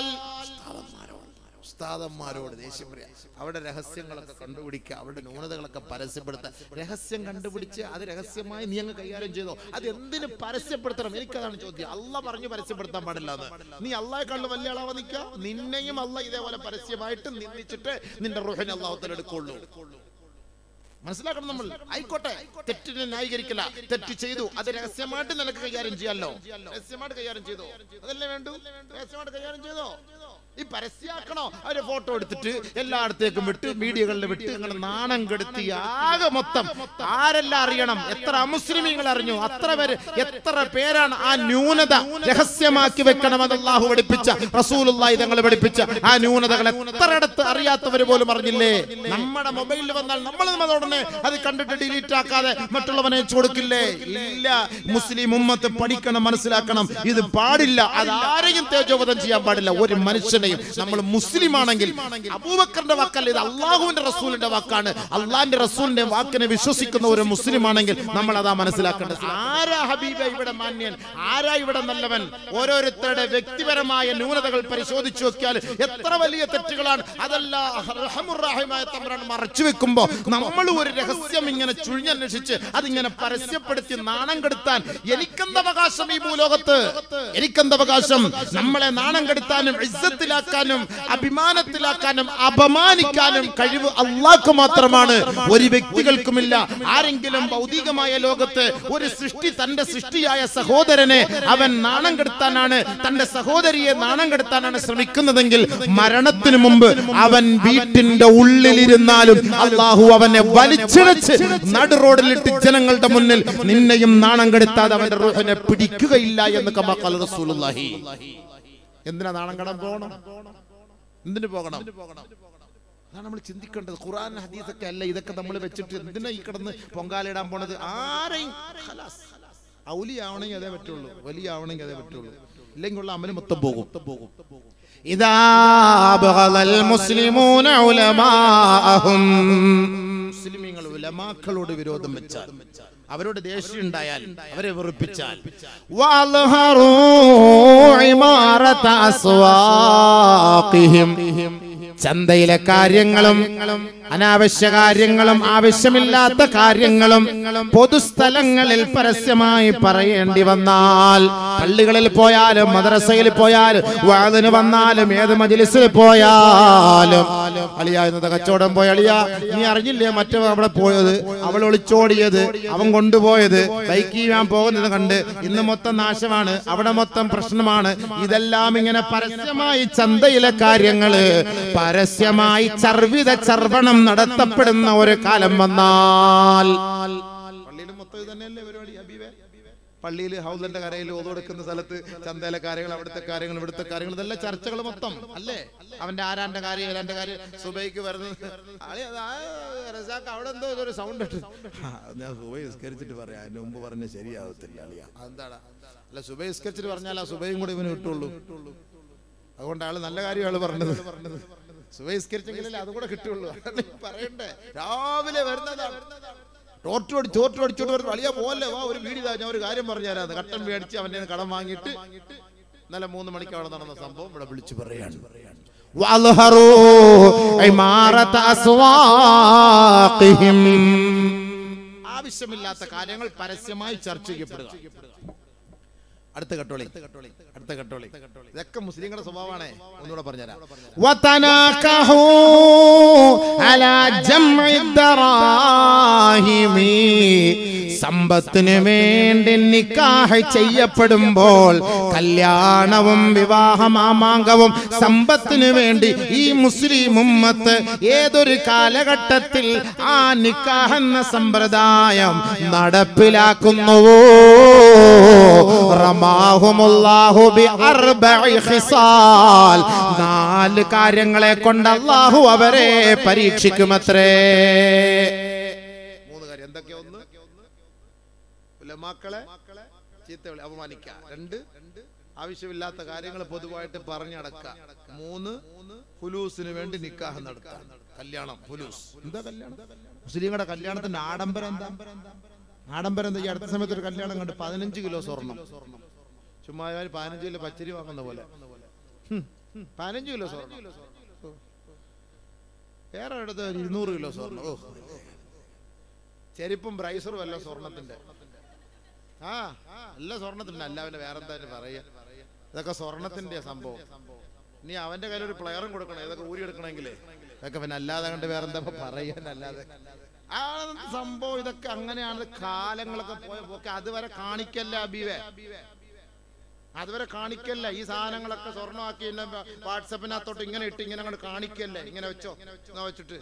ഉസ്താദന്മാരോട് ദേഷ്യം പറയാം അവരുടെ രഹസ്യങ്ങളൊക്കെ കണ്ടുപിടിക്കുക അവരുടെ ന്യൂനതകളൊക്കെ പരസ്യപ്പെടുത്തുക രഹസ്യം കണ്ടുപിടിച്ച് അത് രഹസ്യമായി നീ അങ്ങ് കൈകാര്യം ചെയ്തോ അത് എന്തിന് പരസ്യപ്പെടുത്തണം എനിക്കതാണ് ചോദ്യം അല്ല പറഞ്ഞു പരസ്യപ്പെടുത്താൻ പാടില്ല എന്ന് നീ അള്ളാഹെ കണ്ട് വലിയ അളവ് നിൽക്കുക നിന്നെയും അല്ല ഇതേപോലെ പരസ്യമായിട്ട് നിന്ദിച്ചിട്ട് നിന്റെ റുഹിനെ അള്ളാഹുത്തൽ എടുക്കുള്ളൂ മനസ്സിലാക്കണം നമ്മൾ ആയിക്കോട്ടെ തെറ്റിനെ ന്യായീകരിക്കില്ല തെറ്റ് ചെയ്തു അത് രഹസ്യമായിട്ട് നിനക്ക് കൈകാര്യം ചെയ്യാമല്ലോ രഹസ്യമായിട്ട് കൈകാര്യം ചെയ്തോ അതല്ലേ വേണ്ടു രഹസ്യമായിട്ട് കൈകാര്യം ചെയ്തോ ഈ പരസ്യാക്കണോ അവരെ ഫോട്ടോ എടുത്തിട്ട് എല്ലായിടത്തേക്കും വിട്ട് മീഡിയകളിൽ വിട്ട് ഇങ്ങനെ നാണം കെടുത്തി ആകെ മൊത്തം ആരെല്ലാം അറിയണം എത്ര അമുസ്ലിമീങ്ങൾ അറിഞ്ഞു അത്ര പേര് എത്ര പേരാണ് ആ ന്യൂനത രഹസ്യമാക്കി വെക്കണമെന്ന് അള്ളാഹു പഠിപ്പിച്ച റസൂലുള്ളാഹി തങ്ങൾ പഠിപ്പിച്ച ആ ന്യൂനതകൾ എത്രയിടത്ത് അറിയാത്തവർ പോലും അറിഞ്ഞില്ലേ നമ്മുടെ മൊബൈലിൽ വന്നാൽ നമ്മൾ അതോടനെ അത് കണ്ടിട്ട് ഡിലീറ്റ് ആക്കാതെ മറ്റുള്ളവനെ അയച്ചു കൊടുക്കില്ലേ ഇല്ല മുസ്ലിം ഉമ്മത്ത് പഠിക്കണം മനസ്സിലാക്കണം ഇത് പാടില്ല അത് ആരെയും തേജോവധം ചെയ്യാൻ പാടില്ല ഒരു മനുഷ്യനെയും നമ്മൾ മുസ്ലിം ആണെങ്കിൽ അബൂബക്കറിന്റെ വാക്കല്ല ഇത് അള്ളാഹുവിന്റെ റസൂലിന്റെ വാക്കാണ് അള്ളാഹിന്റെ റസൂലിന്റെ വാക്കിനെ വിശ്വസിക്കുന്ന ഒരു മുസ്ലിം ആണെങ്കിൽ നമ്മൾ അതാ മനസ്സിലാക്കേണ്ടത് ആരാ ഹബീബ ഇവിടെ മാന്യൻ ആരാ ഇവിടെ നല്ലവൻ ഓരോരുത്തരുടെ വ്യക്തിപരമായ ന്യൂനതകൾ പരിശോധിച്ചു നോക്കിയാൽ എത്ര വലിയ തെറ്റുകളാണ് അതല്ല റഹമുറാഹിമായ തമ്മിലാണ് മറച്ചു വെക്കുമ്പോ നമ്മൾ ഒരു രഹസ്യം ഇങ്ങനെ ചുഴിഞ്ഞന്വേഷിച്ച് അതിങ്ങനെ പരസ്യപ്പെടുത്തി നാണം കെടുത്താൻ എനിക്കെന്ത് അവകാശം ഈ ഭൂലോകത്ത് എനിക്കെന്ത് അവകാശം നമ്മളെ നാണം കെടുത്താനും ഇസ്സത്തിലാക്കാനും അഭിമാനത്തിലാക്കാനും അപമാനിക്കാനും കഴിവ് അള്ളാഹ്ക്ക് മാത്രമാണ് ഒരു വ്യക്തികൾക്കുമില്ല ആരെങ്കിലും ഭൗതികമായ ലോകത്ത് ഒരു സൃഷ്ടി തന്റെ സൃഷ്ടിയായ സഹോദരനെ അവൻ നാണം കെടുത്താനാണ് തന്റെ സഹോദരിയെ നാണം കെടുത്താനാണ് ശ്രമിക്കുന്നതെങ്കിൽ മരണത്തിനു മുമ്പ് അവൻ വീട്ടിന്റെ ഉള്ളിലിരുന്നാലും അള്ളാഹു അവനെ വലിച്ചിഴച്ച് നടു റോഡിലിട്ട് ജനങ്ങളുടെ മുന്നിൽ നിന്നെയും നാണം കെടുത്താതെ അവന്റെ റൂഹിനെ പിടിക്കുകയില്ല എന്ന് കമാക്കാൽ റസൂലുള്ളാഹി എന്തിനാ നാണം കെടാൻ പോകണം എന്തിനു പോകണം അതാണ് നമ്മൾ ചിന്തിക്കേണ്ടത് ഖുറാൻ ഹദീസൊക്കെ അല്ല ഇതൊക്കെ നമ്മൾ വെച്ചിട്ട് എന്തിനാ ഈ കിടന്ന് പൊങ്കാലിടാൻ പോണത് ആരെയും ഖലാസ്. ഔലിയാവണമെങ്കിൽ അതേ പറ്റുള്ളൂ വലിയ ആവണമെങ്കിൽ അതേ പറ്റുള്ളൂ ഇല്ലെങ്കിൽ ഉള്ള അമല് മൊത്തം പോകും പോകും ഇതാ ബഗളൽ മുസ്ലിമൂന ഉലമാഅഹും മുസ്ലിമീങ്ങൾ ഉലമാക്കളോട് വിരോധം വെച്ചാൽ അവരോട് ദേഷ്യം ഉണ്ടായാൽ അവരെ വെറുപ്പിച്ചാൽ വഅൽഹറൂ ഇമാറത അസ്വാഖിഹിം ചന്തയിലെ കാര്യങ്ങളും അനാവശ്യ കാര്യങ്ങളും ആവശ്യമില്ലാത്ത കാര്യങ്ങളും പൊതുസ്ഥലങ്ങളിൽ പരസ്യമായി പറയേണ്ടി വന്നാൽ പള്ളികളിൽ പോയാലും മദ്രസയിൽ പോയാലും വാതിന് വന്നാലും ഏത് മജിലിസിൽ പോയാലും അളിയ എന്നത് കച്ചവടം പോയ അളിയ നീ അറിഞ്ഞില്ലേ മറ്റേ അവിടെ പോയത് അവൾ ഒളിച്ചോടിയത് അവൻ കൊണ്ടുപോയത് ബൈക്ക് ചെയ്യാൻ പോകുന്നത് കണ്ട് ഇന്ന് മൊത്തം നാശമാണ് അവിടെ മൊത്തം പ്രശ്നമാണ് ഇതെല്ലാം ഇങ്ങനെ പരസ്യമായി ചന്തയിലെ കാര്യങ്ങള് പരസ്യമായി ചർവിത ചർവണം നടത്തപ്പെടുന്ന ഒരു കാലം വന്നാൽ പള്ളിയിൽ മൊത്തം ഇത് തന്നെയല്ലേ പരിപാടി ഹബീബേ പള്ളിയിൽ ഹൗസിന്റെ കരയിൽ ഓതെടുക്കുന്ന സ്ഥലത്ത് ചന്തയിലെ കാര്യങ്ങൾ അവിടുത്തെ കാര്യങ്ങൾ ഇവിടുത്തെ കാര്യങ്ങൾ ഇതെല്ലാം ചർച്ചകൾ മൊത്തം അല്ലേ അവന്റെ ആരാന്റെ കാര്യം ഏതാന്റെ കാര്യം സുബൈക്ക് വരുന്നത് ആളി അത് ആ റസാക്ക് അവിടെ എന്തോ ഒരു സൗണ്ട് ഇട്ട് ആ, ഞാൻ സുബൈ നിസ്കരിച്ചിട്ട് പറയാം അതിന് മുമ്പ് പറഞ്ഞ ശരിയാവത്തില്ല അളിയ അതെന്താടാ അല്ല സുബൈ നിസ്കരിച്ചിട്ട് പറഞ്ഞാൽ ആ സുബൈയും കൂടി ഇവന് കിട്ടുള്ളൂ അതുകൊണ്ട് ആള് നല്ല കാര്യമാണ് പറഞ്ഞത് പറഞ്ഞത് സുബഹിസ്കരിച്ചെങ്കിലല്ലേ അതും കൂടെ കിട്ടുള്ളൂ അതല്ലേ ഈ പറയണ്ടേ രാവിലെ വരുന്നതാണ് ടോർച്ചോടി ചോർച്ചോടിച്ചോട്ട് ഒരു വലിയ പോലെ വാ ഒരു വീട് ഞാൻ ഒരു കാര്യം പറഞ്ഞു തരാം കട്ടൻ മേടിച്ച് അവന്റെ കയ്യിൽ നിന്ന് കടം വാങ്ങിയിട്ട് ഇന്നലെ മൂന്ന് മണിക്ക് അവിടെ നടന്ന സംഭവം ഇവിടെ വിളിച്ചു പറയാണ് واظهروا عمارة أسواقهم ആവശ്യമില്ലാത്ത കാര്യങ്ങൾ പരസ്യമായി ചർച്ച ചെയ്യപ്പെടുക അടുത്ത കട്ടോളി അടുത്ത കട്ടോളി ഇതൊക്കെ മുസ്ലിങ്ങളുടെ സ്വഭാവമാണേ ഒന്നുകൂടെ പറഞ്ഞുതരാം وتناكحوا على جمع الدراهم സമ്പത്തിന് വേണ്ടി നിക്കാഹ് ചെയ്യപ്പെടുമ്പോൾ കല്യാണവും വിവാഹമാമാങ്കവും സമ്പത്തിന് വേണ്ടി ഈ മുസ്ലിം ഉമ്മത്ത് ഏതൊരു കാലഘട്ടത്തിൽ ആ നിക്കാഹ് എന്ന സമ്പ്രദായം നടപ്പിലാക്കുന്നുവോ റമാഹുമുല്ലാഹു ബി അർബഇ ഖിസാൽ നാല് കാര്യങ്ങളെ കൊണ്ട് അല്ലാഹു അവരെ പരീക്ഷിക്കുമത്രേ മൂന്ന് കാര്യം എന്തൊക്കെയാ ഒന്ന് ഉലമാക്കളെ ചീത്ത വിളി അപമാനിക്ക രണ്ട് ആവശ്യമില്ലാത്ത കാര്യങ്ങൾ പൊതുവായിട്ട് പറഞ്ഞടക്ക മൂന്ന് ഹുലൂസിന് വേണ്ടി നിക്കാഹ് നടത്താൻ കല്യാണം ഹുലൂസ് എന്താ കല്യാണം മുസ്ലിങ്ങളുടെ കല്യാണത്തിന്റെ ആഡംബരം എന്താ ആഡംബരം എന്താ ഈ അടുത്ത സമയത്ത് ഒരു കല്യാണം കണ്ട് പതിനഞ്ച് കിലോ സ്വർണം ചുമ്മാ ഒരു പതിനഞ്ച് കിലോ പച്ചരി വാങ്ങുന്ന പോലെ ഹും, പതിനഞ്ച് കിലോ സ്വർണം വേറെ അടുത്ത് ഒരു ഇരുന്നൂറ് കിലോ സ്വർണം ഓ ചെരുപ്പും ബ്രൈസറും അല്ല സ്വർണത്തിന്റെ ആ അല്ല സ്വർണത്തിന്റെ അല്ല അവന് വേറെ എന്തായാലും പറയാ ഇതൊക്കെ സ്വർണത്തിന്റെ സംഭവം നീ അവന്റെ കയ്യിൽ ഒരു പ്ലെയറും കൊടുക്കണം ഇതൊക്കെ ഊരി എടുക്കണമെങ്കിലേ ഇതൊക്കെ പിന്നെ അല്ലാതെ കണ്ട് വേറെ എന്താ പറയാനല്ലാതെ ആ സംഭവം ഇതൊക്കെ അങ്ങനെയാണ് കാലങ്ങളൊക്കെ പോയ പോക്കെ അതുവരെ കാണിക്കല്ല അബീവേ അതുവരെ കാണിക്കല്ല ഈ സാധനങ്ങളൊക്കെ സ്വർണ്ണമാക്കി എന്നെ വാട്സപ്പിനകത്തോട്ട് ഇങ്ങനെ ഇട്ട് ഇങ്ങനെ അങ്ങോട്ട് കാണിക്കല്ലേ ഇങ്ങനെ വെച്ചോ എന്നാ വെച്ചിട്ട്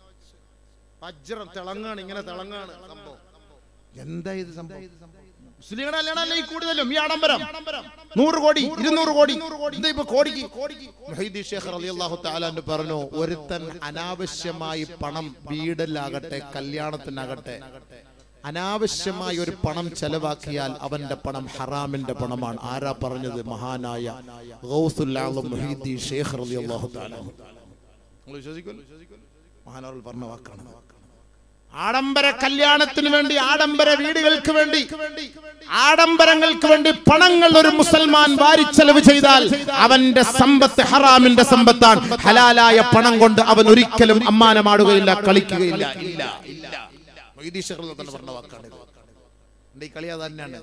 വജ്രം തിളങ്ങാണ് ഇങ്ങനെ തിളങ്ങാണ് സംഭവം എന്താ ഇത് സംഭവം മുസ്ലിങ്ങളുടെ കല്യാണമല്ല ഈ കൂടുതലും ഈ ആഡംബരം നൂറ് കോടി ഇരുന്നൂറ് കോടി എന്താ ഇപ്പൊ കോടിക്ക് മുഹീദ്ദീൻ ശേഖർ റളിയല്ലാഹു തആല എന്ന് പറഞ്ഞു ഒരുത്തൻ അനാവശ്യമായി പണം വീടിലാകട്ടെ കല്യാണത്തിനാകട്ടെ അനാവശ്യമായി ഒരു പണം ചെലവാക്കിയാൽ അവന്റെ പണം ഹറാമിന്റെ പണമാണ് ആരാ പറഞ്ഞത് മഹാനായ ഗൗസുൽ ആലം മുഹീദ്ദീൻ ശേഖർ റളിയല്ലാഹു തആല നിങ്ങൾ വിശ്വസിക്കുമല്ലോ മഹാനവർ പറഞ്ഞ വാക്കാണ് ആഡംബര കല്യാണത്തിന് വേണ്ടി ആഡംബര വീടുകൾക്ക് വേണ്ടി ആഡംബരങ്ങൾക്ക് വേണ്ടി പണങ്ങൾ ഒരു മുസൽമാൻ വാരിച്ചെലവ് ചെയ്താൽ അവന്റെ സമ്പത്ത് ഹറാമിന്റെ സമ്പത്താണ് ഹലാലായ പണം കൊണ്ട് അവൻ ഒരിക്കലും അമ്മാനമാടുകയില്ല കളിക്കുകയില്ല ഇല്ല ഇല്ല മൊയ്തീൻ ശേഖർ തന്നെ പറഞ്ഞ വാക്കാണ് ഇത്. എന്റെ ഈ കളി അത് തന്നെയാണ്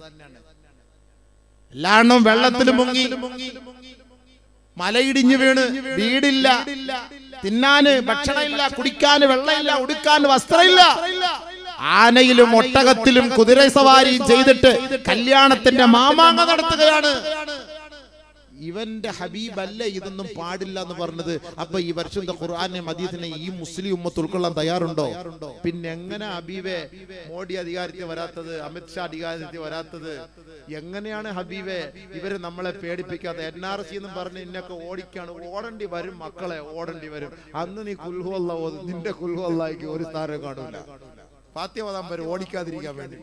എല്ലാണ്ണും വെള്ളത്തിൽ മുങ്ങി മലയിടിഞ്ഞു വീണ് വീടില്ല തിന്നാന് ഭക്ഷണമില്ല കുടിക്കാന് വെള്ളമില്ല ഉടുക്കാന് വസ്ത്രമില്ല ആനയിലും ഒട്ടകത്തിലും കുതിര സവാരിയും ചെയ്തിട്ട് കല്യാണത്തിന്റെ മാമാങ്ക നടത്തുകയാണ് ഇവന്റെ ഹബീബ് അല്ല ഇതൊന്നും പാടില്ല എന്ന് പറഞ്ഞത് അപ്പൊ ഈ വർഷത്തെ ഖുർആാനെ മദീസിനെ ഈ മുസ്ലിം ഉമ്മത്ത് ഉൾക്കൊള്ളാൻ തയ്യാറുണ്ടോ പിന്നെ എങ്ങനെ ഹബീബെ മോഡി അധികാരത്തിൽ വരാത്തത് അമിത്ഷാ അധികാരത്തിൽ വരാത്തത് എങ്ങനെയാണ് ഹബീബെ ഇവര് നമ്മളെ പേടിപ്പിക്കാതെ എൻ ആർ സി എന്നും പറഞ്ഞ് ഇന്നൊക്കെ ഓടിക്കാണ് ഓടേണ്ടി വരും മക്കളെ ഓടേണ്ടി വരും അന്ന് നീ കുൽഹുവല്ല ഓത് നിന്റെ കുൽഹുവല്ലായിക്ക് ഒരു സ്ഥാനം കാണൂല ഫാത്യവതാൻ വരും ഓടിക്കാതിരിക്കാൻ വേണ്ടി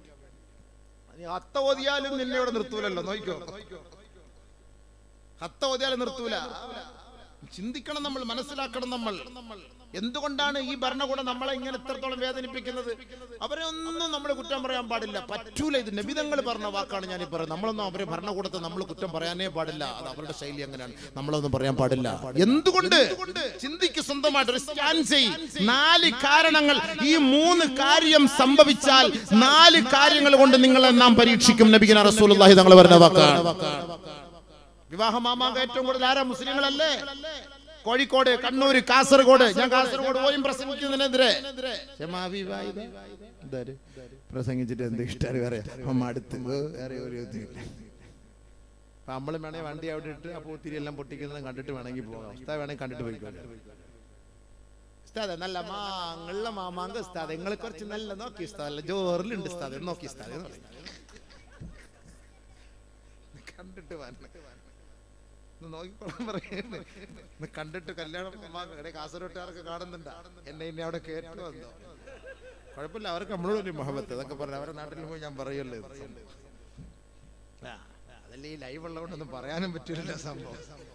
നീ അത്ത ഓതിയാലും നിന്നെ ഇവിടെ നിർത്തൂലല്ലോ നോക്കിക്കോ ഹത്ത ഓതിയാലും നിർത്തൂല ചിന്തിക്കണം നമ്മൾ മനസ്സിലാക്കണം നമ്മൾ എന്തുകൊണ്ടാണ് ഈ ഭരണകൂടം നമ്മളെ ഇങ്ങനെ ഇത്രത്തോളം വേദനിപ്പിക്കുന്നത് അവരെ ഒന്നും നമ്മൾ കുറ്റം പറയാൻ പാടില്ല പറ്റൂല ഇത് നബിതങ്ങൾ പറഞ്ഞ വാക്കാണ് ഞാൻ ഈ പറയുന്നത് നമ്മളൊന്നും അവരെ ഭരണകൂടത്തെ നമ്മൾ കുറ്റം പറയാനേ പാടില്ല അത് അവരുടെ ശൈലി അങ്ങനെയാണ് നമ്മളൊന്നും പറയാൻ പാടില്ല എന്തുകൊണ്ട് ചിന്തിക്ക് സ്വന്തമായിട്ട് ഒരു സ്കാൻ ചെയ് നാല് കാരണങ്ങൾ ഈ മൂന്ന് കാര്യം സംഭവിച്ചാൽ നാല് കാര്യങ്ങൾ കൊണ്ട് നിങ്ങളെ നാം പരീക്ഷിക്കും നബിഗന റസൂലുള്ളാഹി തങ്ങൾ പറഞ്ഞ വാക്കാണ് വിവാഹ മാമാങ്ക ഏറ്റവും കൂടുതൽ ആരാ മുസ്ലിങ്ങളല്ലേ കോഴിക്കോട് കണ്ണൂര് കാസർഗോഡ് ഞാൻ കാസർഗോഡ് പോയും പ്രസംഗിക്കുന്നതിനെതിരെ പ്രസംഗിച്ചിട്ട് എന്ത് ഇഷ്ടം വേറെ അടുത്ത് വേറെ ഒരു ഇതുമില്ല അപ്പൊ നമ്മൾ വേണേ വണ്ടി അവിടെ ഇട്ട് അപ്പോൾ ഒത്തിരി എല്ലാം പൊട്ടിക്കുന്നത് കണ്ടിട്ട് വേണമെങ്കിൽ പോകാം ഉസ്താദ് വേണമെങ്കിൽ കണ്ടിട്ട് പോയിക്കോട്ടെ ഉസ്താദ് നല്ല മാങ്ങുള്ള മാമാങ്ക ഉസ്താദ് നിങ്ങൾ കുറച്ച് നല്ല നോക്കി ഉസ്താദ് അല്ല ജോറിലുണ്ട് ഉസ്താദ് നോക്കി ഉസ്താദ് എന്ന് പറയും. നോക്കിക്കോളാൻ പറയുന്നു ഇന്ന് കണ്ടിട്ട് കല്യാണം ഇവിടെ കാസർഗോട്ടുകാർക്ക് കാണുന്നുണ്ടാ എന്നെ ഇനി അവിടെ കേട്ടോ എന്തോ കുഴപ്പമില്ല അവർക്ക് നമ്മളോട് ഒരു മഹബത്ത് അതൊക്കെ പറഞ്ഞു അവരുടെ നാട്ടിൽ പോയി ഞാൻ പറയുമല്ലോ ഇത് സംഭവം. ആ, അതല്ലേ ഈ ലൈവ് ഉള്ളതുകൊണ്ടൊന്നും പറയാനും പറ്റില്ല സംഭവം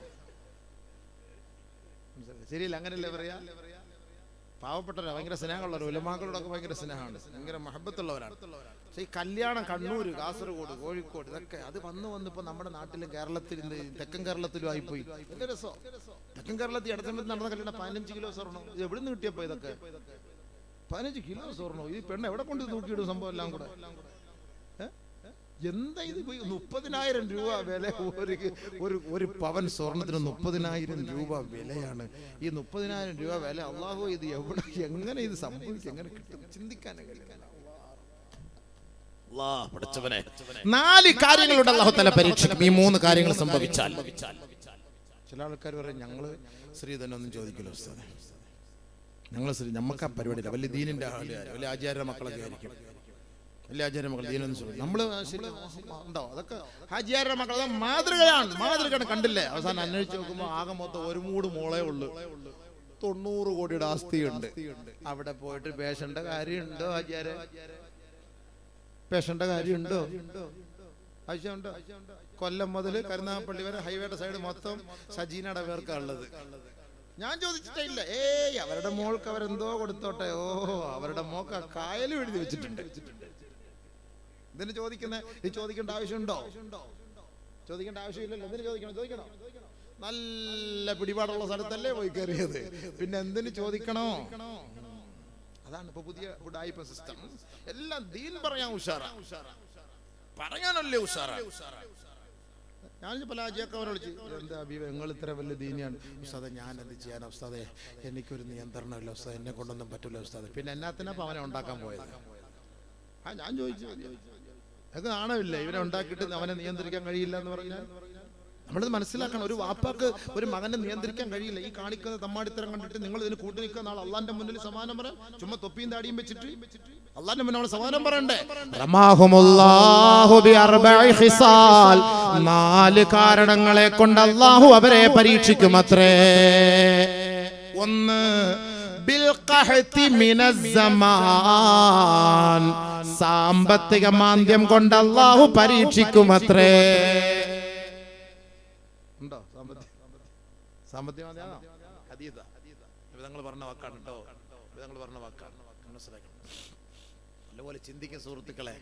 ശരിയല്ല അങ്ങനെയല്ലേ പറയാ പാവപ്പെട്ടവരാ ഭയങ്കര സ്നേഹമുള്ളവർ ഉലമാക്കളോടൊക്കെ ഭയങ്കര സ്നേഹമാണ് ഭയങ്കര മഹബത്തുള്ളവരാണ് പക്ഷെ ഈ കല്യാണം കണ്ണൂർ കാസർഗോഡ് കോഴിക്കോട് ഇതൊക്കെ അത് വന്ന് വന്ന് ഇപ്പൊ നമ്മുടെ നാട്ടിലും കേരളത്തിൽ ഇന്ന് തെക്കൻ കേരളത്തിലും ആയിപ്പോയി വലിയ രസം തെക്കൻ കേരളത്തിൽ ഇടത്തമ്പത്ത് നടന്ന കല്യാണം പതിനഞ്ച് കിലോ സ്വർണ്ണം ഇത് എവിടെ നിന്ന് കിട്ടിയപ്പോ ഇതൊക്കെ പതിനഞ്ച് കിലോ സ്വർണ്ണം ഈ പെണ്ണ് എവിടെ കൊണ്ട് തൂക്കിയിടും സംഭവം എല്ലാം കൂടെ ഏ? എന്താ ഇത് പോയി മുപ്പതിനായിരം രൂപ വില ഒരു ഒരു ഒരു പവൻ സ്വർണത്തിന് മുപ്പതിനായിരം രൂപ വിലയാണ് ഈ മുപ്പതിനായിരം രൂപ വില അള്ളാഹു ഇത് എവിടെ എങ്ങനെ ഇത് സംഭവിക്കും എങ്ങനെ കിട്ടും ചിന്തിക്കാൻ നാല് കാര്യങ്ങളുടെ അള്ളാഹു തല പരീക്ഷിക്കും ഈ മൂന്ന് കാര്യങ്ങൾ സംഭവിച്ചാൽ ചില ആൾക്കാർ പറയും ഞങ്ങള് സ്ത്രീ തന്നെ ഒന്നും ചോദിക്കില്ല ഉസ്താദെ ഞങ്ങൾ സ്ത്രീ നമുക്ക് ആ പരിപാടിയില്ല വലിയ ദീനിന്റെ ആളുകാർ വലിയ ആചാര്യ മക്കളൊക്കെ ആയിരിക്കും വലിയ ആചാര്യ മക്കൾ ദീനൊന്നും ചോദിക്കും നമ്മള് ശരി ഉണ്ടോ അതൊക്കെ ഹാജിയാരുടെ മക്കൾ അത് മാതൃകയാണ് മാതൃകയാണ് കണ്ടില്ലേ അവസാനം അന്വേഷിച്ച് നോക്കുമ്പോൾ ആകെ മൊത്തം ഒരു മൂട് മോളേ ഉള്ളു തൊണ്ണൂറ് കോടിയുടെ ആസ്തിയുണ്ട് അവിടെ പോയിട്ട് പേശന്റെ കാര്യമുണ്ടോ ആചാര്യ പേശന്റെ കാര്യമുണ്ടോ ആവശ്യമുണ്ടോ കൊല്ലം മുതൽ കരുനാഗപ്പള്ളി വരെ ഹൈവേയുടെ സൈഡ് മൊത്തം സജീനയുടെ പേർക്കാ ഉള്ളത് ഞാൻ ചോദിച്ചിട്ടില്ല ഏയ് അവരുടെ മോൾക്ക് അവരെന്തോ കൊടുത്തോട്ടെ ഓ അവരുടെ മോക്ക് കായലും എഴുതി വെച്ചിട്ടുണ്ട് ഇതിന് ചോദിക്കുന്ന ഇത് ചോദിക്കേണ്ട ആവശ്യമുണ്ടോ ചോദിക്കേണ്ട ആവശ്യമില്ലല്ലോ എന്തിനു ചോദിക്കണം ചോദിക്കണോ നല്ല പിടിപാടുള്ള സ്ഥലത്തല്ലേ പോയി കയറിയത് പിന്നെ എന്തിനു ചോദിക്കണോ അതാണ് ഇപ്പൊ പുതിയ ഉടായ്പ സിസ്റ്റം എല്ലാം ദീൻ പറയാൻ ഉഷാറാ പറയാനല്ലേ ഉഷാറാ ഞാൻ പല ആജിയൊക്കെ അവരെ വിളിച്ച് എന്താ അബീബ നിങ്ങൾ ഇത്ര വലിയ ദീനിയാണ് ഉസ്താദെ ഞാൻ എന്ത് ചെയ്യാനാ ഉസ്താദെ എനിക്കൊരു നിയന്ത്രണമില്ല ഉസ്താദ് എന്നെ കൊണ്ടൊന്നും പറ്റില്ല ഉസ്താദ് പിന്നെ എന്നാത്തിനാ ഇപ്പൊ അവനെ ഉണ്ടാക്കാൻ പോയത് ആ ഞാൻ ചോദിച്ചു അത് നാണമില്ല ഇവനെ ഉണ്ടാക്കിയിട്ട് അവനെ നിയന്ത്രിക്കാൻ കഴിയില്ല എന്ന് പറഞ്ഞാൽ നമ്മളിത് മനസ്സിലാക്കണം ഒരു വാപ്പാക്ക് ഒരു മകനെ നിയന്ത്രിക്കാൻ കഴിയില്ല ഈ കാണിക്കുന്ന തമ്മാടിത്തരം കണ്ടിട്ട് നിങ്ങൾ ഇതിന് കൂട്ടി നിൽക്കുന്ന ആൾ അള്ളാന്റെ മുന്നിൽ സമാനം പറയാം ചുമ്മാ തൊപ്പിയും താടിയും വെച്ചിട്ട് അള്ളാന്റെ മുന്നിൽ സമാനം പറയണ്ടേ റമാഹുമുല്ലാഹു ബിഅർബഇ ഖിസാൽ നാല് കാരണങ്ങളെ കൊണ്ട് അല്ലാഹു അവരെ പരീക്ഷിക്കുമത്രേ ഒന്ന് ബിൽഖഹതി മിനസ്സമാൻ സാമ്പത്തിക മാന്ദ്യം കൊണ്ട് അല്ലാഹു പരീക്ഷിക്കുമത്രേ ഉണ്ടോ സാമ്പത്തിക സാമ്പത്തിക അതീത നിങ്ങൾ പറഞ്ഞ വാക്കാണ് കേട്ടോ നിങ്ങൾ പറഞ്ഞ വാക്കാണ് മനസ്സിലാക്കണം നല്ലപോലെ ചിന്തിക്കുന്ന സുഹൃത്തുക്കളെ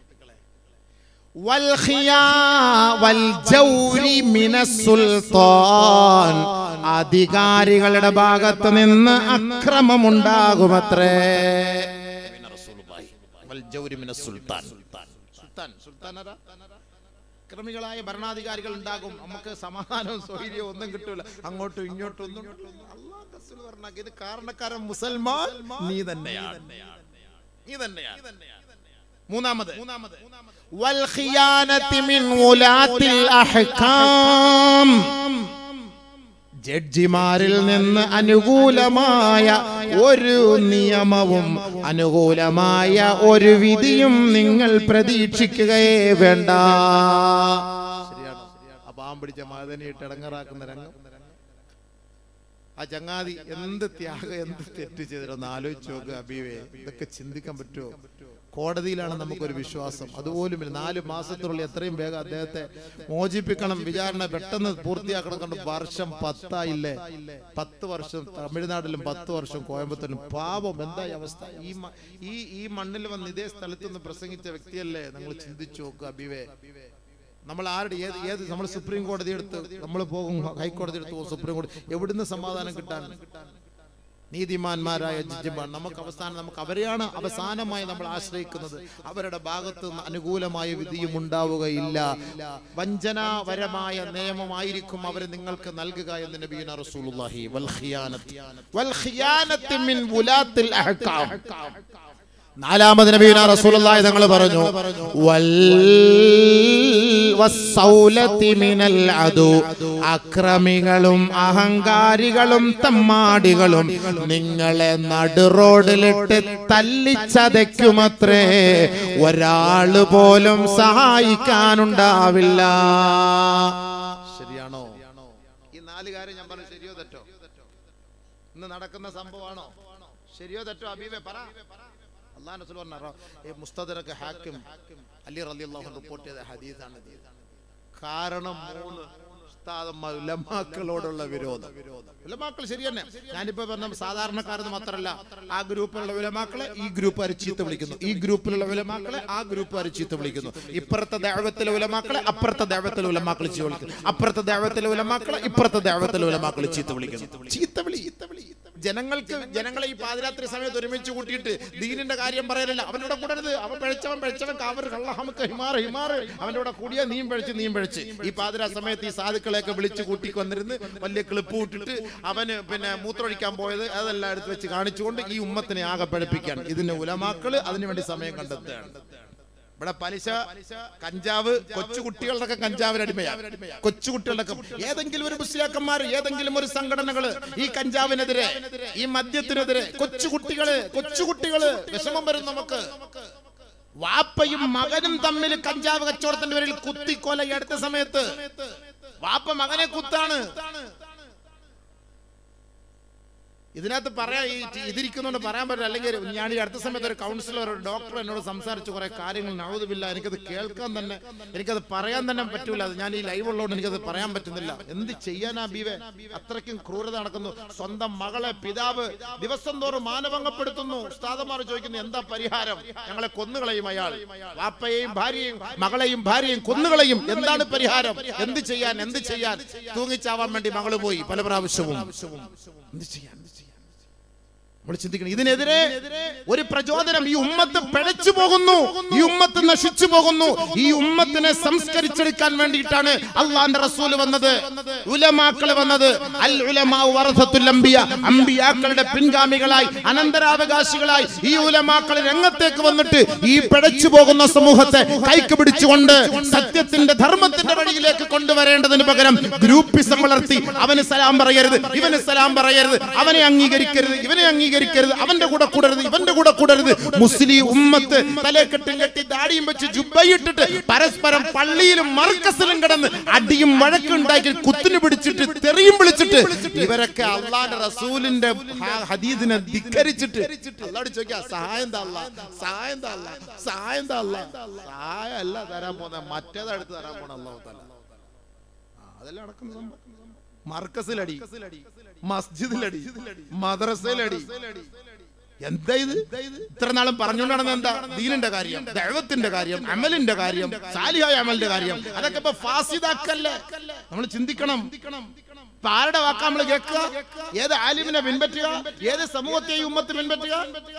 വൽഖിയാ- വൽജൗരി മിനസ്സുൽത്താൻ. അധികാരികളുടെ ഭാഗത്ത് നിന്ന് അക്രമമുണ്ടാകുമത്രേ പിന്നെ റസൂലുള്ളാഹി. വൽ ജൗരി മിനസ് സുൽത്താൻ സുൽത്താൻ സുൽത്താൻ ആരാ? ക്രമികളായ ഭരണാധികാരികൾ ഉണ്ടാകും നമുക്ക് സമാധാനവും സൗകര്യവും ഒന്നും കിട്ടൂല അങ്ങോട്ടും ഇങ്ങോട്ടും ഒന്നും അള്ളാഹ് റസൂൽ പറഞ്ഞാ, ഇത് കാരണക്കാരൻ മുസൽമാൻ നീ തന്നെയാണ് നീ തന്നെയാണ് മൂന്നാമത് മൂന്നാമത് വൽഖിയാനത്തി മിൻ ഉലാത്തിൽ അഹ്കാം. ജഡ്ജിമാരിൽ നിന്ന് അനുകൂലമായ ഒരു നിയമവും അനുകൂലമായ ഒരു വിധിയും നിങ്ങൾ പ്രതീക്ഷിക്കുകയേ വേണ്ട ശരിയാണ് ആ പാവം പിടിച്ച മാതനിയിട്ട് ഇടങ്ങറാക്കുന്ന രംഗം ആ ചങ്ങാതി എന്ത് ത്യാഗം എന്ത് തെറ്റ് ചെയ്തിട്ടൊന്ന് ആലോചിച്ച് നോക്കുക അബീവേ ഇതൊക്കെ ചിന്തിക്കാൻ പറ്റുമോ കോടതിയിലാണ് നമുക്കൊരു വിശ്വാസം അതുപോലും ഇല്ല നാല് മാസത്തിനുള്ളിൽ എത്രയും വേഗം അദ്ദേഹത്തെ മോചിപ്പിക്കണം വിചാരണ പെട്ടെന്ന് പൂർത്തിയാക്കണം കൊണ്ട് വർഷം പത്തായില്ലേ പത്ത് വർഷം തമിഴ്നാട്ടിലും പത്ത് വർഷം കോയമ്പത്തൂരിലും പാപം എന്താ ഈ അവസ്ഥ ഈ മ- ഈ ഈ മണ്ണിൽ വന്ന് ഇതേ സ്ഥലത്ത് നിന്ന് പ്രസംഗിച്ച വ്യക്തിയല്ലേ നിങ്ങൾ ചിന്തിച്ചു നോക്കുക അബിവേ നമ്മൾ ആരുടെ ഏത് ഏത് നമ്മൾ സുപ്രീം കോടതി എടുത്ത് നമ്മൾ പോകും ഹൈക്കോടതി എടുത്ത് പോകും സുപ്രീം കോടതി എവിടുന്ന് സമാധാനം കിട്ടാൻ നീതിമാന്മാരായ ജഡ്ജിമാർ നമുക്ക് അവസാനം നമുക്ക് അവരെയാണ് അവസാനമായി നമ്മൾ ആശ്രയിക്കുന്നത് അവരുടെ ഭാഗത്ത് നിന്ന് അനുകൂലമായ വിധിയും ഉണ്ടാവുകയില്ല വഞ്ചനാപരമായ നിയമമായിരിക്കും അവർ നിങ്ങൾക്ക് നൽകുക എന്ന് നബീന റസൂലുള്ളാഹി വൽ ഖിയാനത്ത് വൽ ഖിയാനത്ത് മിൻ വുലാത്തിൽ അഹ്കാം നാലാമത് നബീന റസൂലുള്ളാഹി തങ്ങൾ പറഞ്ഞു വൽ വസ്സൗലത്തി മിനൽ അദു അക്രമികളും അഹങ്കാരികളും തമ്മാടികളും നിങ്ങളെ നടുറോഡിലിട്ട് തല്ലിച്ചതയ്ക്കുമത്രേ ഒരാള് പോലും സഹായിക്കാനുണ്ടാവില്ല ശരിയാണോ ഈ നാല് കാര്യം ഞാൻ പറഞ്ഞു ശരിയോ തെറ്റോ ഇന്ന് നടക്കുന്ന സംഭവമാണോ ശരിയോ തെറ്റോ അബീബെ പറ അള്ളാഹ് റസൂൽ പറഞ്ഞ ഈ മുസ്തദറക്ക് ഹാക്കിം അലി റളിയല്ലാഹു അൻഹു റിപ്പോർട്ട് ചെയ്ത ഹദീസാണ് ഇത് കാരണം മൂന്ന് ഉസ്താദന്മാർ ഉലമാക്കളോടുള്ള വിരോധം ഉലമാക്കൾ ശരി തന്നെ ഞാനിപ്പോ പറഞ്ഞ സാധാരണക്കാരെന്ന് മാത്രമല്ല ആ ഗ്രൂപ്പിലുള്ള ഉലമാക്കളെ ഈ ഗ്രൂപ്പ് ചീത്ത വിളിക്കുന്നു ഈ ഗ്രൂപ്പിലുള്ള ഉലമാക്കളെ ആ ഗ്രൂപ്പ് ചീത്ത വിളിക്കുന്നു ഇപ്പുറത്തെ ദേവത്തിലെ ഉലമാക്കളെ അപ്പുറത്തെ ദേവത്തിലെ ഉലമാക്കൾ ചീത്ത വിളിക്കുന്നു അപ്പുറത്തെ ദേവത്തിലെ ഉലമാക്കളെ ഇപ്പുറത്തെ ദേവത്തിലെ ഉലമാക്കൾ ചീത്ത വിളിക്കുന്നു ചീത്ത വിളി ചീത്ത വിളി ജനങ്ങൾക്ക് ജനങ്ങളെ ഈ പാതിരാത്രി സമയത്ത് ഒരുമിച്ച് കൂട്ടിയിട്ട് ദീനിന്റെ കാര്യം പറയലില്ല അവനോട് കൂടരുത് അവൻ പഴിച്ചവൻ പഴിച്ചവൻ കാവർ കള്ള ഹമുക്ക് ഹിമാർ ഹിമാർ അവൻ്റെ കൂടെ കൂടിയ നീയും പഴിച്ച് നീയും പഴിച്ച് ഈ പാതിരാ സമയത്ത് ഈ സാധുക്കളെയൊക്കെ വിളിച്ച് കൂട്ടി വന്നിരുന്ന് വലിയ ക്ലിപ്പ് വിട്ടിട്ട് അവന് പിന്നെ മൂത്രമൊഴിക്കാൻ പോയത് അതെല്ലാം എടുത്ത് വെച്ച് കാണിച്ചുകൊണ്ട് ഈ ഉമ്മത്തിനെ ആകെ പഴിപ്പിക്കാൻ ഇതിന് ഉലമാക്കള് അതിനുവേണ്ടി സമയം കണ്ടെത്തുകയാണ് ഇവിടെ പലിശ കഞ്ചാവ് കൊച്ചുകുട്ടികളുടെ കഞ്ചാവിന് അടിമയാണ് കൊച്ചുകുട്ടികളുടെ ഏതെങ്കിലും ഒരു മുസ്ലിയാക്കന്മാർ ഏതെങ്കിലും ഒരു സംഘടനകള് ഈ കഞ്ചാവിനെതിരെ ഈ മദ്യത്തിനെതിരെ കൊച്ചുകുട്ടികള് കൊച്ചുകുട്ടികള് വിഷമം വരും നമുക്ക് വാപ്പയും മകനും തമ്മിൽ കഞ്ചാവ് കച്ചവടത്തിന്റെ പേരിൽ കുത്തിക്കൊല ഈ അടുത്ത സമയത്ത് വാപ്പ മകനെ കുത്താണ് ഇതിനകത്ത് പറയാം ഈ ടി- ഇതിരിക്കുന്നതുകൊണ്ട് പറയാൻ പറ്റില്ല അല്ലെങ്കിൽ ഞാൻ ഈ അടുത്ത സമയത്ത് ഒരു കൗൺസിലർ ഒരു ഡോക്ടർ എന്നോട് സംസാരിച്ച് കുറെ കാര്യങ്ങൾ നവതുമില്ല എനിക്കത് കേൾക്കാൻ തന്നെ എനിക്കത് പറയാൻ തന്നെ പറ്റൂല അത് ഞാൻ ഈ ലൈവ് ഉള്ളതുകൊണ്ട് എനിക്കത് പറയാൻ പറ്റുന്നില്ല എന്ത് ചെയ്യാനാ ബീവെ അത്രയ്ക്കും ക്രൂരത നടക്കുന്നു സ്വന്തം മകളെ പിതാവ് ദിവസം തോറും മാനഭംഗപ്പെടുത്തുന്നു ഉസ്താദന്മാർ ചോദിക്കുന്നു എന്താ പരിഹാരം ഞങ്ങളെ കൊന്നുകളയും അയാൾ വാപ്പയെയും ഭാര്യയും മകളെയും ഭാര്യയും കൊന്നുകളയും എന്താണ് പരിഹാരം എന്ത് ചെയ്യാൻ എന്ത് ചെയ്യാൻ തൂങ്ങിച്ചാവാൻ വേണ്ടി മകള് പോയി പല പ്രാവശ്യവും എന്ത് ചെയ്യാൻ എന്ത് ചെയ്യാൻ നമ്മൾ ചിന്തിക്കണം ഇതിനെതിരെ ഒരു പ്രചോദനം ഈ ഉമ്മത്ത് പിഴച്ചു പോകുന്നു ഈ ഉമ്മത്ത് നശിച്ചു പോകുന്നു ഈ ഉമ്മത്തിനെ സംസ്കരിച്ചെടുക്കാൻ വേണ്ടിയിട്ടാണ് അള്ളാന്റെ റസൂല് വന്നത് ഉലമാക്കള് വന്നത് അൽ ഉലമാഉ വറസത്തുൽ അംബിയ അംബിയാക്കളുടെ പിൻഗാമികളായി അനന്തരാവകാശികളായി ഈ ഉലമാക്കൾ രംഗത്തേക്ക് വന്നിട്ട് ഈ പിഴച്ചു പോകുന്ന സമൂഹത്തെ കൈക്ക് പിടിച്ചുകൊണ്ട് സത്യത്തിന്റെ ധർമ്മത്തിന്റെ വഴിയിലേക്ക് കൊണ്ടുവരേണ്ടതിന് പകരം ഗ്രൂപ്പിസം വളർത്തി അവന് സലാം പറയരുത് ഇവന് സലാം പറയരുത് അവനെ അംഗീകരിക്കരുത് ഇവനെ അംഗീകരിക്കരുത് അവന്റെ കൂടെ കൂടരുത് ഇവന്റെ കൂടെ കൂടരുത് മുസ്ലിം ഉമ്മത്ത് തലക്കെട്ടും കെട്ടി ദാടിയും വെച്ച് ജുബയിട്ടിട്ട് പരസ്പരം പള്ളിയിലും മർക്കസിലും കിടന്ന് അടിയും വഴക്കും ഉണ്ടാക്കി കുത്തിനു പിടിച്ചിട്ട് തെറിയും വിളിച്ചിട്ട് ഇവരൊക്കെ അള്ളാന്റെ റസൂലിന്റെ ഹ- ഹദീദിനെ ധിക്കരിച്ചിട്ട് അള്ളാട് ചോദിക്കാ സഹായം താ അല്ലാ സഹായം താ അല്ലാ സഹായം താ അല്ലാ സഹായം അല്ല തരാൻ പോന്ന മറ്റേതാ എടുത്ത് തരാൻ പോണ അള്ളാഹു താല അതെല്ലാം നടക്കുന്ന സംഭവം മർക്കസിലടി മസ്ജിദിലടി മദ്രസയിലടി എന്താ ഇത് ഇത്ര നാളും പറഞ്ഞുകൊണ്ട് നടന്ന എന്താ ദീനിന്റെ കാര്യം ദൈവത്തിന്റെ കാര്യം അമലിന്റെ കാര്യം സാലിഹായ അമലിന്റെ കാര്യം അതൊക്കെ ഇപ്പൊ ഫാസിദാക്കല്ലേ നമ്മൾ ചിന്തിക്കണം ഇപ്പൊ ആരുടെ വാക്കാ നമ്മൾ കേൾക്കുക ഏത് ആലിമിനെ പിൻപറ്റുക ഏത് സമൂഹത്തെ ഈ ഉമ്മത്ത് പിൻപറ്റുക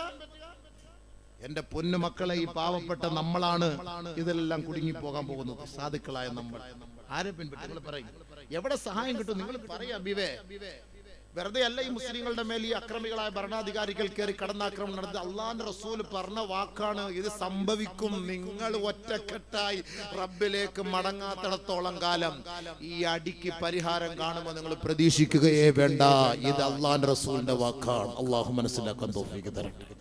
എന്റെ പൊന്നു മക്കളെ ഈ പാവപ്പെട്ട നമ്മളാണ് ഇതെല്ലാം കുടുങ്ങി പോകാൻ പോകുന്നത് സാധുക്കളായ നമ്മൾ ആരെ പിൻപറ്റും നിങ്ങൾ പറയും എവിടെ സഹായം കിട്ടും നിങ്ങൾ പറയാ ബിവേ വെറുതെ അല്ല ഈ മുസ്ലിങ്ങളുടെ മേൽ ഈ അക്രമികളായ ഭരണാധികാരികൾ കയറി കടന്നാക്രമണം നടത്തി അള്ളാന്റെ റസൂൽ പറഞ്ഞ വാക്കാണ് ഇത് സംഭവിക്കും നിങ്ങൾ ഒറ്റക്കെട്ടായി റബ്ബിലേക്ക് മടങ്ങാത്തിടത്തോളം കാലം ഈ അടിക്ക് പരിഹാരം കാണുമ്പോൾ നിങ്ങൾ പ്രതീക്ഷിക്കുകയേ വേണ്ട ഇത് അള്ളാന്റെ റസൂലിന്റെ വാക്കാണ് അള്ളാഹു മനസ്സിലാക്കാൻ തോഫിക്ക് തരട്ടെ